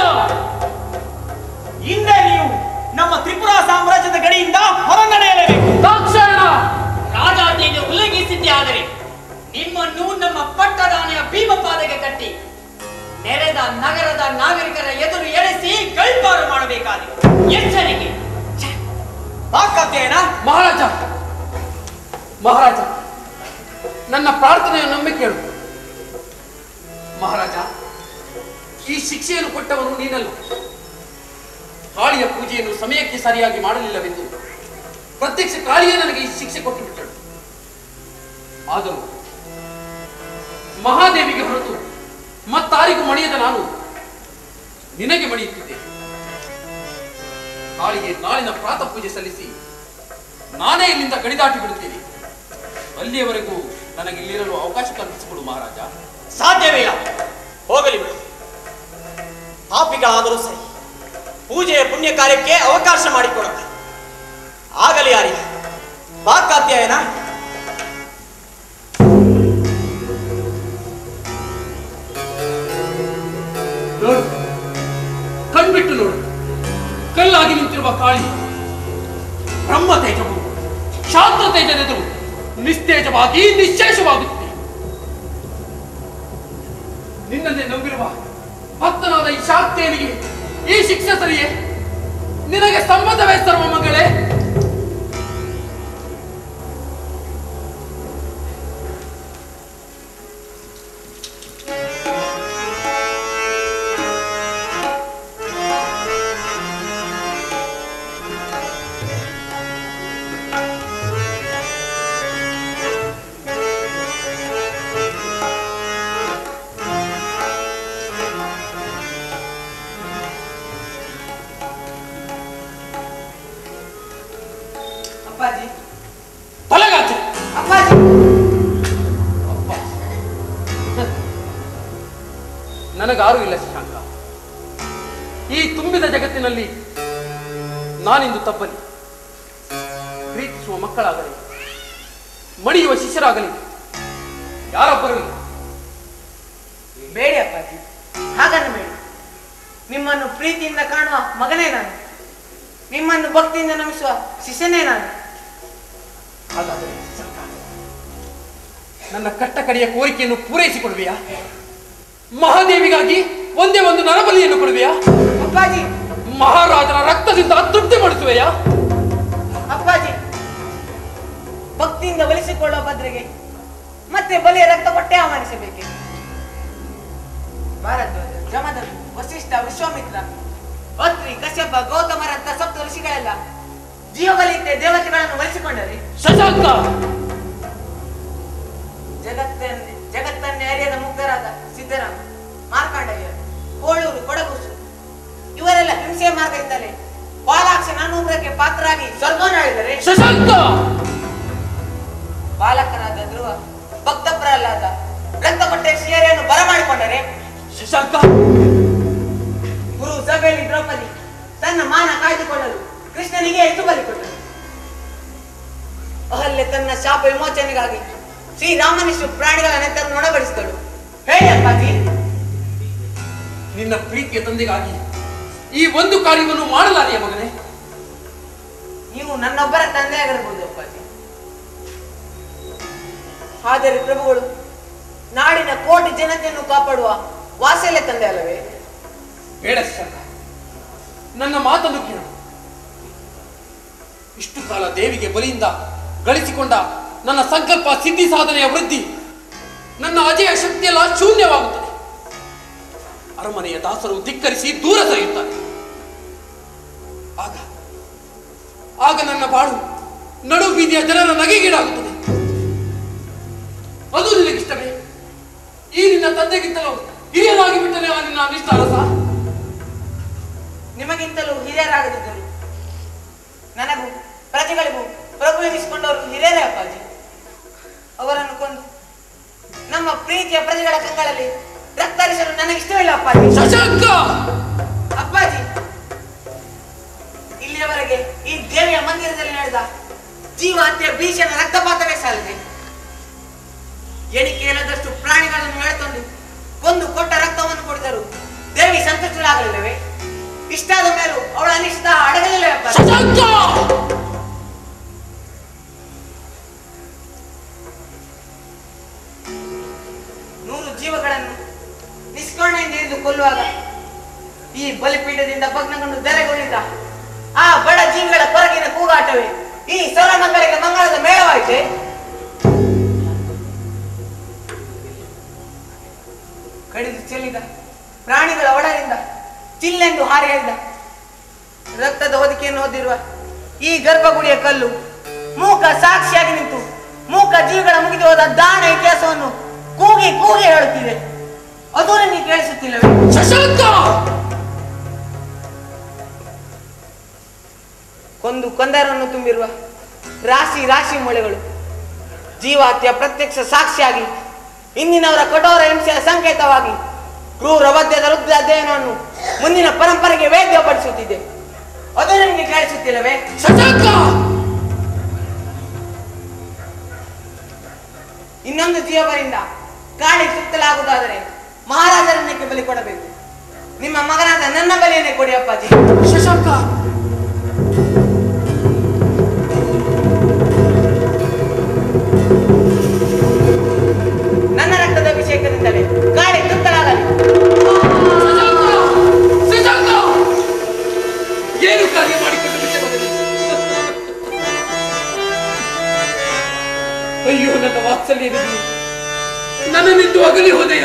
ಹಿಂದೆ ನೀವು ನಮ್ಮ ತ್ರಿಪುರಾ ಸಾಮ್ರಾಜ್ಯದ ಗಡಿಯಿಂದ ಹೊರನಡೆಯಲೇಬೇಕು ದಾಕ್ಷಾಯಣ ರಾಜಾಜ್ಞೆಯನ್ನು ಉಲ್ಲಂಘಿಸಿದ್ದೇ ಆದರೆ ನಿಮ್ಮನ್ನು ನಮ್ಮ ಪಟ್ಟದಾನೆಯ ಭೀಮಪಾದಗೆ ಕಟ್ಟಿ ನೆರೆದ ನಗರದ ನಾಗರಿಕರ ಎದುರು ಎಳೆಸಿ ಗಳ್ಪಾರು ಮಾಡಬೇಕಾಗಿದೆ ಎಚ್ಚರಿಕೆ ವಾಕಾಧ್ಯಯನ ಮಹಾರಾಜ ಮಹಾರಾಜ ನನ್ನ ಪ್ರಾರ್ಥನೆಯನ್ನೊಮ್ಮೆ ಕೇಳು ಮಹಾರಾಜ ಈ ಶಿಕ್ಷೆಯನ್ನು ಕೊಟ್ಟವನು ನೀನಲ್ಲ ಕಾಳಿಯ ಪೂಜೆಯನ್ನು ಸಮಯಕ್ಕೆ ಸರಿಯಾಗಿ ಮಾಡಲಿಲ್ಲವೆಂದು ಪ್ರತ್ಯಕ್ಷ ಕಾಳಿಯೇ ನನಗೆ ಈ ಶಿಕ್ಷೆ ಕೊಟ್ಟು ಬಿಟ್ಟಳು ಆದರೂ ಮಹಾದೇವಿಗೆ ಹೊರತು ಮತ್ತಾರಿಗೂ ಮಣಿಯದ ನಾನು ನಿನಗೆ ಮಣಿಯುತ್ತಿದ್ದೇನೆ ಕಾಳಿಗೆ ನಾಳಿನ ಪ್ರಾತಃ ಪೂಜೆ ಸಲ್ಲಿಸಿ ನಾನೇ ಇಲ್ಲಿಂದ ಗಡಿದಾಟಿ ಬಿಡುತ್ತೇನೆ ಅಲ್ಲಿಯವರೆಗೂ ನನಗೆ ಇಲ್ಲಿರಲು ಅವಕಾಶ ಕಲ್ಪಿಸಿಕೊಡು ಮಹಾರಾಜ ಸಾಧ್ಯವೇ ಇಲ್ಲ ಹೋಗಲಿ ಬಿಡು ಪಾಪಿಗಳಾದರೂ ಸರಿ ಪೂಜೆಯ ಪುಣ್ಯ ಕಾರ್ಯಕ್ಕೆ ಅವಕಾಶ ಮಾಡಿಕೊಡೋಣ ಆಗಲಿ ಆರ್ಯ ವಾಕಾಧ್ಯಯನ ನೋಡು ಕಣ್ಬಿಟ್ಟು ನೋಡು ಕಲ್ಲಾಗಿ ನಿಂತಿರುವ ಕಾಳಿ ಬ್ರಹ್ಮ ತೇಜವು ಶಾಂತ ತೇಜನೆದುರು ನಿಸ್ತೇಜವಾಗಿ ನಿಶ್ಶೇಷವಾಗುತ್ತಿದೆ ನಿನ್ನನ್ನೇ ನಂಬಿರುವ ಭಕ್ತನಾದ ಈ ಶಾಕ್ತೇನಿಗೆ ಈ ಶಿಕ್ಷೆ ಸರಿಯೇ ನಿನಗೆ ಸಂಬಂಧವೇ ಸರ್ವ ಮಗಳೇ ಅಪ್ಪಾಜಿ ತಲೆಗಾಚೆ ಅಪ್ಪಾಜಿ ಅಪ್ಪ ನನಗಾರು ಇಲ್ಲ ಶಶಾಂಕ ಈ ತುಂಬಿದ ಜಗತ್ತಿನಲ್ಲಿ ನಾನಿಂದು ತಪ್ಪಲಿ ಪ್ರೀತಿಸುವ ಮಕ್ಕಳಾಗಲಿ ಮಡಿಯುವ ಶಿಷ್ಯರಾಗಲಿ ಯಾರೊಬ್ಬರಲಿ ಬೇಡಿ ಅಪ್ಪಾಜಿ ಹಾಗನ್ನು ಬೇಡಿ ನಿಮ್ಮನ್ನು ಪ್ರೀತಿಯಿಂದ ಕಾಣುವ ಮಗನೇ ನಾನು ನಿಮ್ಮನ್ನು ಭಕ್ತಿಯಿಂದ ನಮಿಸುವ ಶಿಷ್ಯನೇ ನಾನು ಹಾಗಾದರೆ ಶಶಾಂಕ, ನನ್ನ ಕಟ್ಟ ಕಡೆಯ ಕೋರಿಕೆಯನ್ನು ಪೂರೈಸಿಕೊಡುವೆಯಾ ಮಹಾದೇವಿಗಾಗಿ ಒಂದೇ ಒಂದು ನರಬಲಿಯನ್ನು ಕೊಡುವೆಯಾ ಅಪ್ಪಾಜಿ ಮಹಾರಾಜನ ರಕ್ತದಿಂದ ತೃಪ್ತಿ ಮಾಡಿಸುವೆಯಾ ಅಪ್ಪಾಜಿ ಭಕ್ತಿಯಿಂದ ಒಲಿಸಿಕೊಳ್ಳುವ ಬದ್ರೆಗೆ ಮತ್ತೆ ಬಲಿಯ ರಕ್ತ ಕೊಟ್ಟೆ ಆಹ್ವಾನಿಸಬೇಕೆ ಭಾರದ್ವಾಜ ಜಮದಗ್ನಿ ವಸಿಷ್ಠ ವಿಶ್ವಾಮಿತ್ರ ಅತ್ರಿ ಕಶ್ಯಪ ಗೌತಮರಂತ ಸಪ್ತ ಋಷಿಗಳೆಲ್ಲ ಜೀವಬಲಿತೆ ದೇವತೆಗಳನ್ನು ಒಲಿಸಿಕೊಂಡರೆ ಶಶಾಂಕ ಜಗತ್ತನ್ನೇ ಜಗತ್ತನ್ನೇ ಅರಿಯದ ಮುಗ್ಧರಾದ ಸಿದ್ದರಾಮ ಮಾರ್ಕಾಂಡಯ್ಯ ಕೋಳೂರು ಕೊಡಗುಸು ಇವರೆಲ್ಲ ಹಿಂಸೆಯ ಮಾರ್ಗದಿಂದಲೇ ಬಾಲಾಕ್ಷನ ಅನುಗ್ರಹಕ್ಕೆ ಪಾತ್ರರಾಗಿ ಸ್ವರ್ಗವನ್ನಾಳಿದರೆ ಶಶಾಂಕ ಬಾಲಕರಾದ ಧ್ರುವ ಭಕ್ತ ಪ್ರಹ್ಲಾದ ರಕ್ತಪಟ್ಟೆ ಶ್ರೀಹರಿಯನ್ನು ಬರಮಾಡಿಕೊಂಡರೆ ಶಶಾಂಕ ಗುರು ಸಭೆಯಲ್ಲಿ ದ್ರೌಪದಿ ತನ್ನ ಮಾನ ಕಾಯ್ದುಕೊಳ್ಳಲು ಕೃಷ್ಣನಿಗೆ ಎಷ್ಟು ಬಲಿ ಕೊಟ್ಟರು ಅಹಲ್ಯೆ ತನ್ನ ಶಾಪ ವಿಮೋಚನೆಗಾಗಿ ಶ್ರೀರಾಮನಿಷ್ಟು ಪ್ರಾಣಿಗಳ ನೆತ್ತನ್ನು ನೊಣಬಡಿಸಿದಳು ಹೇಳಿ ಅಪ್ಪಾಜಿ ನಿನ್ನ ಪ್ರೀತಿಯ ತಂದೆಗಾಗಿ ಈ ಒಂದು ಕಾರ್ಯವನ್ನು ಮಾಡಲಾರೆಯ ಮಗನೇ ನೀವು ನನ್ನೊಬ್ಬರ ತಂದೆ ಆಗಿರಬಹುದು ಅಪ್ಪಾಜಿ ಆದರೆ ಪ್ರಭುಗಳು ನಾಡಿನ ಕೋಟಿ ಜನತೆಯನ್ನು ಕಾಪಾಡುವ ವಾಸಲ್ಯ ತಂದೆ ಅಲ್ಲವೇ ಬೇಡ ಶಶಾಂಕ ನನ್ನ ಮಾತನ್ನು ಕೇಳು ಇಷ್ಟು ಕಾಲ ದೇವಿಗೆ ಬಲಿಯಿಂದ ಗಳಿಸಿಕೊಂಡ ನನ್ನ ಸಂಕಲ್ಪ ಸಿದ್ಧಿ ಸಾಧನೆಯ ವೃದ್ಧಿ ನನ್ನ ಅಜಯ ಶಕ್ತಿಯೆಲ್ಲ ಶೂನ್ಯವಾಗುತ್ತದೆ ಅರಮನೆಯ ದಾಸರು ಧಿಕ್ಕರಿಸಿ ದೂರ ಸರಿಯುತ್ತಾರೆ ಆಗ ಆಗ ನನ್ನ ಬಾಳು ನಡು ಬೀದಿಯ ಜನರ ನಗೆಗೀಡಾಗುತ್ತದೆ ತಂದೆಗಿಂತಲೂ ಹಿರಿಯನಾಗಿ ಬಿಟ್ಟನೆ ಆ ನಿನ್ನ ಅನಿಷ್ಟ ಅರಸ ನಿಮಗಿಂತಲೂ ಹಿರಿಯರಾಗದಿದ್ದರು ನನಗೂ ಪ್ರಜೆಗಳಿಗೂ ಪ್ರಭು ಎನಿಸಿಕೊಂಡವರು ಹಿರಿಯರೇ ಅಪ್ಪಾಜಿ ಅವರನ್ನು ಕೊಂದು ನಮ್ಮ ಪ್ರೀತಿಯ ಪ್ರಜೆಗಳ ಕಂಗಳಲ್ಲಿ ರಕ್ತರಿಸಲು ನನಗಿಷ್ಟವಿಲ್ಲ ಅಪ್ಪಾಜಿ ಶಶಾಂಕ ಅಪ್ಪಾಜಿ ಇಲ್ಲಿಯವರೆಗೆ ಈ ದೇವಿಯ ಮಂದಿರದಲ್ಲಿ ನಡೆದ ಜೀವ ಹತ್ಯೆ ಭೀಷಣ ರಕ್ತಪಾತವೇ ಸಾಲಿದೆ ಎಣಿಕೆ ಇಲ್ಲದಷ್ಟು ಪ್ರಾಣಿಗಳನ್ನು ಎಳೆತಂದು ಕೊಂದು ಕೊಟ್ಟ ರಕ್ತವನ್ನು ಕುಡಿದರು ದೇವಿ ಸಂತುಷ್ಟರಾಗಲಿಲ್ಲವೇ ಇಷ್ಟಾದ ಮೇಲೂ ಅವಳ ಅನಿಷ್ಟ ಅಡಗಲಿಲ್ಲವೇ ಅಪ್ಪಾಜಿ ಶಶಾಂಕ ನೂರು ಜೀವಗಳನ್ನು ನಿಷ್ಕರುಣೆಯಿಂದ ಹಿಡಿದು ಕೊಲ್ಲುವಾಗ ಈ ಬಲಿಪೀಠದಿಂದ ಭಗ್ನಗೊಂಡು ಧರೆಗೊಂಡಿದ್ದ ಆ ಬಡ ಜೀವಿಗಳ ಕೊರಗಿನ ಕೂಗಾಟವೇ ಈ ಸೌರಮಂಗಲಿಗೆ ಮಂಗಳದ ಮೇಳವಾಯಿತೆ ಕಡಿದು ಚೆಲ್ಲಿದ ಪ್ರಾಣಿಗಳ ಒಡಲಿಂದ ಚಿಲ್ಲೆಂದು ಹಾರಿ ಹೇಳಿದ ರಕ್ತದ ಹೊದಿಕೆಯನ್ನು ಹೊಂದಿರುವ ಈ ಗರ್ಭಗುಡಿಯ ಕಲ್ಲು ಮೂಕ ಸಾಕ್ಷಿಯಾಗಿ ನಿಂತು ಮೂಕ ಜೀವಿಗಳ ಮುಗಿದು ಹೋದ ದಾನ ಇತಿಹಾಸವನ್ನು ಕೂಗಿ ಕೂಗಿ ಹೇಳುತ್ತಿದೆ ಅದು ನನಗೆ ಕೇಳಿಸುತ್ತಿಲ್ಲವೇ ಶಶಾಂಕ ಕೊಂದು ಕೊಂದರನ್ನು ತುಂಬಿರುವ ರಾಶಿ ರಾಶಿ ಮೊಳೆಗಳು ಜೀವಹತ್ಯೆ ಪ್ರತ್ಯಕ್ಷ ಸಾಕ್ಷಿಯಾಗಿ ಇಂದಿನವರ ಕಠೋರ ಹಿಂಸೆಯ ಸಂಕೇತವಾಗಿ ಕ್ರೂರ ವದ್ಯದ ರುದ್ರ ಅಧ್ಯಯನವನ್ನು ಮುಂದಿನ ಪರಂಪರೆಗೆ ವೇದ್ಯಪಡಿಸುತ್ತಿದೆ ಅದು ನನಗೆ ಕೇಳಿಸುತ್ತಿಲ್ಲವೇ ಶಶಾಂಕ ಇನ್ನೊಂದು ಜೀವರಿಂದ ಕಾಳಿ ಸುತ್ತಲಾಗುವುದಾದರೆ ಮಹಾರಾಜರನ್ನಕ್ಕೆ ಬಲಿ ಕೊಡಬೇಕು ನಿಮ್ಮ ಮಗನಾದ ನನ್ನ ಬಲಿಯನ್ನೇ ಕೊಡಿ ಅಪ್ಪಾಜಿ ಶಶಾಂಕ ನನ್ನ ರಕ್ತದ ಅಭಿಷೇಕದಿಂದಲೇ ಕಾಳಿ ಸುತ್ತಲಾಗಲಿ ಶಶಾಂಕ ಏನು ಕಾರ್ಯ ಮಾಡಿಕೊಂಡು ಬಿಟ್ಟೆ ಮಗನೇ? ಅಯ್ಯೋ ನನ್ನ ವಾತ್ಸಲ್ಯ ನಿಧಿ ನನ್ನನ್ನಿಂದು ಅಗಲಿ ಹೋದೆಯ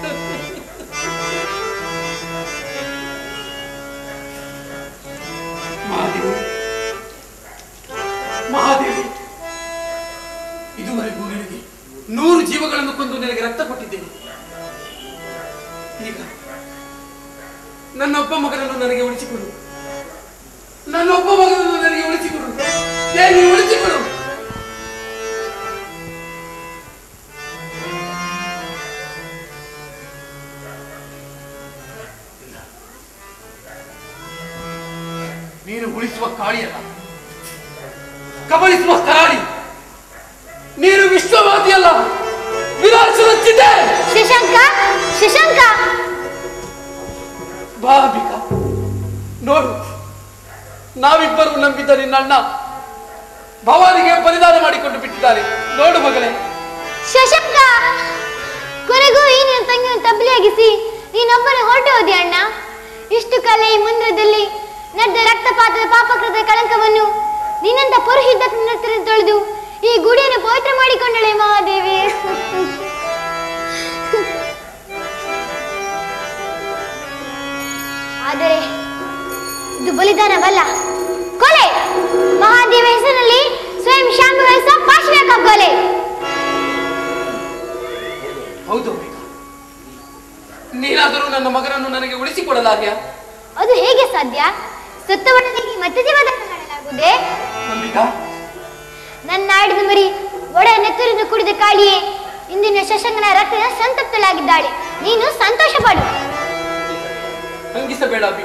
ಮಹಾದೇವಿ ಮಹಾದೇವಿ ಇದುವರೆಗೂ ನಿನಗೆ ನೂರು ಜೀವಗಳನ್ನು ಕೊಂದು ನಿನಗೆ ರಕ್ತ ಕೊಟ್ಟಿದ್ದೇನೆ ಈಗ ನನ್ನೊಬ್ಬ ಮಗನನ್ನು ನನಗೆ ಉಳಿಸಿಕೊಡು ನನ್ನೊಬ್ಬ ಮಗನನ್ನು ನನಗೆ ಉಳಿಸಿಕೊಡು ದೇವಿ ಉಳಿಸಿಕೊಡು ನೀನು ಉಳಿಸುವ ಕಾಳಿಯಲ್ಲ ಕಬಳಿಸುವ ಕರಾಳಿ ನೀನು ವಿಶ್ವವಾದಿಯಲ್ಲ ವಿನಾಶದ ಚಿತೆ ಶಶಾಂಕ ಶಶಾಂಕ ಭಾವಿಕ ನೋಡು ನಾವಿಬ್ಬರು ನಂಬಿದ್ದ ನಿನ್ನ ಅಣ್ಣ ಭವಾನಿಗೆ ಬಲಿದಾನ ಮಾಡಿಕೊಂಡು ಬಿಟ್ಟಿದ್ದಾರೆ ನೋಡು ಮಗಳೇ ಶಶಾಂಕ ಕೊನೆಗೂ ಈ ನಿನ್ನ ತಂಗಿಯನ್ನು ತಬ್ಬಲಿಯಾಗಿಸಿ ನೀನೊಬ್ಬನೇ ಹೊರಟು ಹೋದಿ ಅಣ್ಣ ಇಷ್ಟು ಕಾಲ ಈ ಮಂದಿರದಲ್ಲಿ ನಡೆದ ರಕ್ತಪಾತದ ಪಾಪಕೃತ ಕಳಂಕವನ್ನು ನಿನ್ನಂತ ಪುರುಹಿತ ತೊಳೆದು ಈ ಗುಡಿಯನ್ನು ಪವಿತ್ರ ಮಾಡಿಕೊಂಡಳೆ ಮಹಾದೇವಿ ಆದರೆ ಇದು ಬಲಿದಾನವಲ್ಲ ಕೊಲೆ ಮಹಾದೇವ ಹೆಸರಿನಲ್ಲಿ ಸ್ವಯಂ ಶಾಂಭವ ಹೆಸರು ಪಾಶವಿಕ ಕೊಲೆ ಹೌದು ಅಂಬಿಕ ನೀನಾದರೂ ನನ್ನ ಮಗನನ್ನು ನನಗೆ ಉಳಿಸಿಕೊಡಲಾಗ್ಯಾ ಅದು ಹೇಗೆ ಸಾಧ್ಯ ಸತ್ತವನಿಗೆ ಮತ್ತೆ ಜೀವದಾನ ಮಾಡಲಾಗುವುದೇ ಅಂಬಿಕ ನನ್ನ ಆಡಿದ ಮರಿ ಒಡ ನೆತ್ತರಿಂದ ಕುಡಿದ ಕಾಳಿಯೇ ಇಂದಿನ ಶಶಂಕನ ರಕ್ತದ ಸಂತಪ್ತಳಾಗಿದ್ದಾಳೆ ನೀನು ಸಂತೋಷ ಪಡು ಹಂಗಿಸಬೇಡ ಅಂಬಿಕ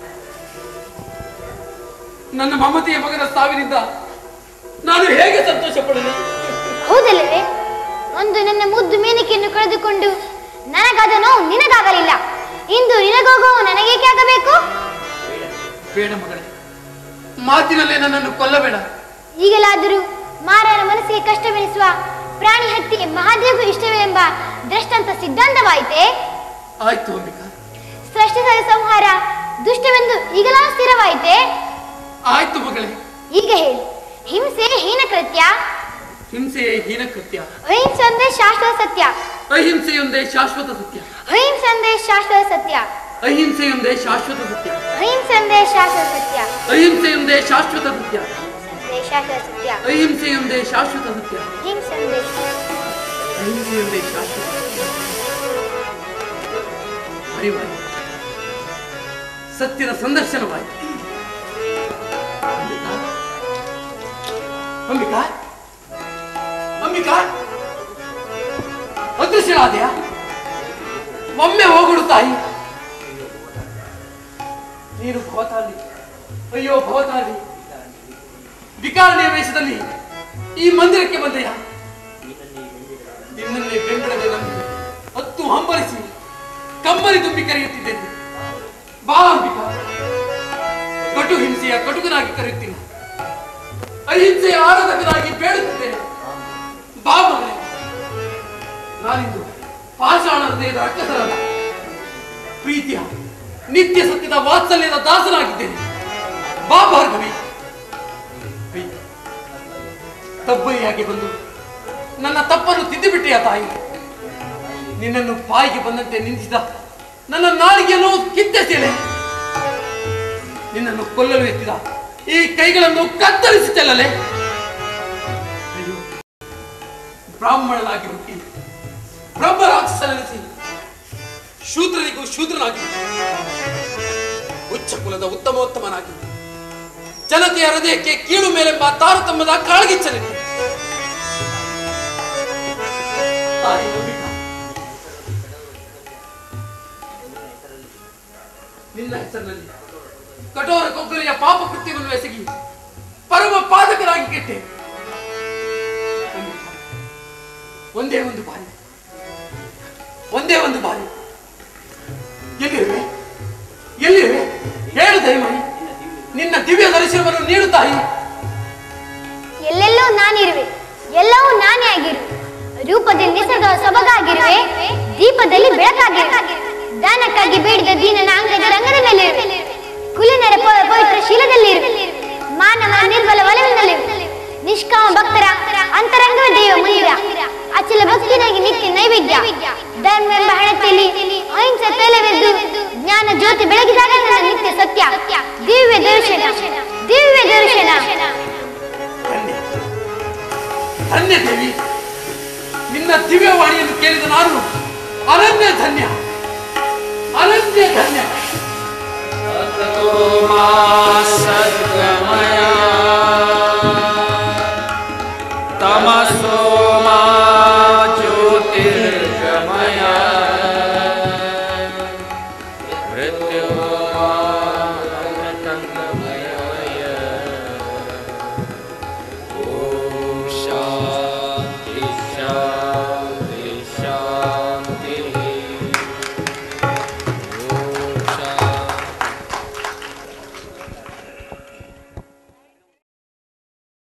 ನನ್ನ ಮಮತೆಯ ಮಗನ ಸಾವಿನಿಂದ ನಾನು ಹೇಗೆ ಸಂತೋಷ ಪಡಲಿ ಹೌದಲ್ಲವೇ ಒಂದು ನನ್ನ ಮುದ್ದು ಮೇನಿಕೆಯನ್ನು ಕಳೆದುಕೊಂಡು ನನಗಾದ ನೋವು ನಿನಗಾಗಲಿಲ್ಲ ಇಂದು ನಿನಗೋಗುವ ನನಗೇಕೆ ಆಗಬೇಕು ಬೇಡ ಮಗಳೇ ಮಾತಿನಲ್ಲೇ ನನ್ನನ್ನು ಕೊಲ್ಲಬೇಡ ಈಗಲಾದರೂ ಮಾರನ ಮನಸ್ಸಿಗೆ ಕಷ್ಟವೆನಿಸುವ ಪ್ರಾಣಿ ಹತ್ಯೆ ಮಹಾದೇವಗೂ ಇಷ್ಟವಿಲ್ಲ ದೃಷ್ಟಾಂತ ಸಿದ್ಧಾಂತವಾಯಿತೆ ಆಯ್ತು ಅಂಬಿಕ ಸೃಷ್ಟಿಸಿದ ಸಂಹಾರ ದುಷ್ಟವೆಂದು ಈಗಲಾ ಸ್ಥಿರವಾಯಿತೆ ಆಯ್ತು ಮಗಳೇ ಈಗ ಹೇಳಿ ಹಿಂಸೆ ಹೀನ ಕೃತ್ಯ ಹಿಂಸೆಯೇ ಹೀನ ಕೃತ್ಯ ಅಹಿಂಸೆ ಒಂದೇ ಶಾಶ್ವತ ಸತ್ಯ ಅಹಿಂಸೆಯೊಂದೇ ಶಾಶ್ವತ ಸತ್ಯ ಅಹಿಂಸೆ ಒಂದೇ ಶಾಶ್ವತ ಸತ್ಯ ಅಹಿಂಸೆಯೊಂದೇ ಶಾಶ್ವತ ಸತ್ಯ ಅಹಿಂಸೆ ಒಂದೇ ಶಾಶ್ವತ ಸತ್ಯ ಅಹಿಂಸೆಯೊಂದೇ ಶಾಶ್ವತ ಸತ್ಯ ಅಹಿಂಸೆ ಒಂದೇ ಶಾಶ್ವತ ಸತ್ಯ ಅಹಿಂಸೆಯೊಂದೇ ಶಾಶ್ವತ ಸತ್ಯ ಅಹಿಂಸೆ ಒಂದೇ ಅಹಿಂಸೆಯೊಂದೇ ಶಾಶ್ವತ ಸತ್ಯ ಅರಿವಾಯಿತು ಸತ್ಯದ ಸಂದರ್ಶನವಾಯಿತು ಅಂಬಿಕಾ ಅಂಬಿಕಾ ಅದೃಶ್ಯನಾದೆಯಾ ಒಮ್ಮೆ ಹೋಗುಡು ತಾಯಿ ನೀನು ಭವತಾಲಿ ಅಯ್ಯೋ ಭವತಾಲಿ ವಿಕಾರಣಿಯ ವೇಷದಲ್ಲಿ ಈ ಮಂದಿರಕ್ಕೆ ಬಂದೆಯ ನಿನ್ನನ್ನೇ ಬೆಂಬಲದೆ ನಂಬಿ ಹತ್ತು ಹಂಬಲಿಸಿ ಕಮ್ಮಲಿ ತುಂಬಿ ಕರೆಯುತ್ತಿದ್ದೇನೆ ಬಾ ಅಂಬಿಕಾ ಕಟು ಹಿಂಸೆಯ ಕಟುಕನಾಗಿ ಕರೆಯುತ್ತಿಲ್ಲ ಅಹಿಂಸೆಯ ಆರಾಧಕನಾಗಿ ಬೇಡುತ್ತಿದ್ದೇನೆ ಬಾ ಮಗನೇ ನಾನಿಂದು ಪಾಷಾಣ ಹೃದಯದ ರಕ್ಕಸರಲ್ಲ ಪ್ರೀತಿಯ ನಿತ್ಯ ಸತ್ಯದ ವಾತ್ಸಲ್ಯದ ದಾಸನಾಗಿದ್ದೇನೆ ಬಾ ಭಾರ್ಗವಿ ಪ್ರೀತಿ ತಬ್ಬಲಿಯಾಗಿ ಬಂದು ನನ್ನ ತಪ್ಪನ್ನು ತಿದ್ದಿಬಿಟ್ಟೆಯ ತಾಯಿ ನಿನ್ನನ್ನು ಬಾಯಿಗೆ ಬಂದಂತೆ ನಿಂತಿದ ನನ್ನ ನಾಲಿಗೆಯನ್ನು ಕಿತ್ತೆಸೆಲೆ ನಿನ್ನನ್ನು ಕೊಲ್ಲಲು ಎತ್ತಿದ ಈ ಕೈಗಳನ್ನು ಕತ್ತರಿಸಿ ಚೆಲ್ಲಲೆ ಅಯ್ಯೋ ಬ್ರಾಹ್ಮಣನಾಗಿ ಹುಟ್ಟಿ ಬ್ರಹ್ಮ ರಾಕ್ಷಸನೆನಿಸಿ ಶೂದ್ರನಿಗೂ ಶೂದ್ರನಾಗಿ ಉಚ್ಚ ಕುಲದ ಉತ್ತಮೋತ್ತಮನಾಗಿ ಜನತೆಯ ಹೃದಯಕ್ಕೆ ಕೀಳು ಮೇಲೆಂಬ ತಾರತಮ್ಯದ ಕಾಳಗಿಚ್ಚನಿದೆ ತಾಯಿ ಅಂಬಿಕಾ, ನಿನ್ನ ಹೆಸರಿನಲ್ಲಿ ಕಠೋರ ಕೊಗ್ಗಲೆಯ ಪಾಪ ಕೃತ್ಯವನ್ನು ಎಸಗಿ ಪರಮ ಪಾದಕರಾಗಿ ಕೆಟ್ಟೆ ಅಂಬಿಕಾ, ಒಂದೇ ಒಂದು ಬಾರಿ ಒಂದೇ ಒಂದು ಬಾರಿ ಎಲ್ಲಿರುವೆ ಎಲ್ಲಿರುವೆ ಹೇಳು ದಯಮಾಡಿ ನಿನ್ನ ದಿವ್ಯ ದರ್ಶನವನ್ನು ನೀಡು ತಾಯಿ ಎಲ್ಲೆಲ್ಲೋ ನಾನಿರುವೆ ಎಲ್ಲವೂ ನಾನೇ ಆಗಿರುವೆ ರೂಪದಲ್ಲಿ ನಿಸರ್ಗ ಸೊಬಗಾಗಿರುವೆ ದೀಪದಲ್ಲಿ ಬೆಳಕಾಗಿರುವೆ ದಾನಕ್ಕಾಗಿ ಬೇಡಿದ ದೀನನ ಅಂಗದ ರಂಗದ ಮೇಲೆ ಕುಲಿನರ ಪ- ಪವಿತ್ರ ಶೀಲದಲ್ಲಿರುವೆ ಮಾನವ ನಿರ್ಬಲ ಒಲವಿನಲ್ಲಿರುವೆ ನಿಷ್ಕಾಮ ಭಕ್ತರ ಅಂತರಂಗವೇ ದೈವ ಮಂದಿರ ಅಚಲ ಭಕ್ತಿನಾಗಿ ನಿತ್ಯ ನೈವೇದ್ಯ ಧರ್ಮವೆಂಬ ಹಣತೆಯಲ್ಲಿ ಅಹಿಂಸೆ ತೈಲವೆದ್ದು ಜ್ಞಾನ ಜ್ಯೋತಿ ಬೆಳಗಿದಾಗ ನನ್ನ ನಿತ್ಯ ಸತ್ಯ ದಿವ್ಯ ದರ್ಶನ ದಿವ್ಯ ದರ್ಶನ ಧನ್ಯ ಧನ್ಯ ದೇವಿ ನಿನ್ನ ದಿವ್ಯವಾಣಿಯನ್ನು ಕೇಳಿದ ನಾನು ಅನನ್ಯ ಧನ್ಯ ಅನನ್ಯ ಧನ್ಯ तमसो मा ज्योतिर्गमय मृत्युर्मा